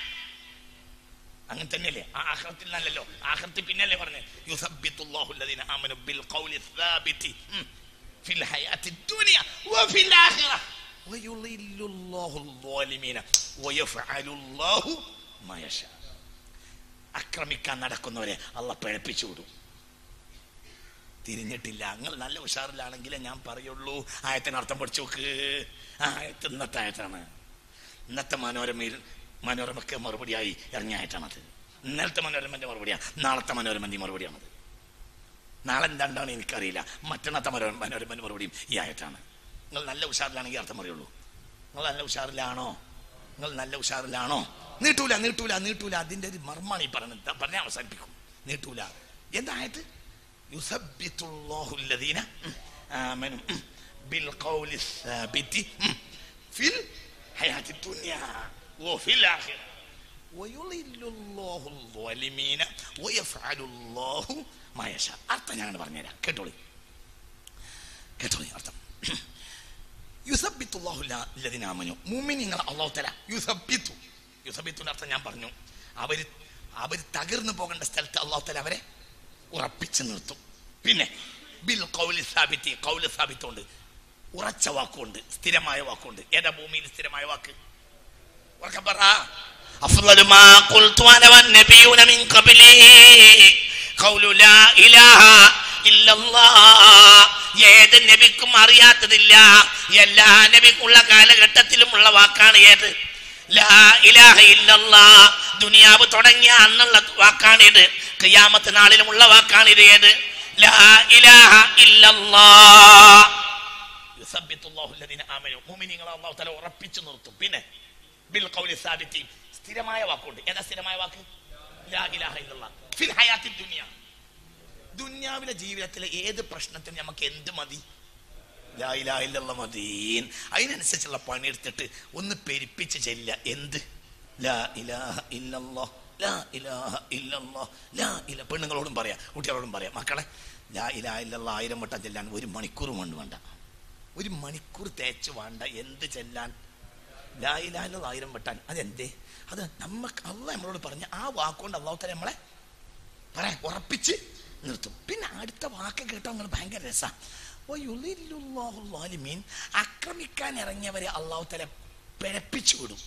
അങ്ങനെ തന്നെയല്ലേ ആഖിറത്തിൽ നല്ലല്ലോ ആഖിറത്തിൽ പിന്നല്ലേ പറഞ്ഞേ യുസബ്ബിതുല്ലാഹു അല്ലദീന ആമനു ബിൽ ഖൗലി സാബിതി ഉം. ഫിൽ ഹയാത്തി ദുനിയ വഫിൽ ആഖിറ ويضل الله الظالمين ويفعل الله ما يشاء ആക്രമിക്കാൻ നടക്കുന്നവരെ അള്ള പിഴപ്പിച്ചു വിടും തിരിഞ്ഞിട്ടില്ല നിങ്ങൾ നല്ല ഉഷാറിലാണെങ്കിലേ ഞാൻ പറയുള്ളൂ ആയത്തിന് അർത്ഥം പഠിച്ചു നോക്ക് ആ ആയത്ത് ഇന്നത്തെ ആയത്താണ് ഇന്നത്തെ മനോരമയിൽ മനോരമയ്ക്ക് മറുപടിയായി ഇറങ്ങിയ ആയത്താണത് ഇന്നലത്തെ മനോരമന്റെ മറുപടിയാണ് നാളത്തെ മനോരമന്റെ മറുപടിയാണത് നാളെ എന്താണ്ടാണ് എനിക്കറിയില്ല മറ്റന്നത്തെ മനോരമ മനോരമന്റെ മറുപടിയും ഈ ആയത്താണ് നിങ്ങൾ നല്ല ഉഷാറിലാണെങ്കിൽ അർത്ഥം പറയുള്ളൂ നിങ്ങൾ നല്ല ഉഷാറിലാണോ നിങ്ങൾ നല്ല ഉഷാറിലാണോ നീട്ടൂല നീട്ടൂല നീട്ടൂല അതിന്റെ ഒരു മർമ്മാണ് ഈ പറഞ്ഞത് പറഞ്ഞ അവസാനിപ്പിക്കും നീട്ടൂല എന്തായിട്ട് യുസബ്ബിത്തുല്ലാഹുല്ലദീന ആമനു ബിൽ ഖൗലി സാബിതി ഫിൽ ഹയാത്തി ദുനിയ വഫിൽ ആഖിറ ويضل الله الظالمين ويفعل الله ما يشاء അർത്ഥം ഞാൻ പറഞ്ഞുതരാം കേട്ടോളി കേട്ടോളി അർത്ഥം യുസബിത്തുല്ലാഹു ലദിന ആമനു മുഅ്മിനീങ്ങൾ അല്ലാഹു തആല യുസബിത്തു യുസബിത്തുന്റെ അർത്ഥം ഞാൻ പറഞ്ഞു അവർ അവർ തകർന്നു പോകേണ്ട സ്ഥലത്ത് അല്ലാഹു തആല അവരെ ഉറപ്പിച്ചു നിർത്തും പിന്നെ ബിൽ ഖൗലി സാബിത്തി ഖൗലി സാബിത്തുണ്ട് ഉറച്ച വാക്കുണ്ട് സ്ഥിരമായ വാക്കുണ്ട് ഏതാ ഭൂമിയിൽ സ്ഥിരമായ വാക്ക് ഉറക്കെ പറ أفضل ما قلت أنا والنبيون من قبلي قول لا إله إلا الله ഏത് നബിക്കും അറിയാത്തതില്ല എല്ലാ നബിക്കുള്ള കാലഘട്ടത്തിലുമുള്ള വാക്കാണ് ഏത് ലാ ഇലാഹ ഇല്ലല്ലാ ദുനിയാവ് തുടങ്ങിയ അന്നുള്ള വാക്കാണ് ഇത് ഖിയാമത്ത് നാളിലുമുള്ള വാക്കാണ് ഇത് ഏത് ലാ ഇലാഹ ഇല്ലല്ലാ യുസബ്ബിത്തുല്ലാഹു അല്ലദീന ആമനു മുഅ്മിനീങ്ങളെ അല്ലാഹു തആല ഉറപ്പിച്ചു നിർത്തും പിന്നെ ബിൽ ഖൗലി സാബിത്തി സ്ഥിരമായ വാക്കുണ്ട് ഏതാ സ്ഥിരമായ വാക്ക് ലാ ഇലാഹ ഇല്ലല്ലാ ഫിൽ ഹയാത്തി ദുനിയ ദുനിയാവിലെ ജീവിതത്തിലെ ഏത് പ്രശ്നത്തിനും നമുക്ക് എന്ത് മതി ലാ ഇലാഹ ഇല്ലല്ലാ മതി അതിനനുസരിച്ചുള്ള പണിയെടുത്തിട്ട് ഒന്ന് പെരുപ്പിച്ച് ചെല്ല എന്ത് ലാ ഇലാഹ ഇല്ലല്ലാ ലാ ഇലാഹ ഇല്ലല്ലാ ലാ ഇല പെണ്ണുങ്ങളോടും പറയാം കുട്ടികളോടും പറയാം മക്കളെ ലാ ഇലാഹ ഇല്ലല്ലാ ആയിരം വട്ടം ചെല്ലാൻ ഒരു മണിക്കൂർ കൊണ്ട് വേണ്ട ഒരു മണിക്കൂർ തേച്ച് വേണ്ട എന്ത് ചെല്ലാൻ ലായിലാലുള്ള ആയിരം വെട്ടാൻ അതെന്തേ അത് നമുക്ക് അള്ള നമ്മളോട് പറഞ്ഞ ആ വാക്കുകൊണ്ട് അള്ളാഹുത്തല നമ്മളെ പറയാൻ ഉറപ്പിച്ച് നിർത്തും പിന്നെ അടുത്ത വാക്ക് കേട്ടോ നിങ്ങൾ ഭയങ്കര രസമാണ് മീൻ ആക്രമിക്കാൻ ഇറങ്ങിയവരെ അള്ളാഹുത്തല പിഴപ്പിച്ചു വിടും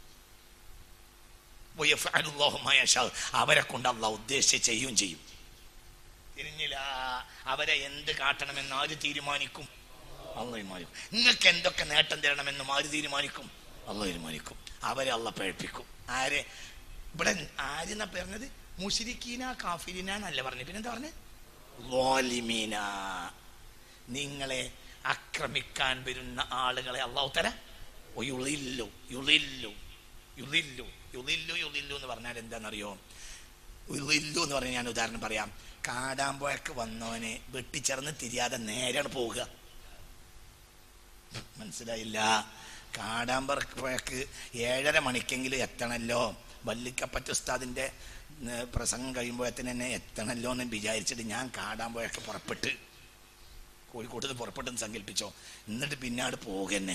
വയഫഅലുല്ലാഹു മാ യശാ. അവരെ കൊണ്ട് അള്ളാഹ് ഉദ്ദേശിച്ച് ചെയ്യുകയും ചെയ്യും തിരിഞ്ഞില്ല അവരെ എന്ത് കാട്ടണമെന്ന് ആര് തീരുമാനിക്കും അള്ള തീരുമാനിക്കും നിങ്ങൾക്ക് എന്തൊക്കെ നേട്ടം തരണമെന്നും ആര് തീരുമാനിക്കും അള്ള തീരുമാനിക്കും അവരെ അള്ള പഴപ്പിക്കും ആരെ ഇവിടെ ആരെന്നാ പറഞ്ഞത് മുഷിരിക്കീന കാഫിരിന എന്നല്ല പറഞ്ഞു പിന്നെന്താ പറഞ്ഞത് ലോലിമീന നിങ്ങളെ ആക്രമിക്കാൻ വരുന്ന ആളുകളെ അള്ളാഹു തര യുളില്ലു യുളില്ലു യുളില്ലു യുളില്ലു യുളില്ലു എന്ന് പറഞ്ഞാൽ എന്താണെന്നറിയോ യുളില്ലു എന്ന് പറഞ്ഞാൽ ഞാൻ ഉദാഹരണം പറയാം കാടാമ്പോഴക്ക് വന്നവനെ വെട്ടിച്ചേർന്ന് തിരിയാതെ നേരെയാണ് പോവുക മനസ്സിലായില്ല കാടാമ്പറക്ക് ഏഴര മണിക്കെങ്കിലും എത്തണല്ലോ വല്ലിക്കപ്പറ്റ ഉസ്താദിന്റെ ഏർ, പ്രസംഗം കഴിയുമ്പോഴത്തിന് തന്നെ എത്തണല്ലോ എന്ന് വിചാരിച്ചിട്ട് ഞാൻ കാടാമ്പോഴൊക്കെ പുറപ്പെട്ട് കോഴിക്കോട്ട് നിന്ന് പുറപ്പെട്ടെന്ന് സങ്കല്പിച്ചോ എന്നിട്ട് പിന്നാട് പോവുക തന്നെ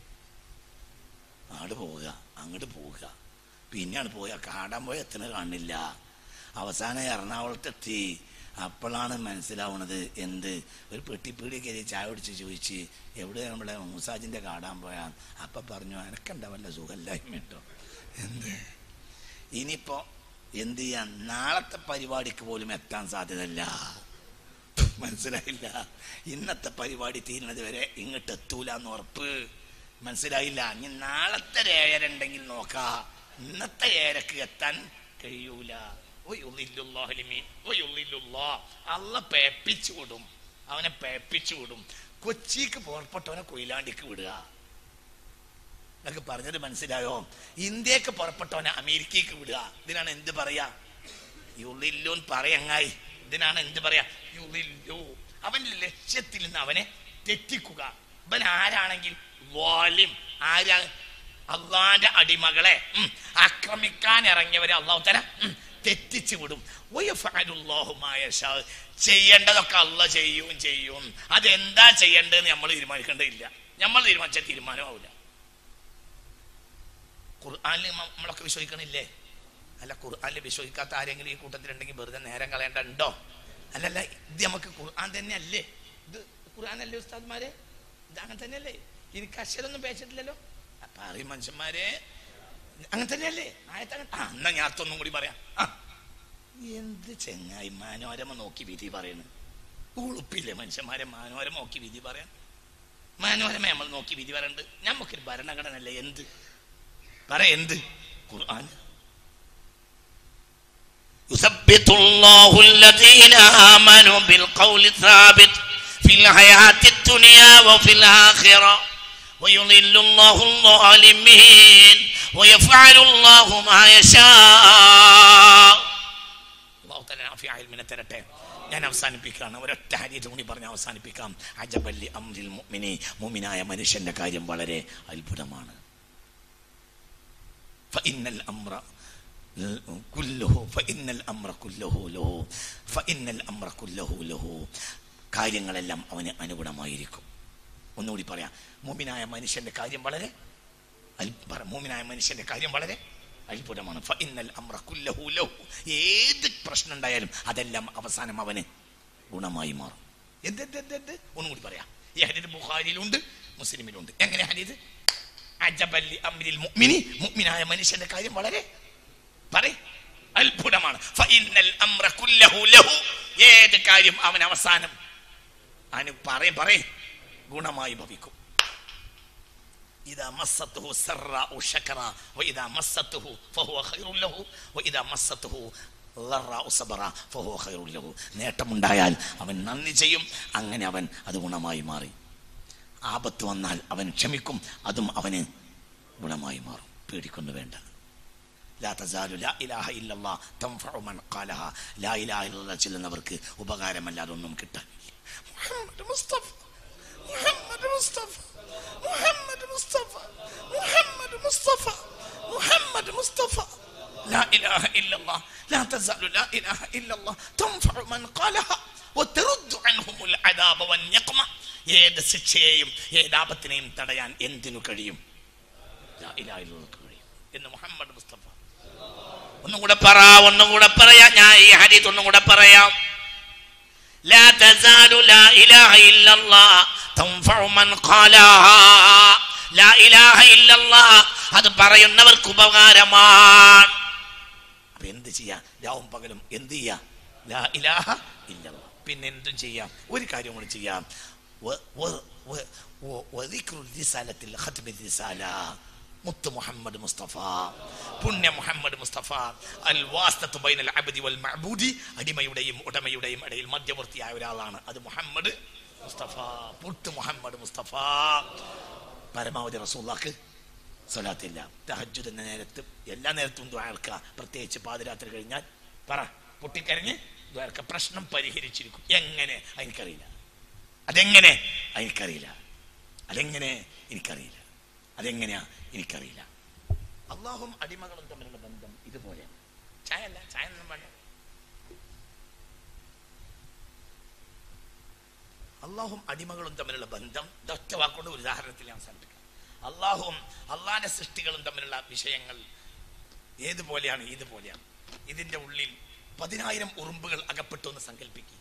ആട് പോവുക അങ്ങോട്ട് പോവുക പിന്നെയാണ് പോവുക കാടാമ്പോയ എത്തണ കാണില്ല അവസാനം എറണാകുളത്തെത്തി അപ്പോഴാണ് മനസ്സിലാവുന്നത് എന്ത് ഒരു പെട്ടിപ്പീടി കയറി ചായ കുടിച്ച് ചോദിച്ച് എവിടെ നമ്മളെ മൂസാജിന്റെ കാടാൻ പോയാ അപ്പൊ പറഞ്ഞു എനക്കെന്താ വല്ല സുഖമില്ലായ്മ ഉണ്ടോ എന്ത് ഇനിയിപ്പോ എന്ത് ചെയ്യാൻ നാളത്തെ പരിപാടിക്ക് പോലും എത്താൻ സാധ്യതയില്ല മനസ്സിലായില്ല ഇന്നത്തെ പരിപാടി തീരുന്നത് വരെ ഇങ്ങോട്ട് എത്തൂല എന്ന് ഉറപ്പ് മനസ്സിലായില്ല ഇനി നാളത്തെ ഒരു ഏഴര ഉണ്ടെങ്കിൽ നോക്കാ ഇന്നത്തെ ഏഴരക്ക് എത്താൻ കഴിയൂല ഒയുള്ളില്ലുല്ലാഹിലിമീൻ. ഒയുള്ളില്ലുല്ലാ. അള്ള പേപ്പിച്ചു വിടും അവനെ പേപ്പിച്ചു വിടും കൊച്ചിക്ക് പുറപ്പെട്ടവനെ കൊയിലാണ്ടിക്ക് വിടുക എന്നൊക്കെ പറഞ്ഞത് മനസ്സിലായോ ഇന്ത്യക്ക് പുറപ്പെട്ടവനെ അമേരിക്കക്ക് വിടുക ഇതിനാണ് എന്ത് പറയാ യുളില്ലൂൻ പറയങ്ങായി ഇതിനാണ് എന്ത് പറയാ യുളില്ലു അവന്റെ ലക്ഷ്യത്തിൽ നിന്ന് അവനെ തെറ്റിക്കുക ഇവൻ ആരാണെങ്കിൽ വാലിം ആരാ അള്ളാന്റെ അടിമകളെ ഉം, ആക്രമിക്കാൻ ഇറങ്ങിയവരെ അള്ളാഹു തല തെറ്റിച്ചു വിടും വയഫഅലുല്ലാഹു മാ യശാ. ചെയ്യേണ്ടതൊക്കെ അല്ല ചെയ്യും ചെയ്യും അതെന്താ ചെയ്യേണ്ടതെന്ന് നമ്മൾ തീരുമാനിക്കേണ്ടതില്ല നമ്മൾ തീരുമാനിച്ച തീരുമാനമാവില്ല ഖുർആാനിൽ നമ്മളൊക്കെ വിശ്വസിക്കണില്ലേ അല്ല ഖുർആാനിൽ വിശ്വസിക്കാത്ത ആരെങ്കിലും ഈ കൂട്ടത്തിലുണ്ടെങ്കിൽ വെറുതെ നേരം കളയേണ്ടോ അല്ലല്ല ഇത് നമുക്ക് ഖുർആൻ തന്നെ അല്ലേ ഇത് ഖുർആൻ അല്ലേ ഉസ്താദ്മാരെ ഇത് അങ്ങനെ തന്നെയല്ലേ എനിക്ക് അക്ഷരമൊന്നും പേച്ചിട്ടില്ലല്ലോ അപ്പൊ അറിയും മനുഷ്യന്മാരെ അങ്ങനെ തന്നെയല്ലേ ആയത്തങ്ങനെ ആ എന്നാ ഞാൻ അർത്ഥമൊന്നും കൂടി പറയാം ആ എന്ത് ചെങ്ങായി മനോരമ നോക്കി വിധി പറയണ് ഉളുപ്പില്ലേ മനുഷ്യന്മാരെ മനോരമ നോക്കി വിധി പറയാൻ മനോരമ നമ്മൾ നോക്കി വിധി പറയണ്ട് നമുക്കൊരു ഭരണഘടന അല്ലേ എന്ത് പറ എന്ത് ഖുർആൻ يثبت الله الذين آمنوا بالقول الثابت في الحياة الدنيا وفي الآخرة ويضل الله الظالمين ويفعل الله ما يشاء അള്ളാഹു തആല നാഫിയായ ഇൽമിനെ തരട്ടെ ഞാൻ അവസാനിപ്പിക്കുകയാണ് ഒരൊറ്റ ഹരീത് കൂടി പറഞ്ഞ് അവസാനിപ്പിക്കാം അജബല്ലി അംരിൽ മുഅ്മിനി മുഅ്മിനായ മനുഷ്യന്റെ കാര്യം വളരെ അത്ഭുതമാണ് فإن الأمر كله فإن الأمر كله له فإن الأمر كله له കാര്യങ്ങളെല്ലാം അവന് അനുഗുണമായിരിക്കും ഒന്നുകൂടി പറയാം മുമിനായ മനുഷ്യന്റെ കാര്യം വളരെ അൽ- പറ- മുമിനായ മനുഷ്യന്റെ കാര്യം വളരെ അത്ഭുതമാണ് ഫഇന്നൽ അംറ കുല്ലഹു ലഹു. ഏത് പ്രശ്നം ഉണ്ടായാലും അതെല്ലാം അവസാനം അവന് ഗുണമായി മാറും എന്ത് എന്ത് എന്ത് എന്ത് ഒന്നുകൂടി പറയാം ഈ ഹരീത് ബുഖാരിയിലുണ്ട് മുസ്ലിമിലുണ്ട് എങ്ങനെ ഹരീത് അജബല്ലി അംരിൽ മുഅ്മിനി മുഅ്മിനായ മനുഷ്യന്റെ കാര്യം വളരെ പറയ് അത്ഭുതമാണ് ഫഇന്നൽ അംറ കുല്ലഹു ലഹു. ഏത് കാര്യം അവൻ അവസാനം അനു പറയും പറയും ഗുണമായി ഭവിക്കും إذا مسته سراء شكر وإذا مسته فهو خير له وإذا مسته ضراء صبر فهو خير له നേട്ടമുണ്ടായാൽ അവൻ നന്ദി ചെയ്യും അങ്ങനെ അവൻ അത് ഗുണമായി മാറി ആപത്ത് വന്നാൽ അവൻ ക്ഷമിക്കും അതും അവന് ഗുണമായി മാറും പേടിക്കൊന്നു വേണ്ട ലാ തസാലു ലാ ഇലാഹ ഇല്ലല്ലാ തൻഫഉ മൻ ഖാലഹ ലാ ഇലാഹ ഇല്ലല്ലാ ചെല്ലുന്നവർക്ക് ഉപകാരമല്ലാതെ ഒന്നും കിട്ടാനില്ല മുഹമ്മദ് മുസ്തഫ മുഹമ്മദ് മുസ്തഫ മുഹമ്മദ് മുസ്തഫ മുഹമ്മദ് മുസ്തഫ മുഹമ്മദ് മുസ്തഫ لا إله إلا الله لا تزال لا إله إلا الله تنفع من قالها وترد عنهم العذاب والنقمة ഏത് ശിക്ഷയെയും ഏത് ആപത്തിനെയും തടയാൻ എന്തിനു കഴിയും ലാ ഇലാഹ ഇല്ലല്ലാഹ് കഴിയും എന്ന് മുഹമ്മദ് മുസ്തഫ ഒന്നും കൂടെ പറ ഒന്നും കൂടെ പറയാം ഞാൻ ഈ ഹദീസ് ഒന്നും കൂടെ പറയാം لا تزال لا إله إلا الله تنفع من قالها لا إله إلا الله അത് പറയുന്നവർക്ക് ഉപകാരമാണ് അപ്പൊ എന്ത് ചെയ്യാം രാവും പകലും എന്ത് ചെയ്യാം ലാ ഇലാഹ ഇല്ലല്ലാഹ് പിന്നെ എന്തും ചെയ്യാം ഒരു കാര്യം കൂടി ചെയ്യാം വ- വ- വ- വ- വദിക്റുൽ റിസാലത്തിൽ ഖത്മിൽ റിസാല മുത്ത് മുഹമ്മദ് മുസ്തഫ പുണ്യ മുഹമ്മദ് മുസ്തഫ അൽ വാസ്തത്ത് ബൈനൽ അബ്ദി വൽ മഅബൂദി അടിമയുടെയും ഉടമയുടെയും ഇടയിൽ മധ്യവർത്തിയായ ഒരാളാണ് അത് മുഹമ്മദ് മുസ്തഫ പുട്ട് മുഹമ്മദ് മുസ്തഫ പരമാവധി റസൂല്ലാക്ക് സ്വലാത്തില്ല തഹജ്ജുദ് എന്ന നേരത്ത് എല്ലാ നേരത്തും ദ്വാർക്ക പ്രത്യേകിച്ച് പാതിരാത്രി കഴിഞ്ഞാൽ പറ പൊട്ടിക്കരഞ്ഞ് ദ്വാർക്ക പ്രശ്നം പരിഹരിച്ചിരിക്കും എങ്ങനെ എനിക്കറിയില്ല അതെങ്ങനെ എനിക്കറിയില്ല അതെങ്ങനെ എനിക്കറിയില്ല അതെങ്ങനെയാ എനിക്കറിയില്ല അള്ളാഹും അടിമകളും തമ്മിലുള്ള ബന്ധം ഇതുപോലെ ചായ അല്ല ചായ ഒന്നും വേണ്ട അള്ളാഹും അടിമകളും തമ്മിലുള്ള ബന്ധം ഒറ്റ വാക്കുകൊണ്ട് ഒരു ഉദാഹരണത്തിൽ ഞാൻ അവസാനിപ്പിക്കാം അള്ളാഹുവും അള്ളാന്റെ സൃഷ്ടികളും തമ്മിലുള്ള വിഷയങ്ങൾ ഏതുപോലെയാണ് ഇതുപോലെയാണ് ഇതിന്റെ ഉള്ളിൽ പതിനായിരം ഉറുമ്പുകൾ അകപ്പെട്ടു എന്ന് സങ്കല്പിക്കും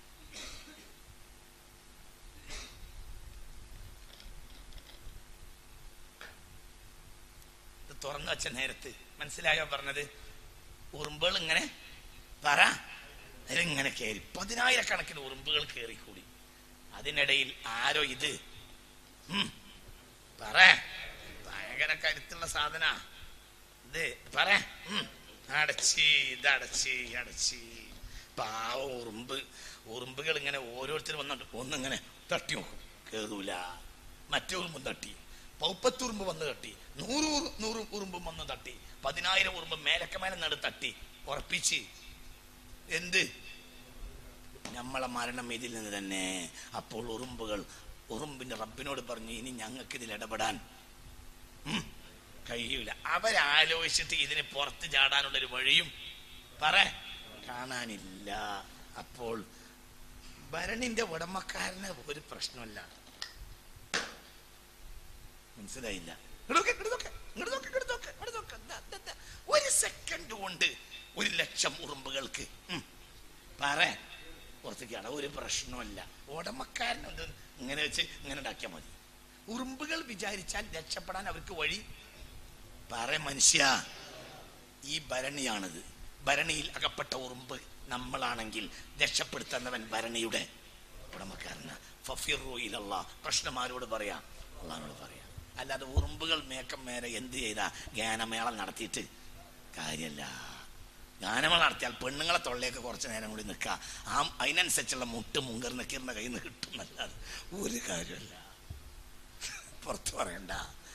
ഇത് തുറന്നു വെച്ച നേരത്ത് മനസ്സിലായോ പറഞ്ഞത് ഉറുമ്പുകൾ ഇങ്ങനെ പറ അതിലിങ്ങനെ കയറി പതിനായിരക്കണക്കിന് ഉറുമ്പുകൾ കയറിക്കൂടി അതിനിടയിൽ ആരോ ഇത് ഉം, പറ ഭയങ്കര കരുത്തുള്ള സാധന ഇത് പറ ഉം, അടച്ചി ഇത് അടച്ചി അടച്ചി പാവ ഉറുമ്പ് ഉറുമ്പുകൾ ഇങ്ങനെ ഓരോരുത്തർ വന്നിട്ട് ഒന്നിങ്ങനെ തട്ടി നോക്കും കേറൂല മറ്റേ ഉറുമ്പും തട്ടി പൗപ്പത്തുറുമ്പ് വന്ന് തട്ടി നൂറ് ഉറു- നൂറ് ഉറുമ്പും വന്ന് തട്ടി പതിനായിരം ഉറുമ്പ് മേലക്ക മേലെ നട തട്ടി ഉറപ്പിച്ച് എന്ത് നമ്മളെ മരണം ഇതിൽ നിന്ന് തന്നെ അപ്പോൾ ഉറുമ്പുകൾ ഉറുമ്പിന്റെ റബ്ബിനോട് പറഞ്ഞു ഇനി ഞങ്ങൾക്ക് ഇതിൽ ഇടപെടാൻ ഉം, കഴിയൂല അവരാലോചിച്ചിട്ട് ഇതിന് പുറത്ത് ചാടാനുള്ളൊരു വഴിയും പറ കാണാനില്ല അപ്പോൾ ഭരണിന്റെ ഉടമക്കാരന് ഒരു പ്രശ്നമല്ല മനസ്സിലായില്ല ഇങ്ങട് നോക്ക്, ഇങ്ങട് നോക്ക്, ഇങ്ങട് നോക്ക്, ഇങ്ങട് നോക്ക്, ഇങ്ങട് നോക്ക്. ദാ, ദാ, ദാ. ഒരു സെക്കൻഡ് കൊണ്ട് ഒരു ലക്ഷം ഉറുമ്പുകൾക്ക് ഉം, പറ പുറത്തേക്കാണ് ഒരു പ്രശ്നമല്ല ഉടമക്കാരനുണ്ട് ഇങ്ങനെ വെച്ച് ഇങ്ങനെ ഉണ്ടാക്കിയാൽ മതി ഉറുമ്പുകൾ വിചാരിച്ചാൽ രക്ഷപ്പെടാൻ അവർക്ക് വഴി പറ മനുഷ്യ ഈ ഭരണിയാണിത് ഭരണിയിൽ അകപ്പെട്ട ഉറുമ്പ് നമ്മളാണെങ്കിൽ രക്ഷപ്പെടുത്തുന്നവൻ ഭരണിയുടെ ഉടമക്കാരന് ഫഫിറു ഇലല്ലാ പ്രശ്നം ആരോട് പറയാ അള്ളഹാനോട് പറയാം അല്ലാതെ ഉറുമ്പുകൾ മേക്കം മേലെ എന്ത് ചെയ്താ ഗാനമേളം നടത്തിയിട്ട് കാര്യമല്ല ഗാനമേള നടത്തിയാൽ പെണ്ണുങ്ങളെ തൊള്ളയൊക്കെ കുറച്ച് നേരം കൂടി നിൽക്കുക ആ അതിനനുസരിച്ചുള്ള മുട്ട് മുങ്കർ നക്കീറിന്റെ കയ്യിൽ നിന്ന് കിട്ടുന്നല്ലാതെ ഒരു കാര്യമല്ല പുറത്ത് പറയണ്ട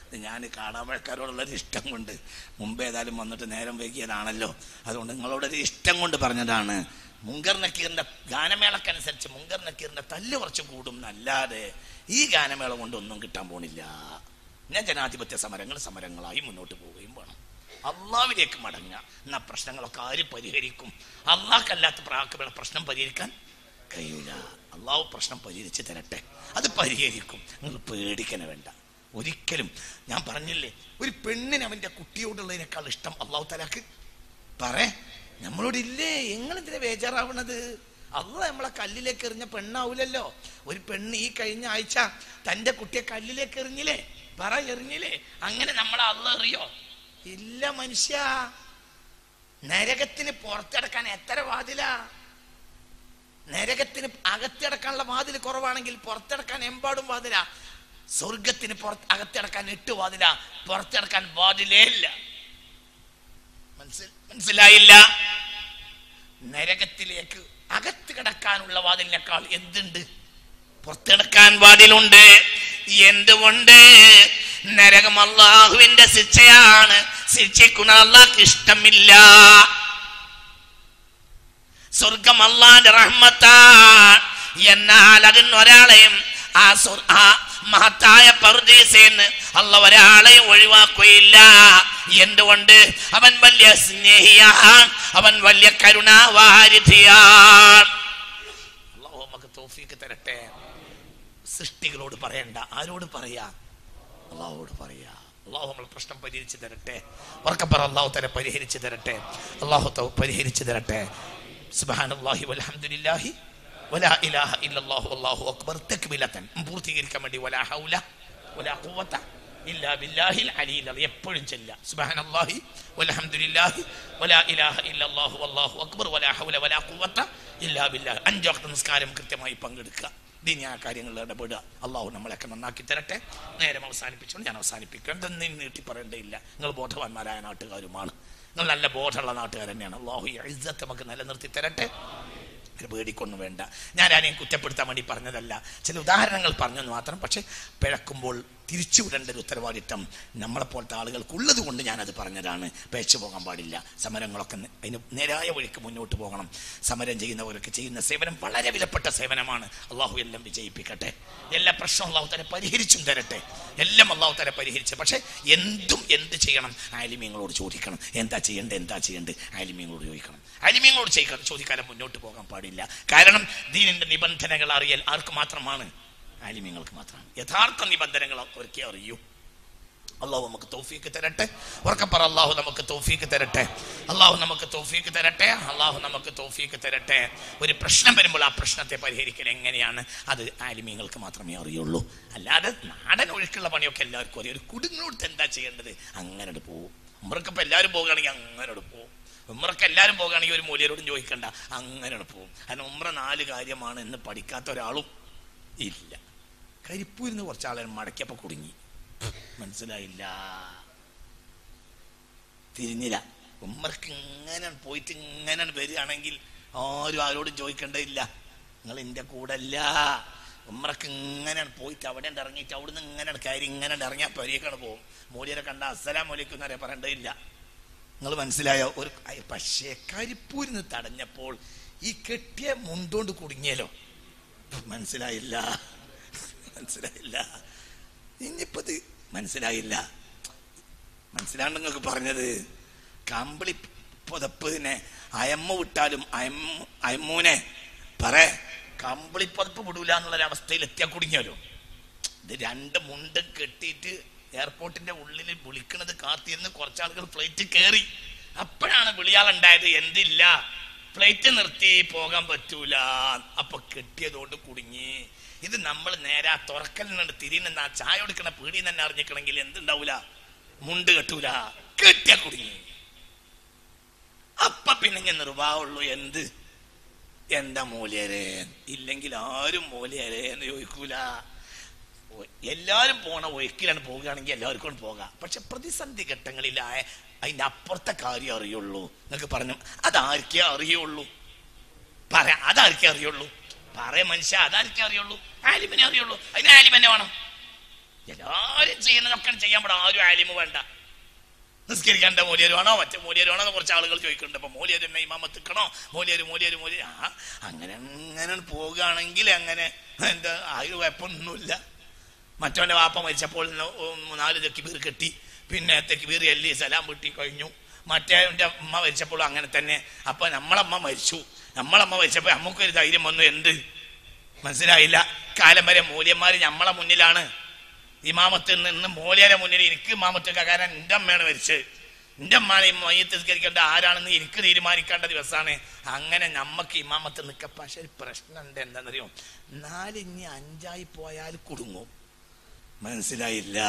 ഞാൻ കാടാമഴക്കാരോടുള്ളൊരു ഇഷ്ടം കൊണ്ട് മുമ്പ് ഏതായാലും വന്നിട്ട് നേരം വൈകിയതാണല്ലോ അതുകൊണ്ട് നിങ്ങളോടൊരു ഇഷ്ടം കൊണ്ട് പറഞ്ഞതാണ് മുങ്കർ നക്കീറിന്റെ ഗാനമേളക്കനുസരിച്ച് മുങ്കർ നക്കീറിന്റെ തല്ല് കുറച്ച് കൂടും എന്നല്ലാതെ ഈ ഗാനമേള കൊണ്ട് ഒന്നും കിട്ടാൻ പോണില്ല ഞാൻ ജനാധിപത്യ സമരങ്ങൾ സമരങ്ങളായി മുന്നോട്ട് പോവുകയും വേണം അള്ളാവിലേക്ക് മടങ്ങുക എന്നാ പ്രശ്നങ്ങളൊക്കെ ആര് പരിഹരിക്കും അള്ളാഹ്ക്കല്ലാത്ത പ്രാക്കുള്ള പ്രശ്നം പരിഹരിക്കാൻ കഴിയൂല അള്ളാഹു പ്രശ്നം പരിഹരിച്ച് തരട്ടെ അത് പരിഹരിക്കും നിങ്ങൾ പേടിക്കണ വേണ്ട ഒരിക്കലും ഞാൻ പറഞ്ഞില്ലേ ഒരു പെണ്ണിന് അവന്റെ കുട്ടിയോടുള്ളതിനേക്കാൾ ഇഷ്ടം അള്ളാഹു തലാക്ക് പറ നമ്മളോട് ഇല്ലേ എങ്ങളെന്തിനാ ബേജാറാവണത് അള്ള നമ്മളെ കല്ലിലേക്ക് എറിഞ്ഞ പെണ്ണാവൂലല്ലോ ഒരു പെണ്ണ് ഈ കഴിഞ്ഞ ആഴ്ച തന്റെ കുട്ടിയെ കല്ലിലേക്ക് എറിഞ്ഞില്ലേ പറ എറിഞ്ഞില്ലേ അങ്ങനെ നമ്മളെ അള്ള എറിയോ ഇല്ല മനുഷ്യ നരകത്തിന് പുറത്തടക്കാൻ എത്ര വാതിലാ നരകത്തിന് അകത്തിടക്കാനുള്ള വാതിൽ കുറവാണെങ്കിൽ പുറത്തിടക്കാൻ എമ്പാടും വാതില സ്വർഗത്തിന് പുറത്ത് അകത്തിടക്കാൻ എട്ട് വാതില പുറത്തിടക്കാൻ വാതിലേ ഇല്ല മനസ്സിൽ മനസ്സിലായില്ല നരകത്തിലേക്ക് അകത്ത് കിടക്കാനുള്ള വാതിലിനേക്കാൾ എന്തുണ്ട് പുറത്തെടുക്കാൻ വാതിലുണ്ട് എന്തുകൊണ്ട് നരകം അള്ളാഹുവിന്റെ ശിക്ഷയാണ് ശിക്ഷിക്കുന്ന അള്ളാഹ്ക്ക് ഇഷ്ടമില്ല സ്വർഗം അള്ളാന്റെ റഹ്മത്താണ് എന്നാൽ അതിന് ഒരാളെയും ആ സ്വർ- ആ മഹത്തായ പറുദീസേന്ന് അള്ള ഒരാളെയും ഒഴിവാക്കുകയില്ല എന്തുകൊണ്ട് അവൻ വലിയ സ്നേഹിയാണ് അവൻ വലിയ കരുണാവാരിധിയാണ് അള്ളാഹു നമുക്ക് തോഫീക്ക് തരട്ടെ സൃഷ്ടികളോട് പറയണ്ട ആരോട് പറയാ അള്ളാഹുവോട് പറയാ അള്ളാഹു നമ്മൾ പ്രശ്നം പരിഹരിച്ചു തരട്ടെ ഉറക്കപ്പറ അള്ളാഹു തല പരിഹരിച്ചു തരട്ടെ അള്ളാഹു ത- പരിഹരിച്ചു തരട്ടെ സുബ്ഹാനല്ലാഹി വൽഹംദുലില്ലാഹി വലാ ഇലാഹ ഇല്ലല്ലാഹു അല്ലാഹു അക്ബർ തക്ബിലതൻ പൂർത്തീകരിക്കാൻ വേണ്ടി വലാ ഹൗല വലാ ഖുവത ഇല്ലാ ബില്ലാഹിൽ അലിയിൽ അലി എപ്പോഴും ചെല്ല സുബ്ഹാനല്ലാഹി വൽഹംദുലില്ലാഹി വലാ ഇലാഹ ഇല്ലല്ലാഹു അല്ലാഹു അക്ബർ വലാ ഹൗല വലാ ഖുവത ഇല്ലാ ബില്ലാഹ് അഞ്ച് വക്ത നിസ്കാരം കൃത്യമായി പങ്കെടുക്കുക ദീനി ആ കാര്യങ്ങളിൽ ഇടപെടുക അള്ളാഹു നമ്മളെയൊക്കെ നന്നാക്കി തരട്ടെ നേരം അവസാനിപ്പിച്ചുകൊണ്ട് ഞാൻ അവസാനിപ്പിക്കും എന്തെന്നും നീട്ടി പറയേണ്ടയില്ല നിങ്ങൾ ബോധവാന്മാരായ നാട്ടുകാരുമാണ് നിങ്ങൾ നല്ല ബോധമുള്ള നാട്ടുകാർ തന്നെയാണ് അള്ളാഹു ഈ ഇസ്സത്ത് നമുക്ക് നിലനിർത്തി തരട്ടെ ഇത് പേടിക്കൊന്നും വേണ്ട ഞാൻ ആരെയും കുറ്റപ്പെടുത്താൻ വേണ്ടി പറഞ്ഞതല്ല ചില ഉദാഹരണങ്ങൾ പറഞ്ഞെന്ന് മാത്രം പക്ഷെ പിഴക്കുമ്പോൾ തിരിച്ചുവിടേണ്ട ഒരു ഉത്തരവാദിത്തം നമ്മളെപ്പോലത്തെ ആളുകൾക്കുള്ളത് കൊണ്ട് ഞാനത് പറഞ്ഞതാണ് പേച്ചു പോകാൻ പാടില്ല സമരങ്ങളൊക്കെ ന- അതിന് നേരായ വഴിക്ക് മുന്നോട്ട് പോകണം സമരം ചെയ്യുന്നവരൊക്കെ ചെയ്യുന്ന സേവനം വളരെ വിലപ്പെട്ട സേവനമാണ് അള്ളാഹു എല്ലാം വിജയിപ്പിക്കട്ടെ എല്ലാ പ്രശ്നവും അള്ളാഹു തല പരിഹരിച്ചും തരട്ടെ എല്ലാം അള്ളാഹു തല പരിഹരിച്ച് പക്ഷെ എന്തും എന്ത് ചെയ്യണം ആലിമ്യങ്ങളോട് ചോദിക്കണം എന്താ ചെയ്യേണ്ടത് എന്താ ചെയ്യേണ്ടത് ആലിമ്യങ്ങളോട് ചോദിക്കണം ആലിമ്യങ്ങളോട് ചെയ്യ ചോദിക്കാതെ മുന്നോട്ട് പോകാൻ പാടില്ല കാരണം ദീനിന്റെ നിബന്ധനകൾ അറിയൽ ആർക്ക് മാത്രമാണ് ആലിമ്യങ്ങൾക്ക് മാത്രമാണ് യഥാർത്ഥ നിബന്ധനകൾ അവർക്ക് അറിയൂ അള്ളാഹു നമുക്ക് തൗഫീക്ക് തരട്ടെ ഉറക്കപ്പറ അള്ളാഹു നമുക്ക് തൗഫീക്ക് തരട്ടെ അള്ളാഹു നമുക്ക് തൗഫീക്ക് തരട്ടെ അള്ളാഹു നമുക്ക് തൗഫീക്ക് തരട്ടെ ഒരു പ്രശ്നം വരുമ്പോൾ ആ പ്രശ്നത്തെ പരിഹരിക്കൽ എങ്ങനെയാണ് അത് ആലിമീങ്ങൾക്ക് മാത്രമേ അറിയുള്ളൂ അല്ലാതെ നാടൻ ഒഴുക്കുള്ള പണിയൊക്കെ എല്ലാവർക്കും അറിയാം ഒരു കുടുങ്ങിനോടുത്ത് എന്താ ചെയ്യേണ്ടത് അങ്ങനെ പോവും ഉമ്മറക്കിപ്പോൾ എല്ലാവരും പോകുകയാണെങ്കിൽ അങ്ങനെ പോവും ഉമ്രക്ക് എല്ലാവരും പോകുകയാണെങ്കിൽ ഒരു മൂല്യരോടും ചോദിക്കണ്ട അങ്ങനെ പോവും കാരണം ഉമ്ര നാല് കാര്യമാണ് എന്ന് പഠിക്കാത്ത ഒരാളും ഇല്ല കരിപ്പൂരിന്ന് കുറച്ചാളെ മടക്കിയപ്പോൾ കുടുങ്ങി മനസ്സിലായില്ല തിരിഞ്ഞില്ല ഉമ്മർക്ക് ഇങ്ങനെ പോയിട്ട് ഇങ്ങനെ വരികയാണെങ്കിൽ ആരും ആരോടും ചോദിക്കേണ്ടതില്ല നിങ്ങൾ എൻ്റെ കൂടെ അല്ല ഉമ്മർക്ക് ഇങ്ങനെ പോയിട്ട് അവിടെ ഇറങ്ങിയിട്ട് അവിടുന്ന് ഇങ്ങനെ കയറി ഇങ്ങനെ ഇറങ്ങിയാൽ പരിയൊക്കെയാണ് പോകും മൂല്യരെ കണ്ട അസ്സലാം മൂലിക്കും എന്നറിയാൻ പറയേണ്ടതില്ല നിങ്ങൾ മനസ്സിലായോ ഒരു അയ് പക്ഷേ കരിപ്പൂരിന്ന് തടഞ്ഞപ്പോൾ ഈ കെട്ടിയ മുണ്ടോണ്ട് കുടുങ്ങിയല്ലോ മനസ്സിലായില്ല മനസ്സിലായില്ല ഇനിയിപ്പോ ഇത് മനസ്സിലായില്ല മനസ്സിലാണ്ട് നിങ്ങൾക്ക് പറഞ്ഞത് കമ്പിളി പുതപ്പിനെ അയമ്മ വിട്ടാലും അയമ്മ അയമ്മൂനെ പറ കമ്പിളി പുതപ്പ് വിടൂല എന്നുള്ള അവസ്ഥയിൽ എത്തിയാ കുടുങ്ങിയാലോ ഇത് രണ്ട് മുണ്ടും കെട്ടിയിട്ട് എയർപോർട്ടിന്റെ ഉള്ളിൽ വിളിക്കണത് കാത്തിരുന്ന് കുറച്ചാളുകൾ ഫ്ലൈറ്റ് കയറി അപ്പോഴാണ് വിളിയാളുണ്ടായത് എന്തില്ല ഫ്ലൈറ്റ് നിർത്തി പോകാൻ പറ്റൂല അപ്പൊ കെട്ടിയതുകൊണ്ട് കുടുങ്ങി ഇത് നമ്മൾ നേരെ ആ തുറക്കലിൽ നിന്ന് തിരിയുന്ന ആ ചായ കൊടുക്കണ പീടിയിൽ തന്നെ അറിഞ്ഞിക്കണമെങ്കിൽ എന്തുണ്ടാവൂല മുണ്ട് കെട്ടൂല കെട്ടിയ കുടുങ്ങി അപ്പൊ പിന്നെ ഇങ്ങനെ നിർവാഹമുള്ളൂ എന്ത് എന്താ മൂല്യരെ ഇല്ലെങ്കിൽ ആരും മൂല്യരെ എന്ന് ചോദിക്കൂല ഒ- എല്ലാവരും പോണ ഒഴുക്കിലാണ് പോവുകയാണെങ്കിൽ എല്ലാവർക്കും പോകാം പക്ഷെ പ്രതിസന്ധി ഘട്ടങ്ങളിലായ അതിന്റെ അപ്പുറത്തെ കാര്യം അറിയുള്ളൂ എന്നൊക്കെ പറഞ്ഞു അതാർക്കേ അറിയുള്ളൂ പറ അതാർക്കേ അറിയുള്ളൂ പറ മനുഷ്യ അതാർക്കേ അറിയുള്ളൂ ആലിമിനെ അറിയുള്ളൂ അതിന് ആലിമനെ വേണം എല്ലാരും ചെയ്യുന്നതൊക്കെ ചെയ്യാൻ പാടാ ആരും ആലിമ് വേണ്ട നിസ്കരിക്കേണ്ട മൂലിയർ വേണോ മറ്റേ മൂലിയർ വേണോ എന്ന് കുറച്ച് ആളുകൾ ചോദിക്കുന്നുണ്ട് അപ്പൊ മൂലിയർ എന്നെ ഇമാമത്തിക്കണോ മൂലിയർ മൂലിയർ മൂലിയർ ആ അങ്ങനെ അങ്ങനെ പോകുകയാണെങ്കിൽ അങ്ങനെ എന്താ ആരും കുഴപ്പമൊന്നുമില്ല മറ്റവന്റെ വാപ്പ മരിച്ചപ്പോൾ ന- ഉം നാല് തെക്കിബീർ കെട്ടി പിന്നെ തെക്കിബീർ എല്ലി സലാം വീട്ടി കഴിഞ്ഞു മറ്റേ അമ്മ മരിച്ചപ്പോഴും അങ്ങനെ തന്നെ അപ്പൊ നമ്മളമ്മ മരിച്ചു നമ്മളമ്മ മരിച്ചപ്പോ നമുക്കൊരു ധൈര്യം വന്നു എന്ത് മനസ്സിലായില്ല കാലം വരെ മൂല്യന്മാര് നമ്മളെ മുന്നിലാണ് ഇമാമത്തിൽ നിന്ന് മൂല്യരെ മുന്നിൽ എനിക്ക് ഇമാമത്ത് കാരണം എൻ്റെ അമ്മയാണ് മരിച്ചത് എൻ്റെ അമ്മാണ് ഈ മയ്യത്ത് നിസ്കരിക്കേണ്ട ആരാണെന്ന് എനിക്ക് തീരുമാനിക്കേണ്ട ദിവസമാണ് അങ്ങനെ നമ്മക്ക് ഇമാമത്ത് നിൽക്ക പക്ഷെ ഒരു പ്രശ്നമുണ്ട് എന്താണെന്നറിയോ നാലിഞ്ഞ് അഞ്ചായി പോയാൽ കുടുങ്ങും മനസ്സിലായില്ല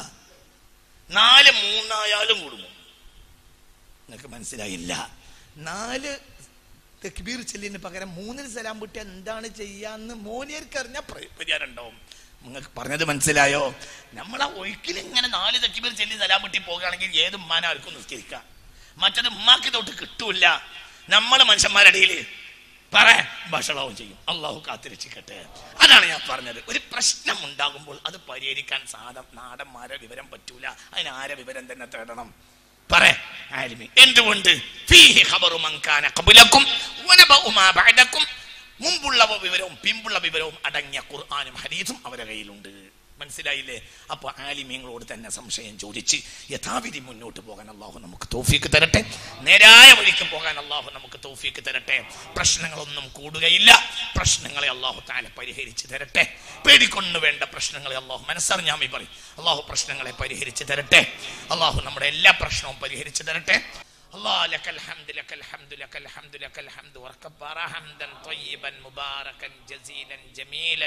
നാല് മൂന്നായാലും കുടുങ്ങും നിങ്ങൾക്ക് മനസ്സിലായില്ല നാല് തെക്ബീർ ചെല്ലിന് പകരം മൂന്നിന് സലാം വിട്ട് എന്താണ് ചെയ്യാന്ന് മോനിയർക്ക് അറിഞ്ഞാൽ പരിഹാരം ഉണ്ടാവും നിങ്ങൾക്ക് പറഞ്ഞത് മനസ്സിലായോ നമ്മളെ ഒഴുക്കിൽ ഇങ്ങനെ നാല് തെക്കിബീർ ചെല്ലി സലാം വിട്ടി പോകുകയാണെങ്കിൽ ഏത് ഉമ്മാനാർക്കും നിസ്കരിക്കാം മറ്റത് ഉമ്മാക്ക് തൊട്ട് കിട്ടൂല നമ്മള് മനുഷ്യന്മാരുടെ ഇടയിൽ പറ ഭക്ഷണവും ചെയ്യും അള്ളാഹു കാത്തിരക്ഷിക്കട്ടെ അതാണ് ഞാൻ പറഞ്ഞത് ഒരു പ്രശ്നം ഉണ്ടാകുമ്പോൾ അത് പരിഹരിക്കാൻ സാധം നാടന്മാരെ വിവരം പറ്റൂല അതിന് ആരെ വിവരം തന്നെ തേടണം പറ ആലിമി എന്തുകൊണ്ട് ഫീഹി ഖബറു മൻ കാന ഖബലക്കും വനബഉ മാ ബഅദക്കും മുമ്പുള്ള വിവരവും പിമ്പുള്ള വിവരവും അടങ്ങിയ ഖുർആനും ഹദീസും അവരുടെ കയ്യിലുണ്ട് മനസ്സിലായില്ലേ അപ്പൊ ആലിമീങ്ങളോട് തന്നെ സംശയം ചോദിച്ച് യഥാവിധി മുന്നോട്ട് പോകാൻ അള്ളാഹു നമുക്ക് തോഫീക്ക് തരട്ടെ നേരായ വഴിക്ക് പോകാൻ അള്ളാഹു നമുക്ക് തോഫീക്ക് തരട്ടെ പ്രശ്നങ്ങളൊന്നും കൂടുകയില്ല പ്രശ്നങ്ങളെ അള്ളാഹു താല പരിഹരിച്ച് തരട്ടെ പേടിക്കൊണ്ട് വേണ്ട പ്രശ്നങ്ങളെ അള്ളാഹു മനസ്സറിഞ്ഞാമി പറയും അള്ളാഹു പ്രശ്നങ്ങളെ പരിഹരിച്ച് തരട്ടെ അള്ളാഹു നമ്മുടെ എല്ലാ പ്രശ്നവും പരിഹരിച്ച് തരട്ടെ الله لك الحمد لك الحمد لك الحمد لك الحمد وكبر حمدا طيبا مباركا جزيلا جميلا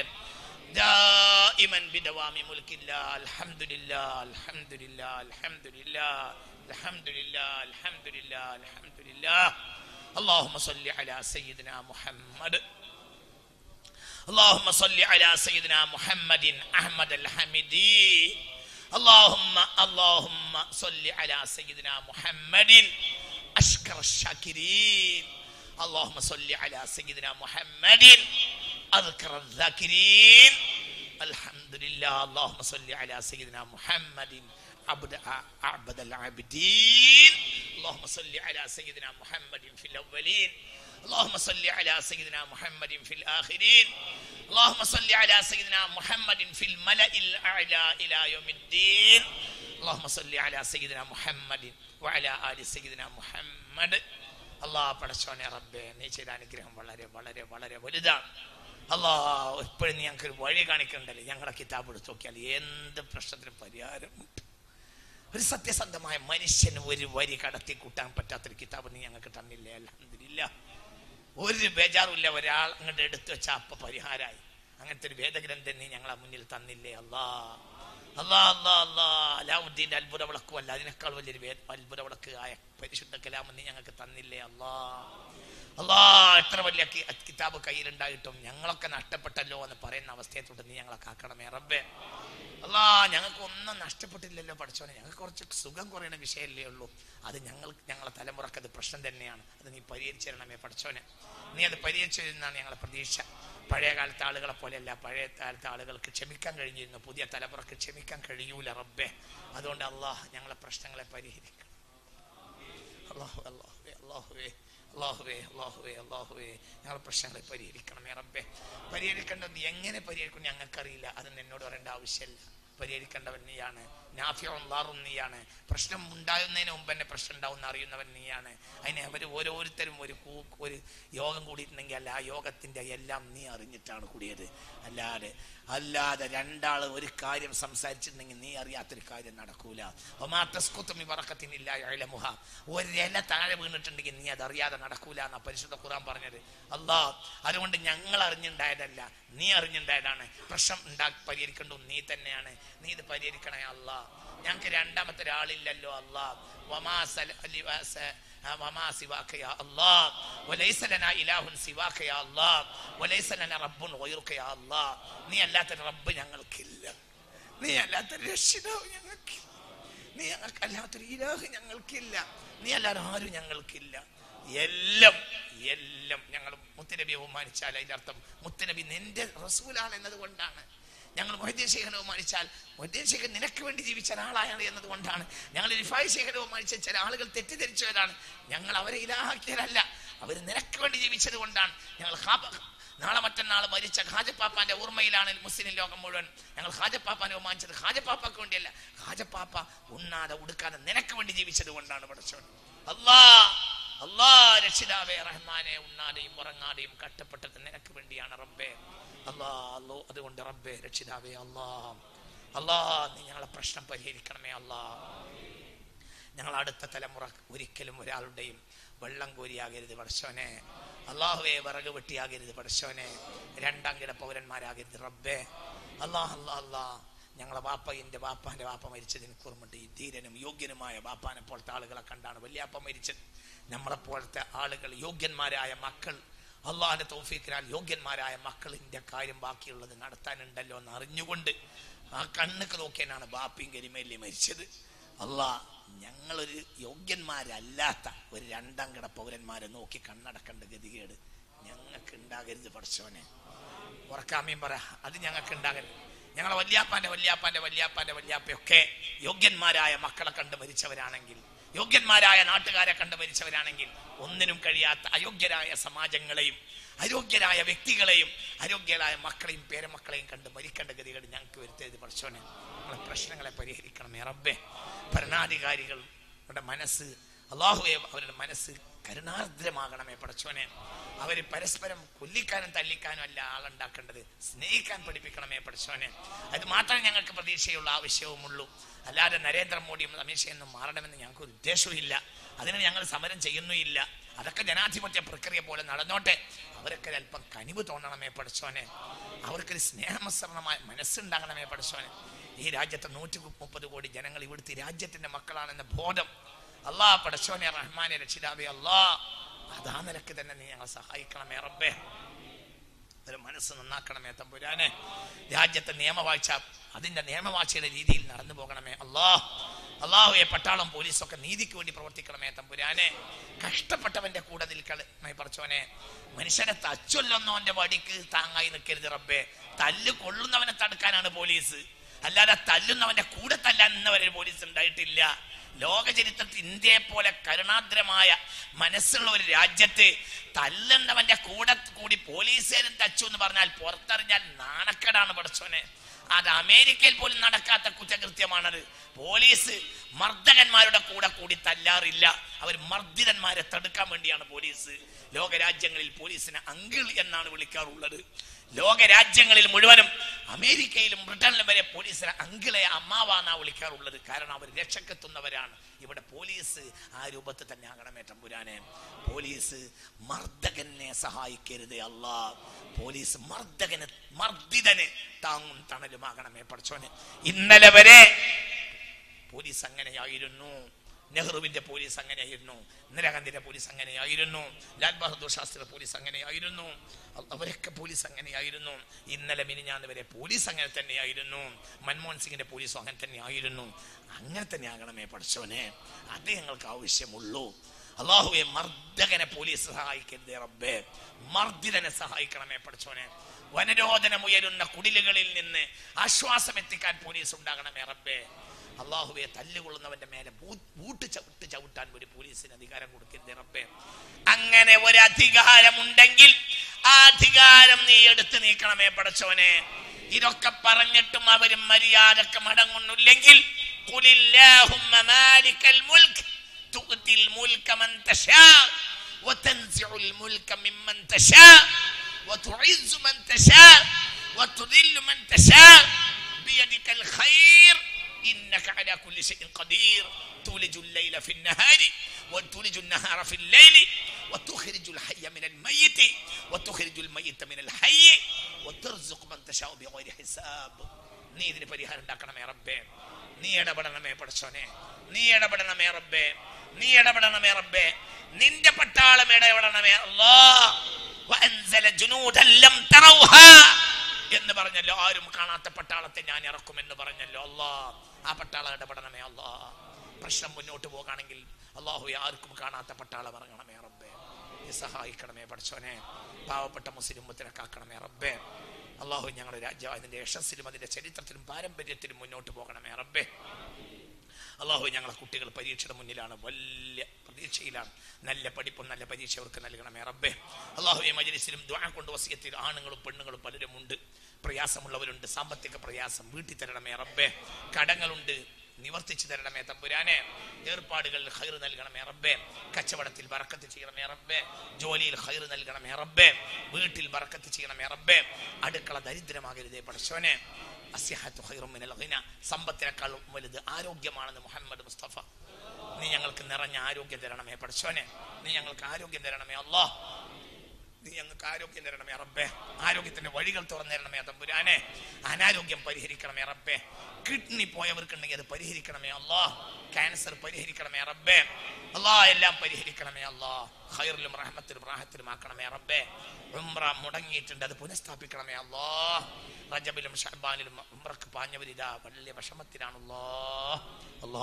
دائما بدوام ملك الله الحمد لله الحمد لله الحمد لله الحمد لله الحمد لله الحمد لله اللهم صل على سيدنا محمد اللهم صل على سيدنا محمد احمد الحمدي اللهم اللهم صل على سيدنا محمد اشكر الشاكرين اللهم صل على سيدنا محمد اذكر الذاكرين الحمد لله اللهم صل على سيدنا محمد عبد اعبد العابدين اللهم صل على سيدنا محمد في الاولين اللهم صل على سيدنا محمد في الآخرين اللهم صل على سيدنا محمد في الملأ الأعلى إلى يوم الدين اللهم صل على سيدنا محمد وعلى آل سيدنا محمد അള്ളാഹ് പടച്ചോനെ റബ്ബെ നീ ചെയ്ത അനുഗ്രഹം വളരെ വളരെ വളരെ വലുതാണ് അള്ളാഹ് എപ്പോഴും നീ ഞങ്ങൾക്ക് ഒരു വഴി കാണിക്കണ്ടല്ലേ ഞങ്ങളെ കിതാബ് എടുത്ത് നോക്കിയാൽ എന്ത് പ്രശ്നത്തിനും പരിഹാരമുണ്ട് ഒരു സത്യസന്ധമായ മനുഷ്യന് ഒരു വരി കടത്തി കൂട്ടാൻ പറ്റാത്തൊരു കിതാബ് നീ ഞങ്ങൾക്ക് തന്നില്ലേ അലഹമില്ല ഒരു ബേജാറുമില്ല ഒരാൾ അങ്ങോട്ട് എടുത്തു വെച്ച അപ്പ പരിഹാരമായി അങ്ങനത്തെ ഒരു വേദഗ്രന്ഥം നീ ഞങ്ങളെ മുന്നിൽ തന്നില്ലേ അല്ലാ അല്ലാ അല്ലാ അല്ലാ അലാവുദ്ദീന്റെ അത്ഭുത വിളക്കും അല്ല അതിനേക്കാൾ വലിയൊരു വേ- അത്ഭുത വിളക്ക് ആയ പരിശുദ്ധ കലാമം നീ ഞങ്ങൾക്ക് തന്നില്ലേ അല്ലാ അല്ലാ എത്ര വലിയ കി- കിതാബ് കയ്യിലുണ്ടായിട്ടും ഞങ്ങളൊക്കെ നഷ്ടപ്പെട്ടല്ലോ എന്ന് പറയുന്ന അവസ്ഥയെ തൊട്ട് നീ ഞങ്ങളെ കാക്കണമേ റബ്ബേ അല്ലാ ഞങ്ങൾക്ക് ഒന്നും നഷ്ടപ്പെട്ടില്ലല്ലോ പഠിച്ചോനെ ഞങ്ങൾക്ക് കുറച്ച് സുഖം കുറയണ വിഷയമല്ലേ ഉള്ളൂ അത് ഞങ്ങൾ ഞങ്ങളെ തലമുറക്ക് അത് പ്രശ്നം തന്നെയാണ് അത് നീ പരിഹരിച്ചു തരണമേ പഠിച്ചോനെ നീ അത് പരിഹരിച്ചു തരുന്നതാണ് ഞങ്ങളെ പ്രതീക്ഷ പഴയ കാലത്തെ ആളുകളെ പോലെയല്ല പഴയ കാലത്തെ ആളുകൾക്ക് ക്ഷമിക്കാൻ കഴിഞ്ഞിരുന്നു പുതിയ തലമുറക്ക് ക്ഷമിക്കാൻ കഴിയൂല റബ്ബേ അതുകൊണ്ട് അള്ളാഹ് ഞങ്ങളെ പ്രശ്നങ്ങളെ പരിഹരിക്കണം അള്ളാഹു അള്ളാഹുവേ അള്ളാഹുവേ അള്ളാഹുവേ അള്ളാഹുവേ അള്ളാഹുവേ ഞങ്ങളെ പ്രശ്നങ്ങളെ പരിഹരിക്കണമേ റബ്ബേ പരിഹരിക്കേണ്ടത് എങ്ങനെ പരിഹരിക്കും ഞങ്ങൾക്കറിയില്ല അത് എന്നോട് പറയേണ്ട ആവശ്യമില്ല പരിഹരിക്കേണ്ടവൻ നീയാണ് നാഫ്യവും ലാറും നീയാണ് പ്രശ്നം ഉണ്ടാകുന്നതിന് മുമ്പ് തന്നെ പ്രശ്നം ഉണ്ടാവും അറിയുന്നവൻ നീയാണ് അതിനെ അവർ ഓരോരുത്തരും ഒരു കൂ- ഒരു യോഗം കൂടിയിട്ടുണ്ടെങ്കിൽ അല്ല ആ യോഗത്തിന്റെ എല്ലാം നീ അറിഞ്ഞിട്ടാണ് കൂടിയത് അല്ലാതെ അല്ലാതെ രണ്ടാള് ഒരു കാര്യം സംസാരിച്ചിട്ടുണ്ടെങ്കിൽ നീ അറിയാത്തൊരു കാര്യം നടക്കൂല ഒമാ തസ്കുത്തും ഇവറക്കത്തിനില്ല ഇലമുഹ ഒരില താഴെ വീണിട്ടുണ്ടെങ്കിൽ നീ അത് അറിയാതെ നടക്കൂല എന്നാ പരിശുദ്ധ ഖുറാൻ പറഞ്ഞത് അല്ലാ അതുകൊണ്ട് ഞങ്ങൾ അറിഞ്ഞുണ്ടായതല്ല നീ അറിഞ്ഞുണ്ടായതാണ് പ്രശ്നം ഉണ്ടാ പരിഹരിക്കേണ്ടത് നീ തന്നെയാണ് നീ ഇത് പരിഹരിക്കണേ അല്ലാ ഞങ്ങൾക്ക് രണ്ടാമത്തെ ഒരാളില്ലല്ലോ അല്ലാ വമാ സല- ലിവാസ- ആ, വമാ സിവാക യാ അല്ലാ വലൈസ ലനാ ഇലാഹുൻ സിവാക യാ അല്ലാ വലൈസ ലനാ റബ്ബുൻ ഗൈറുക യാ അല്ലാ നീ അല്ലാത്തൊരു റബ്ബ് ഞങ്ങൾക്കില്ല നീ അല്ലാത്തൊരു രക്ഷിതാവ് ഞങ്ങൾക്കില്ല നീ ഞങ്ങൾക്ക് അല്ലാത്തൊരു ഇലാഹ് ഞങ്ങൾക്കില്ല നീ അല്ലാതെ ആരും ഞങ്ങൾക്കില്ല എല്ലാം എല്ലാം ഞങ്ങൾ മുത്തുനബിയെ ബഹുമാനിച്ചാൽ അതിന്റെ അർത്ഥം മുത്തുനബി നിന്റെ റസൂലാണ് എന്നതുകൊണ്ടാണ് ഞങ്ങൾ മൊഹദ്ദീൻ ശേഖരനെ ബഹുമാനിച്ചാൽ മൊഹദ്ദീൻ ശേഖരൻ നിനക്ക് വേണ്ടി ജീവിച്ച ഒരാളാണ് എന്നതുകൊണ്ടാണ് ഞങ്ങൾ റിഫായ് ശേഖരനെ ബഹുമാനിച്ച ചില ആളുകൾ തെറ്റിദ്ധരിച്ചവരാണ് ഞങ്ങൾ അവരെ ഇലാക്കിയതല്ല അവർ നിനക്ക് വേണ്ടി ജീവിച്ചത് കൊണ്ടാണ് ഞങ്ങൾ ഹാബ- നാളെ മറ്റന്നാൾ മരിച്ച ഖാജപ്പാപ്പാന്റെ ഓർമ്മയിലാണ് മുസ്ലിം ലോകം മുഴുവൻ ഞങ്ങൾ ഖാജപ്പാപ്പാനെ ബഹുമാനിച്ചത് ഖാജപ്പാപ്പക്ക് വേണ്ടിയല്ല ഖാജപ്പാപ്പ ഉണ്ണാതെ ഉടുക്കാതെ നിനക്ക് വേണ്ടി ജീവിച്ചത് കൊണ്ടാണ് പഠിച്ചവൻ അല്ലാ അല്ലാ രക്ഷിതാവേ റഹ്മാനെ ഉണ്ണാതെയും ഉറങ്ങാതെയും കഷ്ടപ്പെട്ടത് നിനക്ക് വേണ്ടിയാണ് റബ്ബേ അല്ലാ അല്ലോ അതുകൊണ്ട് റബ്ബേ രക്ഷിതാവേ അല്ലാ അല്ലാ നീ ഞങ്ങളെ പ്രശ്നം പരിഹരിക്കണമേ അല്ലാ ഞങ്ങൾ അടുത്ത തലമുറ ഒരിക്കലും ഒരാളുടെയും വെള്ളം കോരിയാകരുത് പടശോനെ അള്ളാഹുവെ വിറക് വെട്ടിയാകരുത് പടശോനെ രണ്ടാം കിട പൗരന്മാരാകരുത് റബ്ബേ അല്ലാഹ് അല്ലാ അല്ലാ ഞങ്ങളെ വാപ്പ എൻ്റെ വാപ്പാൻ്റെ വാപ്പ മരിച്ചതിന് കുറുമുണ്ട് ഈ ധീരനും യോഗ്യനുമായ വാപ്പാനെ പോലത്തെ ആളുകളെ കണ്ടാണ് വല്യാപ്പ മരിച്ചത് നമ്മളെപ്പോലത്തെ ആളുകൾ യോഗ്യന്മാരായ മക്കൾ അള്ളാഹിന്റെ തൗഫീഖിനാൽ യോഗ്യന്മാരായ മക്കളിന്റെ കാര്യം ബാക്കിയുള്ളത് നടത്താനുണ്ടല്ലോ എന്ന് അറിഞ്ഞുകൊണ്ട് ആ കണ്ണുക്ക് നോക്കിയാണ് ബാപ്പിയും കരിമേലി മരിച്ചത് അള്ളാ ഞങ്ങളൊരു യോഗ്യന്മാരല്ലാത്ത ഒരു രണ്ടാം കിട പൗരന്മാരെ നോക്കി കണ്ണടക്കേണ്ട ഗതികേട് ഞങ്ങൾക്ക് ഉണ്ടാകരുത് പഠിച്ചോനെ ഉറക്കാമീൻ പറ അത് ഞങ്ങൾക്ക് ഉണ്ടാകരുത് ഞങ്ങളെ വല്യാപ്പാന്റെ വല്യാപ്പാന്റെ വല്യാപ്പാന്റെ വല്യാപ്പയൊക്കെ യോഗ്യന്മാരായ മക്കളെ കണ്ട് മരിച്ചവരാണെങ്കിൽ യോഗ്യന്മാരായ നാട്ടുകാരെ കണ്ട് മരിച്ചവരാണെങ്കിൽ ഒന്നിനും കഴിയാത്ത അയോഗ്യരായ സമാജങ്ങളെയും അയോഗ്യരായ വ്യക്തികളെയും അയോഗ്യരായ മക്കളെയും പേരമക്കളെയും കണ്ട് മരിക്കേണ്ട ഗതികൾ ഞങ്ങൾക്ക് വരുത്തരുത് പഠിച്ചോനെ നമ്മളെ പ്രശ്നങ്ങളെ പരിഹരിക്കണമേ റബ്ബേ ഭരണാധികാരികളുടെ മനസ്സ് അള്ളാഹുവെ അവരുടെ മനസ്സ് കരുണാർദ്രമാകണമേ പടച്ചോനെ അവര് പരസ്പരം കൊല്ലിക്കാനും തല്ലിക്കാനും അല്ല ആളുണ്ടാക്കേണ്ടത് സ്നേഹിക്കാൻ പഠിപ്പിക്കണമേ പടച്ചോനെ അത് മാത്രമേ ഞങ്ങൾക്ക് പ്രതീക്ഷയുള്ള ആവശ്യവുമുള്ളൂ അല്ലാതെ നരേന്ദ്രമോദിയും അമിത്ഷയൊന്നും മാറണമെന്ന് ഞങ്ങൾക്ക് ഒരു ഉദ്ദേശവും ഇല്ല അതിന് ഞങ്ങൾ സമരം ചെയ്യുന്നുമില്ല അതൊക്കെ ജനാധിപത്യ പ്രക്രിയ പോലെ നടന്നോട്ടെ അവരൊക്കെ അല്പം കനിവ് തോന്നണമേ പഠിച്ചോനെ അവർക്കൊരു സ്നേഹമസരണമായ മനസ്സുണ്ടാകണമേ പഠിച്ചോനെ ഈ രാജ്യത്തെ നൂറ്റി മുപ്പത് കോടി ജനങ്ങൾ ഇവിടുത്തെ രാജ്യത്തിന്റെ മക്കളാണെന്ന ബോധം അല്ലാ പടച്ചോനെ റഹ്മാനെ രക്ഷിതാവേ അല്ലാ അതാ നിലക്ക് തന്നെ നീ ഞങ്ങളെ സഹായിക്കണമേ റബ്ബേ ഒരു മനസ്സ് നന്നാക്കണമേ തമ്പുരാനെ രാജ്യത്തെ നിയമവാഴ്ച അതിന്റെ നിയമവാഴ്ചയുടെ രീതിയിൽ നടന്നു പോകണമേ അല്ലാ അള്ളാഹുയെ പട്ടാളം പോലീസൊക്കെ നീതിക്ക് വേണ്ടി പ്രവർത്തിക്കണമേ തമ്പുരാനെ കഷ്ടപ്പെട്ടവന്റെ കൂടെ നിൽക്കണമേ പറച്ചോനെ മനുഷ്യനെ തച്ചൊല്ലൊന്നോന്റെ വടിക്ക് താങ്ങായി നിൽക്കരുത് റബ്ബേ തല്ല് കൊള്ളുന്നവനെ തടുക്കാനാണ് പോലീസ് അല്ലാതെ തല്ലുന്നവന്റെ കൂടെ തല്ലാൻ ഇന്നവരെ പോലീസ് ഉണ്ടായിട്ടില്ല ലോക ചരിത്രത്തിൽ ഇന്ത്യയെ പോലെ കരുണാദ്രമായ മനസ്സുള്ള ഒരു രാജ്യത്ത് തല്ലുന്നവന്റെ കൂടെ കൂടി പോലീസുകാരും തച്ചു എന്ന് പറഞ്ഞാൽ പുറത്തറിഞ്ഞാൽ നാണക്കേടാണ് പഠിച്ചോനെ അത് അമേരിക്കയിൽ പോലും നടക്കാത്ത കുറ്റകൃത്യമാണത് പോലീസ് മർദ്ദകന്മാരുടെ കൂടെ കൂടി തല്ലാറില്ല അവർ മർദ്ദിതന്മാരെ തടുക്കാൻ വേണ്ടിയാണ് പോലീസ് ലോകരാജ്യങ്ങളിൽ പോലീസിനെ അങ്കിൾ എന്നാണ് വിളിക്കാറുള്ളത് ലോകരാജ്യങ്ങളിൽ മുഴുവനും അമേരിക്കയിലും ബ്രിട്ടനിലും വരെ പോലീസിനെ അങ്കിളെ അമ്മാവാന്നാ വിളിക്കാറുള്ളത് കാരണം അവർ രക്ഷക്കെത്തുന്നവരാണ് ഇവിടെ പോലീസ് ആ രൂപത്തിൽ തന്നെ ആകണമേ തമ്പുരാനെ പോലീസ് മർദ്ദകനെ സഹായിക്കരുത് അല്ലാ പോലീസ് മർദ്ദകന് മർദ്ദിതന് താങ്ങും തണലുമാകണമേ പഠിച്ചോനെ ഇന്നലെ വരെ പോലീസ് അങ്ങനെയായിരുന്നു നെഹ്റുവിന്റെ പോലീസ് അങ്ങനെയായിരുന്നു ഇന്ദിരാഗാന്ധിയുടെ പോലീസ് അങ്ങനെയായിരുന്നു ലാൽ ബഹദൂർ ശാസ്ത്രിയുടെ പോലീസ് അങ്ങനെയായിരുന്നു അവരൊക്കെ പോലീസ് അങ്ങനെയായിരുന്നു ഇന്നലെ മിനിഞ്ഞാന്ന് വരെ പോലീസ് അങ്ങനെ തന്നെയായിരുന്നു മൻമോഹൻ സിംഗിന്റെ പോലീസും അങ്ങനെ തന്നെയായിരുന്നു അങ്ങനെ തന്നെ ആകണമേ പഠിച്ചവനെ അത് ഞങ്ങൾക്ക് ആവശ്യമുള്ളൂ അള്ളാഹുവെ മർദ്ദകനെ പോലീസ് സഹായിക്കരുതേ റബ്ബേ മർദ്ദിതനെ സഹായിക്കണമേ പഠിച്ചോനെ വനരോധനം ഉയരുന്ന കുടിലുകളിൽ നിന്ന് ആശ്വാസം എത്തിക്കാൻ പോലീസ് ഉണ്ടാകണമേ റബ്ബേ അള്ളാഹുവെ തല്ലുകൊള്ളുന്നവന്റെ മേലെ ബൂ- ബൂട്ട് ചവിട്ട് ചവിട്ടാൻ ഒരു പോലീസിന് അധികാരം കൊടുക്കരുതേ റബ്ബേ അങ്ങനെ ഒരു അധികാരമുണ്ടെങ്കിൽ ആ അധികാരം നീ എടുത്തു നീക്കണമേ പടച്ചോനെ ഇതൊക്കെ പറഞ്ഞിട്ടും അവരും മര്യാദക്ക് മടങ്ങുന്നില്ലെങ്കിൽ ഖുലില്ലാഹുമ്മ മാലിക്കൽ മുൽക്ക് تؤتي الملك من تشاء وتنزع الملك ممن تشاء وتعز من تشاء وتذل من تشاء بيدك الخير انك على كل شيء قدير تولج الليل في النهار وتولج النهار في الليل وتخرج الحي من الميت وتخرج الميت من الحي وترزق من تشاء بغير حساب നീ ഇതിന് പരിഹാരം ഉണ്ടാക്കണമേ റബ്ബേ നീ ഇടപെടണമേ പഠിച്ചോനെ നീ ഇടപെടണമേ റബ്ബേ നീ ഇടപെടണമേ റബ്ബേ നിന്റെ പട്ടാളം ഇടപെടണമേ അല്ലാ വഅൻസല ജുനൂദൻ ലം തറൗഹാ എന്ന് പറഞ്ഞല്ലോ ആരും കാണാത്ത പട്ടാളത്തെ ഞാൻ ഇറക്കുമെന്ന് പറഞ്ഞല്ലോ അല്ലാ ആ പട്ടാളം ഇടപെടണമേ അല്ലാ പ്രശ്നം മുന്നോട്ട് പോകുകയാണെങ്കിൽ അള്ളാഹു ആർക്കും കാണാത്ത പട്ടാളം ഇറങ്ങണമേ റബ്ബേ നീ സഹായിക്കണമേ പഠിച്ചോനെ പാവപ്പെട്ട മുസ്ലിം മുത്തിനെ കാക്കണമേ റബ്ബേ അള്ളാഹു ഞങ്ങളുടെ രാജ്യം അതിന്റെ യശസ്സിലും അതിന്റെ ചരിത്രത്തിലും പാരമ്പര്യത്തിലും മുന്നോട്ട് പോകണമേ റബ്ബേ അള്ളാഹു ഞങ്ങളെ കുട്ടികൾ പരീക്ഷയുടെ മുന്നിലാണ് വലിയ പ്രതീക്ഷയിലാണ് നല്ല പഠിപ്പും നല്ല പരീക്ഷ അവർക്ക് നൽകണമേ റബ്ബേ അള്ളാഹു ഈ മജലിസിലും ദ്വാ കൊണ്ട് വസിയത്തിൽ ആണുങ്ങളും പെണ്ണുങ്ങളും പലരും ഉണ്ട് പ്രയാസമുള്ളവരുണ്ട് സാമ്പത്തിക പ്രയാസം വീട്ടിൽ തരണമേ റബ്ബേ കടങ്ങളുണ്ട് നിവർത്തിച്ചു തരണമേ തമ്പുരാനെ ഏർപ്പാടുകളിൽ ഹൈർ നൽകണമേ റബ്ബേ കച്ചവടത്തിൽ ബറക്കത്ത് ചെയ്യണമേ റബ്ബേ ജോലിയിൽ ഹൈർ നൽകണമേ റബ്ബേ വീട്ടിൽ ബറക്കത്ത് ചെയ്യണമേ റബ്ബേ അടുക്കള ദരിദ്രമാകരുതേ പടശോനെ അസ്യഹത്തു ഖൈറും മിനൽ ഗിന സമ്പത്തിനേക്കാൾ വലുത് ആരോഗ്യമാണെന്ന് മുഹമ്മദ് മുസ്തഫ നീ ഞങ്ങൾക്ക് നിറഞ്ഞ ആരോഗ്യം തരണമേ പടശോനെ നീ ഞങ്ങൾക്ക് ആരോഗ്യം തരണമേ അല്ലാഹ് നീ ഞങ്ങൾക്ക് ആരോഗ്യം തരണമേ റബ്ബേ ആരോഗ്യത്തിന്റെ വഴികൾ തുറന്നു തരണമേ തമ്പുരാനെ അനാരോഗ്യം പരിഹരിക്കണമേ റബ്ബേ കിഡ്നി പോയവർക്കുണ്ടെങ്കിൽ അത് പരിഹരിക്കണമേ അല്ലാ ക്യാൻസർ പരിഹരിക്കണമേ റബ്ബേ അല്ലാ എല്ലാം പരിഹരിക്കണമേ അല്ലാ ഖൈറിലും റഹ്മത്തിലും റാഹത്തിലും ആക്കണമേ റബ്ബേ ഉംറ മുടങ്ങിയിട്ടുണ്ട് അത് പുനഃസ്ഥാപിക്കണമേ അല്ലാ റജബിലും ഷഹബാനിലും ഉംറക്ക് പാഞ്ഞവരിതാ വലിയ വിഷമത്തിലാണല്ലോ അല്ലാ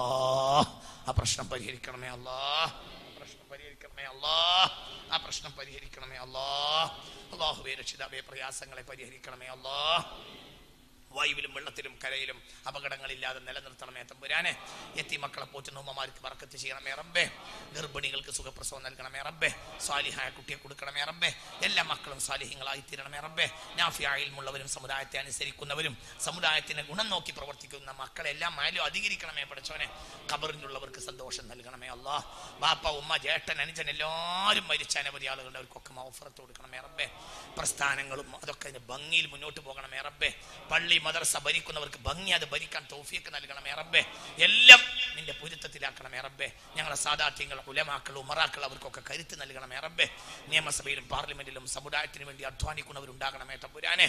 ആ പ്രശ്നം പരിഹരിക്കണമേ അല്ലാ പ്രശ്നം പരിഹരിക്കണമേ അല്ലാ ആ പ്രശ്നം പരിഹരിക്കണമേ അല്ലാ അള്ളാഹുവേ രക്ഷിതാവേ പ്രയാസങ്ങളെ പരിഹരിക്കണമേ അല്ലാ വായുവിലും വെള്ളത്തിലും കരയിലും അപകടങ്ങളില്ലാതെ നിലനിർത്തണമേ തമ്പുരാനെ എത്തി മക്കളെ പോറ്റുന്ന ഉമ്മമാർക്ക് വറക്കത്ത് ചെയ്യണമേ റബ്ബേ ഗർഭിണികൾക്ക് സുഖപ്രസവം നൽകണമേ റബ്ബേ സാലിഹായ കുട്ടിയെ കൊടുക്കണമേ റബ്ബേ എല്ലാ മക്കളും സാലിഹ്യങ്ങളായി തീരണമേ റബ്ബേ നാഫിയായിൽമുള്ളവരും സമുദായത്തെ അനുസരിക്കുന്നവരും സമുദായത്തിന് ഗുണം നോക്കി പ്രവർത്തിക്കുന്ന മക്കളെല്ലാം ആയാലും അധികരിക്കണമേ പഠിച്ചോനെ കബറിനുള്ളവർക്ക് സന്തോഷം നൽകണമേ അല്ലാ ബാപ്പ ഉമ്മ ജേട്ടൻ അനുജൻ എല്ലാവരും മരിച്ച അനവധി ആളുകളുണ്ട് അവർക്കൊക്കെ മൗഫറത്ത് കൊടുക്കണമേ റബ്ബേ പ്രസ്ഥാനങ്ങളും അതൊക്കെ അതിന്റെ ഭംഗിയിൽ മുന്നോട്ട് പോകണമേ റബ്ബേ പള്ളി മദർസ ഭരിക്കുന്നവർക്ക് ഭംഗി അത് ഭരിക്കാൻ തൗഫീക്ക് നൽകണമേ റബ്ബേ എല്ലാം നിന്റെ പൊരുത്തത്തിലാക്കണമേ റബ്ബേ ഞങ്ങളെ സാധാർത്ഥ്യങ്ങൾ ഉലമാക്കൾ ഉമറാക്കൾ അവർക്കൊക്കെ കരുത്ത് നൽകണമേ റബ്ബേ നിയമസഭയിലും പാർലമെന്റിലും സമുദായത്തിന് വേണ്ടി അധ്വാനിക്കുന്നവരുണ്ടാകണമേ തമ്പുരാനെ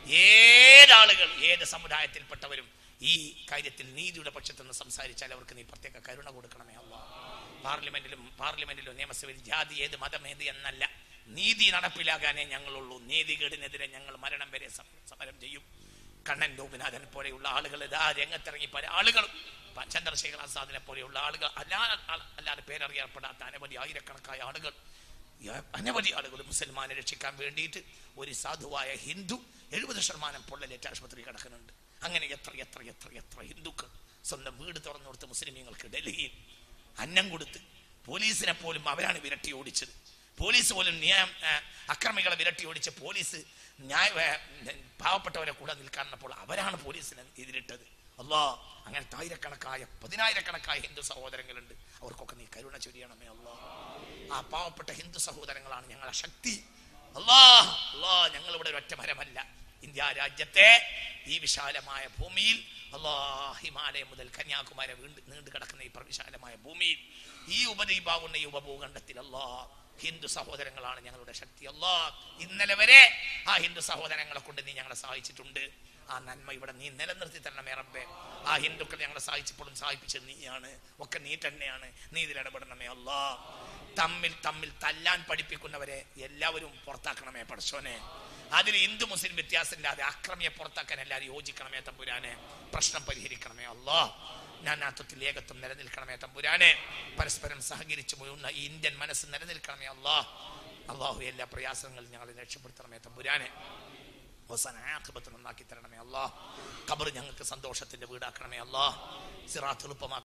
ഏതാളുകൾ ഏത് സമുദായത്തിൽപ്പെട്ടവരും ഈ കാര്യത്തിൽ നീതിയുടെ പക്ഷത്ത് നിന്ന് സംസാരിച്ചാൽ അവർക്ക് നീ പ്രത്യേക കരുണ കൊടുക്കണമേ അല്ലാ പാർലമെന്റിലും പാർലമെന്റിലും നിയമസഭയിൽ ജാതി ഏത് മതം ഏത് എന്നല്ല നീതി നടപ്പിലാകാനേ ഞങ്ങളുള്ളൂ നീതികേടിനെതിരെ ഞങ്ങൾ മരണം വരെ സമ- സമരം ചെയ്യും കണ്ണൻ ഗോപിനാഥൻ പോലെയുള്ള ആളുകൾ ഇതാ രംഗത്തിറങ്ങി പല ആളുകളും പ- ചന്ദ്രശേഖർ ആസാദിനെ പോലെയുള്ള ആളുകൾ അല്ലാ അ- അല്ലാതെ പേരറിയപ്പെടാത്ത അനവധി ആയിരക്കണക്കായ ആളുകൾ ഈ അനവധി ആളുകൾ മുസൽമാനെ രക്ഷിക്കാൻ വേണ്ടിയിട്ട് ഒരു സാധുവായ ഹിന്ദു എഴുപത് ശതമാനം പൊള്ളലേറ്റ് ആശുപത്രി കിടക്കുന്നുണ്ട് അങ്ങനെ എത്ര എത്ര എത്ര എത്ര ഹിന്ദുക്കൾ സ്വന്തം വീട് തുറന്നു കൊടുത്ത് മുസ്ലിമീങ്ങൾക്ക് ഡൽഹിയിൽ അന്നം കൊടുത്ത് പോലീസിനെ പോലും അവരാണ് വിരട്ടി ഓടിച്ചത് പോലീസ് പോലും നിയമ അക്രമികളെ വിരട്ടി ഓടിച്ച പോലീസ് ന്യായ ഏ, പാവപ്പെട്ടവരെ കൂടെ നിൽക്കാനപ്പോൾ അവരാണ് പോലീസിനെ എതിരിട്ടത് അല്ലാ അങ്ങനെ ആയിരക്കണക്കായ പതിനായിരക്കണക്കായ ഹിന്ദു സഹോദരങ്ങളുണ്ട് അവർക്കൊക്കെ നീ കരുണ ചൊരിയണമേ അല്ലാ ആ പാവപ്പെട്ട ഹിന്ദു സഹോദരങ്ങളാണ് ഞങ്ങളെ ശക്തി അല്ലാ അല്ലാ ഞങ്ങൾ ഇവിടെ ഒരൊറ്റ മരമല്ല ഇന്ത്യ രാജ്യത്തെ ഈ വിശാലമായ ഭൂമിയിൽ അല്ലാ ഹിമാലയം മുതൽ കന്യാകുമാരി വീണ്ട് നീണ്ടു കിടക്കുന്ന ഈ പ്രവിശാലമായ ഭൂമിയിൽ ഈ ഉപദ്വീപാകുന്ന ഈ ഉപഭൂഖണ്ഡത്തിൽ അല്ലാ ഹിന്ദു സഹോദരങ്ങളാണ് ഞങ്ങളുടെ ശക്തി അല്ലാ ഇന്നലെ വരെ ആ ഹിന്ദു സഹോദരങ്ങളെ കൊണ്ട് നീ ഞങ്ങളെ സഹായിച്ചിട്ടുണ്ട് ആ നന്മ ഇവിടെ നീ നിലനിർത്തി തരണമേ റബ്ബേ ആ ഹിന്ദുക്കൾ ഞങ്ങളെ സഹായിച്ചപ്പോഴും സഹായിപ്പിച്ചത് നീയാണ് ഒക്കെ നീ തന്നെയാണ് നീ ഇതിൽ ഇടപെടണമേ അല്ലാ തമ്മിൽ തമ്മിൽ തല്ലാൻ പഠിപ്പിക്കുന്നവരെ എല്ലാവരും പുറത്താക്കണമേ പടച്ചോനെ അതിൽ ഹിന്ദു മുസ്ലിം വ്യത്യാസമില്ലാതെ അക്രമിയെ പുറത്താക്കാൻ എല്ലാവരും യോജിക്കണമേ തമ്പുരാനെ പ്രശ്നം പരിഹരിക്കണമേ അല്ലാ നാനാത്വത്തിൽ ഏകത്വം നിലനിൽക്കണമേ തമ്പുരാനെ പരസ്പരം സഹകരിച്ചു പോയുന്ന ഈ ഇന്ത്യൻ മനസ്സ് നിലനിൽക്കണമേ അല്ലാ അള്ളാഹു എല്ലാ പ്രയാസങ്ങളും ഞങ്ങളെ രക്ഷപ്പെടുത്തണമേ തമ്പുരാനെ അവസാന ആഖിബത്ത് നന്നാക്കി തരണമേ അല്ലാ ഖബർ ഞങ്ങൾക്ക് സന്തോഷത്തിന്റെ വീടാക്കണമേ അല്ലാ സിറാത്ത് എളുപ്പമാക്കി